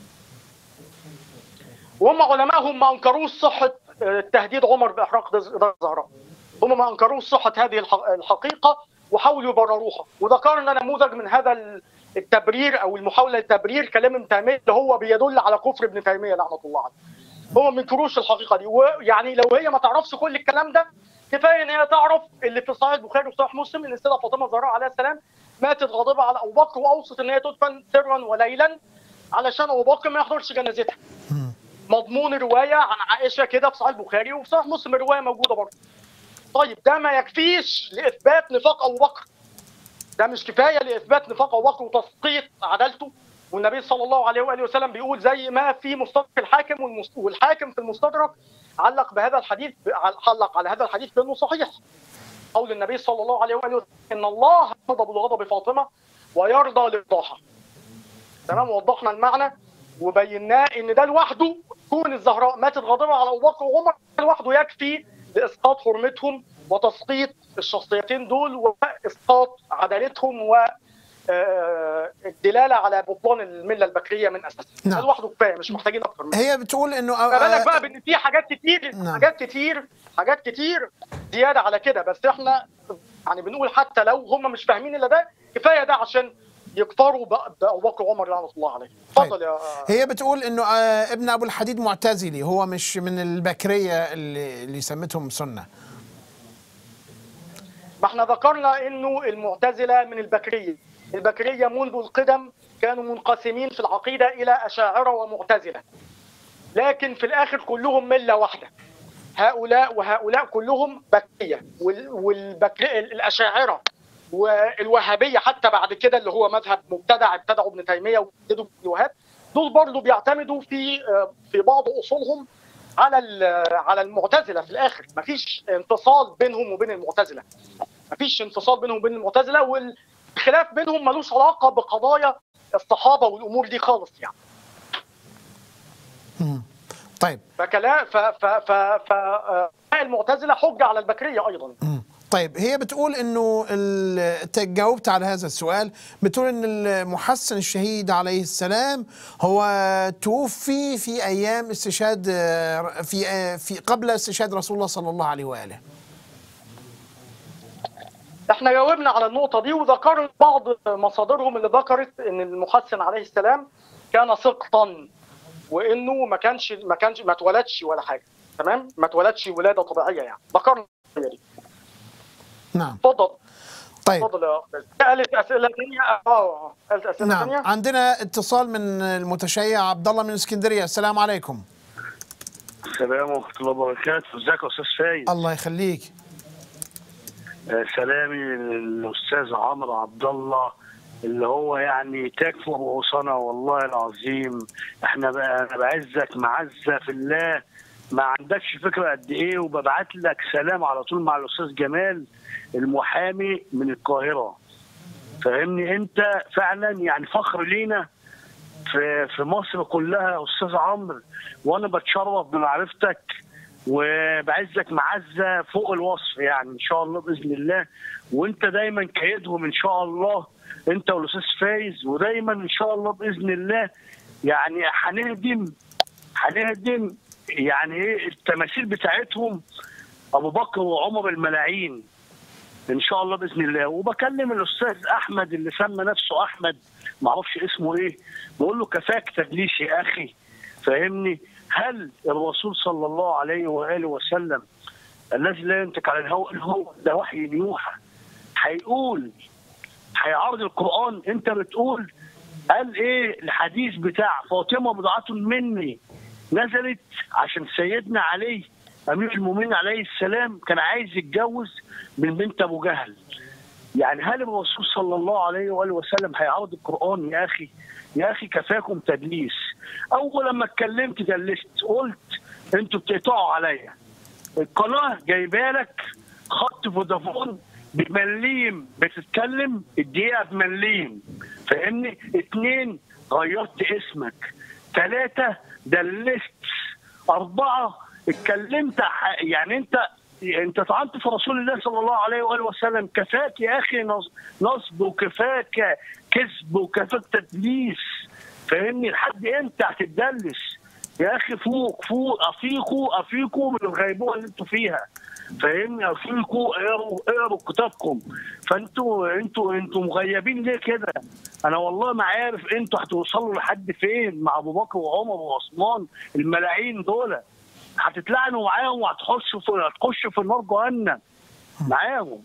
وهم علمائهم ما انكروش صحه آه، تهديد عمر باحراق دار الزهراء هم ما انكروش صحه هذه الح- الحقيقه وحاولوا يبرروها وذكرنا نموذج من هذا ال- التبرير او المحاوله لتبرير كلام ابن تيميه اللي هو بيدل على كفر ابن تيميه لعنه الله عليه هم ما ينكروش الحقيقه دي ويعني لو هي ما تعرفش كل الكلام ده كفايه ان هي تعرف اللي في صحيح البخاري وصحيح مسلم ان السيده فاطمه الزهراء عليها السلام ماتت غاضبه على ابو بكر واوصت ان هي تدفن سرا وليلا علشان ابو بكر ما يحضرش جنازتها مضمون روايه عن عائشه كده في صحيح البخاري وفي صحيح مسلم الروايه موجوده برضه. طيب ده ما يكفيش لاثبات نفاق ابو بكر. ده مش كفايه لاثبات نفاق ابو بكر وتسقيط عدالته والنبي صلى الله عليه واله وسلم بيقول زي ما في مستدرك الحاكم والمس- والحاكم في المستدرك علق بهذا الحديث علق على هذا الحديث بانه صحيح. قول النبي صلى الله عليه واله وسلم ان الله يغضب لغضب فاطمه ويرضى لرضاها. تمام وضحنا المعنى وبيناه ان ده لوحده كون الزهراء ماتت غاضبه على ابو بكر وعمر ده لوحده يكفي لاسقاط حرمتهم وتسقيط الشخصيتين دول واسقاط عدالتهم و آه، الدلاله على بطلان المله البكريه من اساسها نعم. ده لوحده كفايه مش محتاجين اكتر من كده. هي بتقول انه ما بالك آه، بقى بان في حاجات كتير نعم. حاجات كتير حاجات كتير زياده على كده بس احنا يعني بنقول حتى لو هم مش فاهمين الا ده كفايه ده عشان يكفروا بأ- بابو بكر وعمر لعنه الله عليه اتفضل يا هي بتقول انه آه، ابن ابو الحديد معتزلي هو مش من البكريه اللي, اللي سمتهم سنه ما احنا ذكرنا انه المعتزله من البكريه البكريه منذ القدم كانوا منقسمين في العقيده الى اشاعره ومعتزله لكن في الاخر كلهم مله واحده هؤلاء وهؤلاء كلهم بكريه وال- والبكر الاشاعره والوهابيه حتى بعد كده اللي هو مذهب مبتدع ابتدعوا ابن تيميه وابتدوا ابن الوهاب دول برضه بيعتمدوا في في بعض اصولهم على ال- على المعتزله في الاخر مفيش انفصال بينهم وبين المعتزله مفيش انفصال بينهم وبين المعتزله والخلاف بينهم ملوش علاقه بقضايا الصحابه والامور دي خالص يعني مم. طيب فكلام ف ف ف ف آه، المعتزله حجه على البكريه ايضا مم. طيب هي بتقول انه ال- انت جاوبت على هذا السؤال بتقول ان المحسن الشهيد عليه السلام هو توفي في ايام استشهاد آه، في آه، في قبل استشهاد رسول الله صلى الله عليه واله احنا جاوبنا على النقطه دي وذكرنا بعض مصادرهم اللي ذكرت ان المحسن عليه السلام كان سقطا وانه ما كانش ما كانش ما اتولدش ولا حاجه تمام ما اتولدش ولاده طبيعيه يعني ذكرنا الحاجة دي نعم اتفضل طيب اتفضل يا استاذ قالت اسئله ثانيه اه قالت اسئله نعم ثانيه عندنا اتصال من المتشيع عبد الله من اسكندريه السلام عليكم السلام ورحمة الله وبركاته، ازيك يا أستاذ فايز؟ الله يخليك آه، سلامي للأستاذ عمرو عبد الله اللي هو يعني تكفر غصنا والله العظيم احنا بقى انا بعزك معزة في الله ما عندكش فكرة قد ايه وببعت لك سلام على طول مع الأستاذ جمال المحامي من القاهرة فاهمني انت فعلا يعني فخر لينا في في مصر كلها يا استاذ عمرو وانا بتشرف بمعرفتك وبعزك معزه فوق الوصف يعني ان شاء الله باذن الله وانت دايما كيدهم ان شاء الله انت والاستاذ فايز ودايما ان شاء الله باذن الله يعني هنهدم هنهدم يعني ايه التماثيل بتاعتهم ابو بكر وعمر الملاعين ان شاء الله باذن الله وبكلم الاستاذ احمد اللي سمى نفسه احمد ما اعرفش اسمه ايه بقول له كفاك تدليس يا اخي فاهمني هل الرسول صلى الله عليه واله وسلم الذي لا ينطق على الهوى هو ده وحي يوحى هيقول هيعرض القران انت بتقول قال ايه الحديث بتاع فاطمه بضعه مني نزلت عشان سيدنا علي امير المؤمنين عليه السلام كان عايز يتجوز من بنت ابو جهل يعني هل الرسول صلى الله عليه واله وسلم هيعرض القران يا اخي يا اخي كفاكم تدليس اول لما اتكلمت دلست قلت انتوا بتقطعوا عليا القناه جايبه لك خط فودافون بمليم بتتكلم الدقيقه بمليم فاهمني اتنين غيرت اسمك ثلاثه دلست اربعه اتكلمت ح- يعني انت انت طعنت في رسول الله صلى الله عليه واله وسلم كفاك يا اخي نص- نصب وكفاك كذب وكفاك تدليس فاهمني لحد امتى هتدلس يا اخي فوق فوق افيقوا افيقوا من الغيبوبه اللي انتوا فيها فاهمني افيقوا اقروا اقروا كتابكم فانتوا انتوا انتوا مغيبين ليه كده؟ انا والله ما عارف انتوا هتوصلوا لحد فين مع ابو بكر وعمر وعثمان الملاعين دول هتتلعنوا معاهم وهتخشوا في هتخشوا في النار جهنم معاهم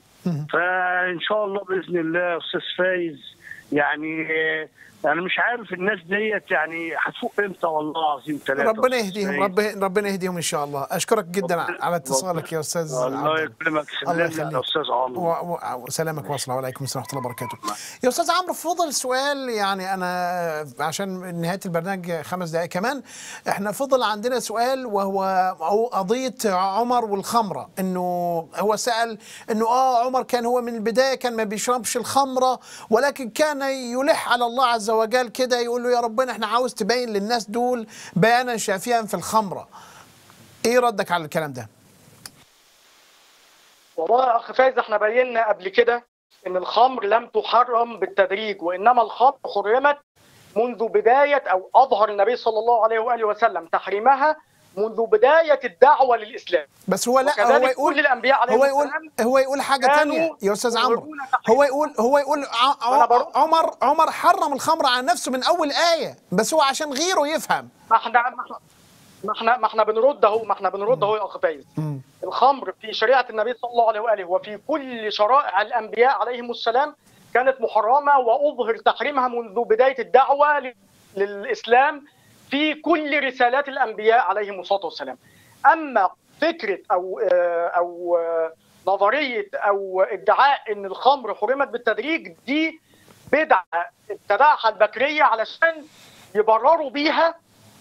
فان شاء الله باذن الله يا استاذ فايز يعني آه، انا مش عارف الناس ديت يعني هتفوق امتى والله العظيم ثلاثه ربنا يهديهم رب ربنا يهديهم ان شاء الله اشكرك جدا على اتصالك يا استاذ الله عبد يكرمك الله سلام يخليك. يا استاذ عمرو و- و- وسلامك واصل وعليكم السلام ورحمه الله وبركاته. يا استاذ عمرو فضل سؤال يعني انا عشان نهايه البرنامج خمس دقائق كمان احنا فضل عندنا سؤال وهو هو قضيه عمر والخمره انه هو سال انه اه عمر كان هو من البدايه كان ما بيشربش الخمره ولكن كان يلح على الله عز وجل كده يقول له يا ربنا احنا عاوز تبين للناس دول بيانا شافيا في الخمره. ايه ردك على الكلام ده؟ والله يا اخ فايز احنا بينا قبل كده ان الخمر لم تحرم بالتدريج وانما الخمر حرمت منذ بدايه او اظهر النبي صلى الله عليه واله وسلم تحريمها منذ بدايه الدعوه للاسلام بس هو لا هو وكذلك يقول كل الانبياء عليهم هو يقول السلام هو يقول حاجه كانوا تانية يا استاذ عمرو يظهرون تحريم هو يقول هو يقول ع- وأنا ع- برد. عمر عمر حرم الخمر على نفسه من اول ايه بس هو عشان غيره يفهم ما احنا ما احنا ما احنا ما احنا بنرد اهو ما احنا بنرد اهو يا اخ فايز الخمر في شريعه النبي صلى الله عليه واله وفي كل شرائع الانبياء عليهم السلام كانت محرمه واظهر تحريمها منذ بدايه الدعوه ل- للاسلام في كل رسالات الانبياء عليهم الصلاه والسلام. اما فكره او آه، او آه، نظريه او ادعاء ان الخمر حرمت بالتدريج دي بدعه ابتدعها البكريه علشان يبرروا بيها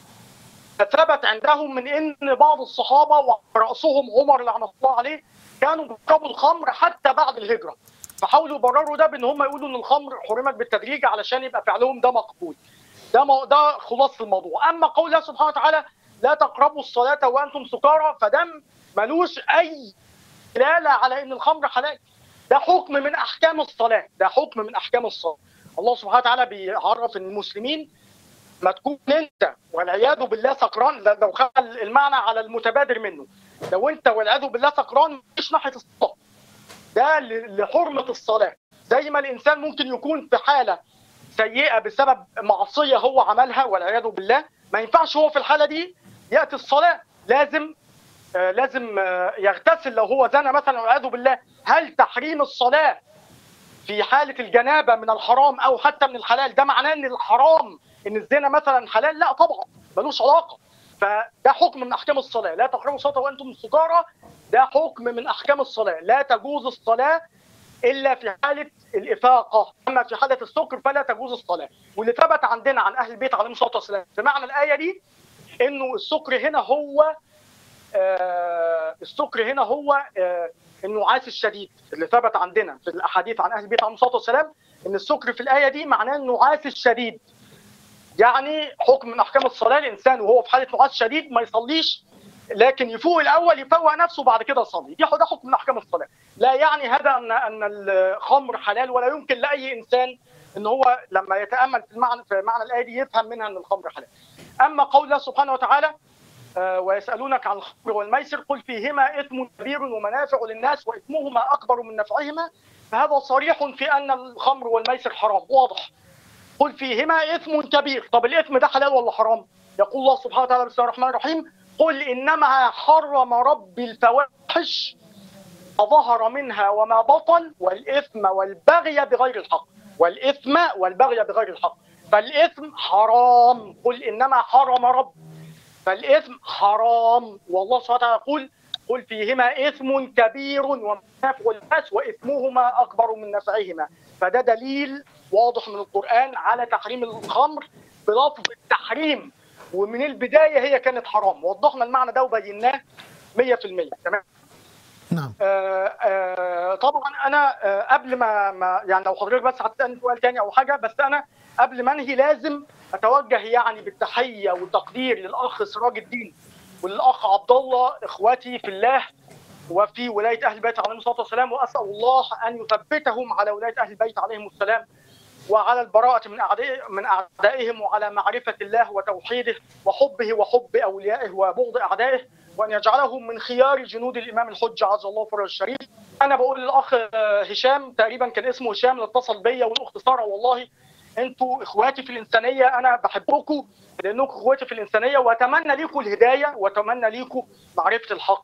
ثبت عندهم من ان بعض الصحابه وراسهم عمر لعنه الله عليه كانوا بيشربوا الخمر حتى بعد الهجره فحاولوا يبرروا ده بان هم يقولوا ان الخمر حرمت بالتدريج علشان يبقى فعلهم ده مقبول ده مو- ده خلاصه الموضوع اما قول الله سبحانه وتعالى لا تقربوا الصلاه وانتم سكارى فده ملوش اي دلاله على ان الخمر حلال ده حكم من احكام الصلاه ده حكم من احكام الصلاه الله سبحانه وتعالى بيعرف ان المسلمين ما تكون انت والعياذ بالله سكران ده- لو خد المعنى على المتبادر منه لو انت والعياذ بالله سكران مش ناحيه الصلاه ده ل- لحرمه الصلاه زي ما الانسان ممكن يكون في حاله سيئه بسبب معصيه هو عملها والعياذ بالله ما ينفعش هو في الحاله دي ياتي الصلاه لازم آه، لازم آه، يغتسل لو هو زنى مثلا والعياذ بالله هل تحريم الصلاه في حاله الجنابه من الحرام او حتى من الحلال ده معناه ان الحرام ان الزنا مثلا حلال لا طبعا ملوش علاقه فده حكم من احكام الصلاه لا تقربوا الصلاه وانتم سكارى ده حكم من احكام الصلاه لا تجوز الصلاه الا في حاله الافاقه اما في حاله السكر فلا تجوز الصلاه واللي ثبت عندنا عن اهل البيت عليهم الصلاه والسلام بمعنى الايه دي انه السكر هنا هو آه، السكر هنا هو آه، النعاس الشديد اللي ثبت عندنا في الاحاديث عن اهل البيت عليهم الصلاه والسلام ان السكر في الايه دي معناه النعاس الشديد يعني حكم من احكام الصلاه الانسان وهو في حاله نعاس شديد ما يصليش لكن يفوق الاول يفوق نفسه وبعد كده يصلي دي ده حكم من احكام الصلاه لا يعني هذا ان ان الخمر حلال ولا يمكن لاي انسان ان هو لما يتامل في المعنى في معنى الايه دي يفهم منها ان الخمر حلال اما قول الله سبحانه وتعالى آه، ويسألونك عن الخمر والميسر قل فيهما إثم كبير ومنافع للناس وإثمهما أكبر من نفعهما فهذا صريح في أن الخمر والميسر حرام واضح قل فيهما إثم كبير طب الإثم ده حلال ولا حرام يقول الله سبحانه وتعالى بسم الله الرحمن الرحيم قل إنما حرم ربي الفواحش ما ظهر منها وما بطن والإثم والبغي بغير الحق والإثم والبغي بغير الحق فالإثم حرام قل إنما حرم ربي فالإثم حرام والله سبحانه وتعالى يقول قل فيهما إثم كبير ومنافع للناس وإثمهما أكبر من نفعهما فده دليل واضح من القرآن على تحريم الخمر بلفظ التحريم ومن البداية هي كانت حرام وضحنا المعنى ده وبيناه 100% تمام نعم آه، آه، طبعا انا آه، قبل ما, ما يعني لو حضرتك بس هتسالني سؤال تاني او حاجه بس انا قبل ما انهي لازم اتوجه يعني بالتحيه والتقدير للاخ سراج الدين وللاخ عبد الله اخواتي في الله وفي ولايه اهل البيت عليهم الصلاه والسلام واسال الله ان يثبتهم على ولايه اهل البيت عليهم السلام وعلى البراءة من أعداء من أعدائهم وعلى معرفة الله وتوحيده وحبه وحب أوليائه وبغض أعدائه وأن يجعلهم من خيار جنود الإمام الحجة عز الله فرج الشريف أنا بقول للأخ آه، هشام تقريبا كان اسمه هشام اللي اتصل بيا والأخت سارة والله أنتوا إخواتي في الإنسانية أنا بحبكم لأنكم إخواتي في الإنسانية وأتمنى ليكم الهداية وأتمنى ليكم معرفة الحق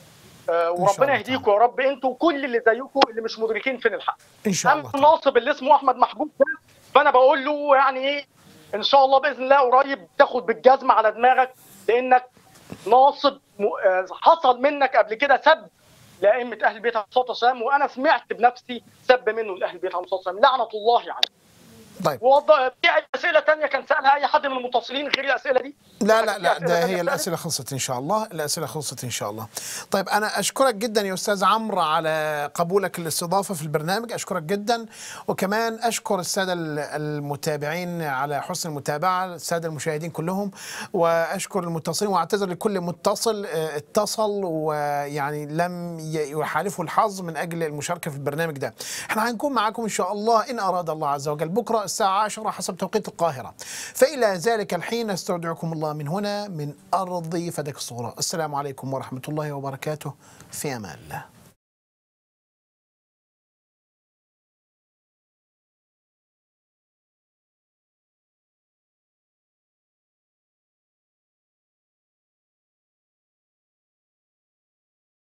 آه، شاء وربنا الله يهديكم يا رب انتوا كل اللي زيكم اللي مش مدركين فين الحق ان شاء اما الله الناصب اللي اسمه احمد محبوب ده فانا بقول له يعني ايه ان شاء الله باذن الله قريب تاخد بالجزمه على دماغك لانك ناصب م... آه، حصل منك قبل كده سب لائمه اهل البيت عليه الصلاه والسلام وانا سمعت بنفسي سب منه لاهل البيت عليه الصلاه والسلام لعنه الله يعني طيب ووض... في اي اسئله تانية كان سالها اي حد من المتصلين غير الاسئله دي لا لا لا أسئلة ده تانية هي خالص؟ الاسئله خلصت ان شاء الله الاسئله خلصت ان شاء الله طيب انا اشكرك جدا يا استاذ عمرو على قبولك الاستضافه في البرنامج اشكرك جدا وكمان اشكر الساده ال- المتابعين على حسن المتابعه الساده المشاهدين كلهم واشكر المتصلين واعتذر لكل متصل آه، اتصل ويعني لم ي- يحالفه الحظ من اجل المشاركه في البرنامج ده احنا هنكون معاكم ان شاء الله ان اراد الله عز وجل بكره الساعه 10 حسب توقيت القاهره فالى ذلك الحين استودعكم الله من هنا من ارض فدك الصغرى السلام عليكم ورحمه الله وبركاته في امان الله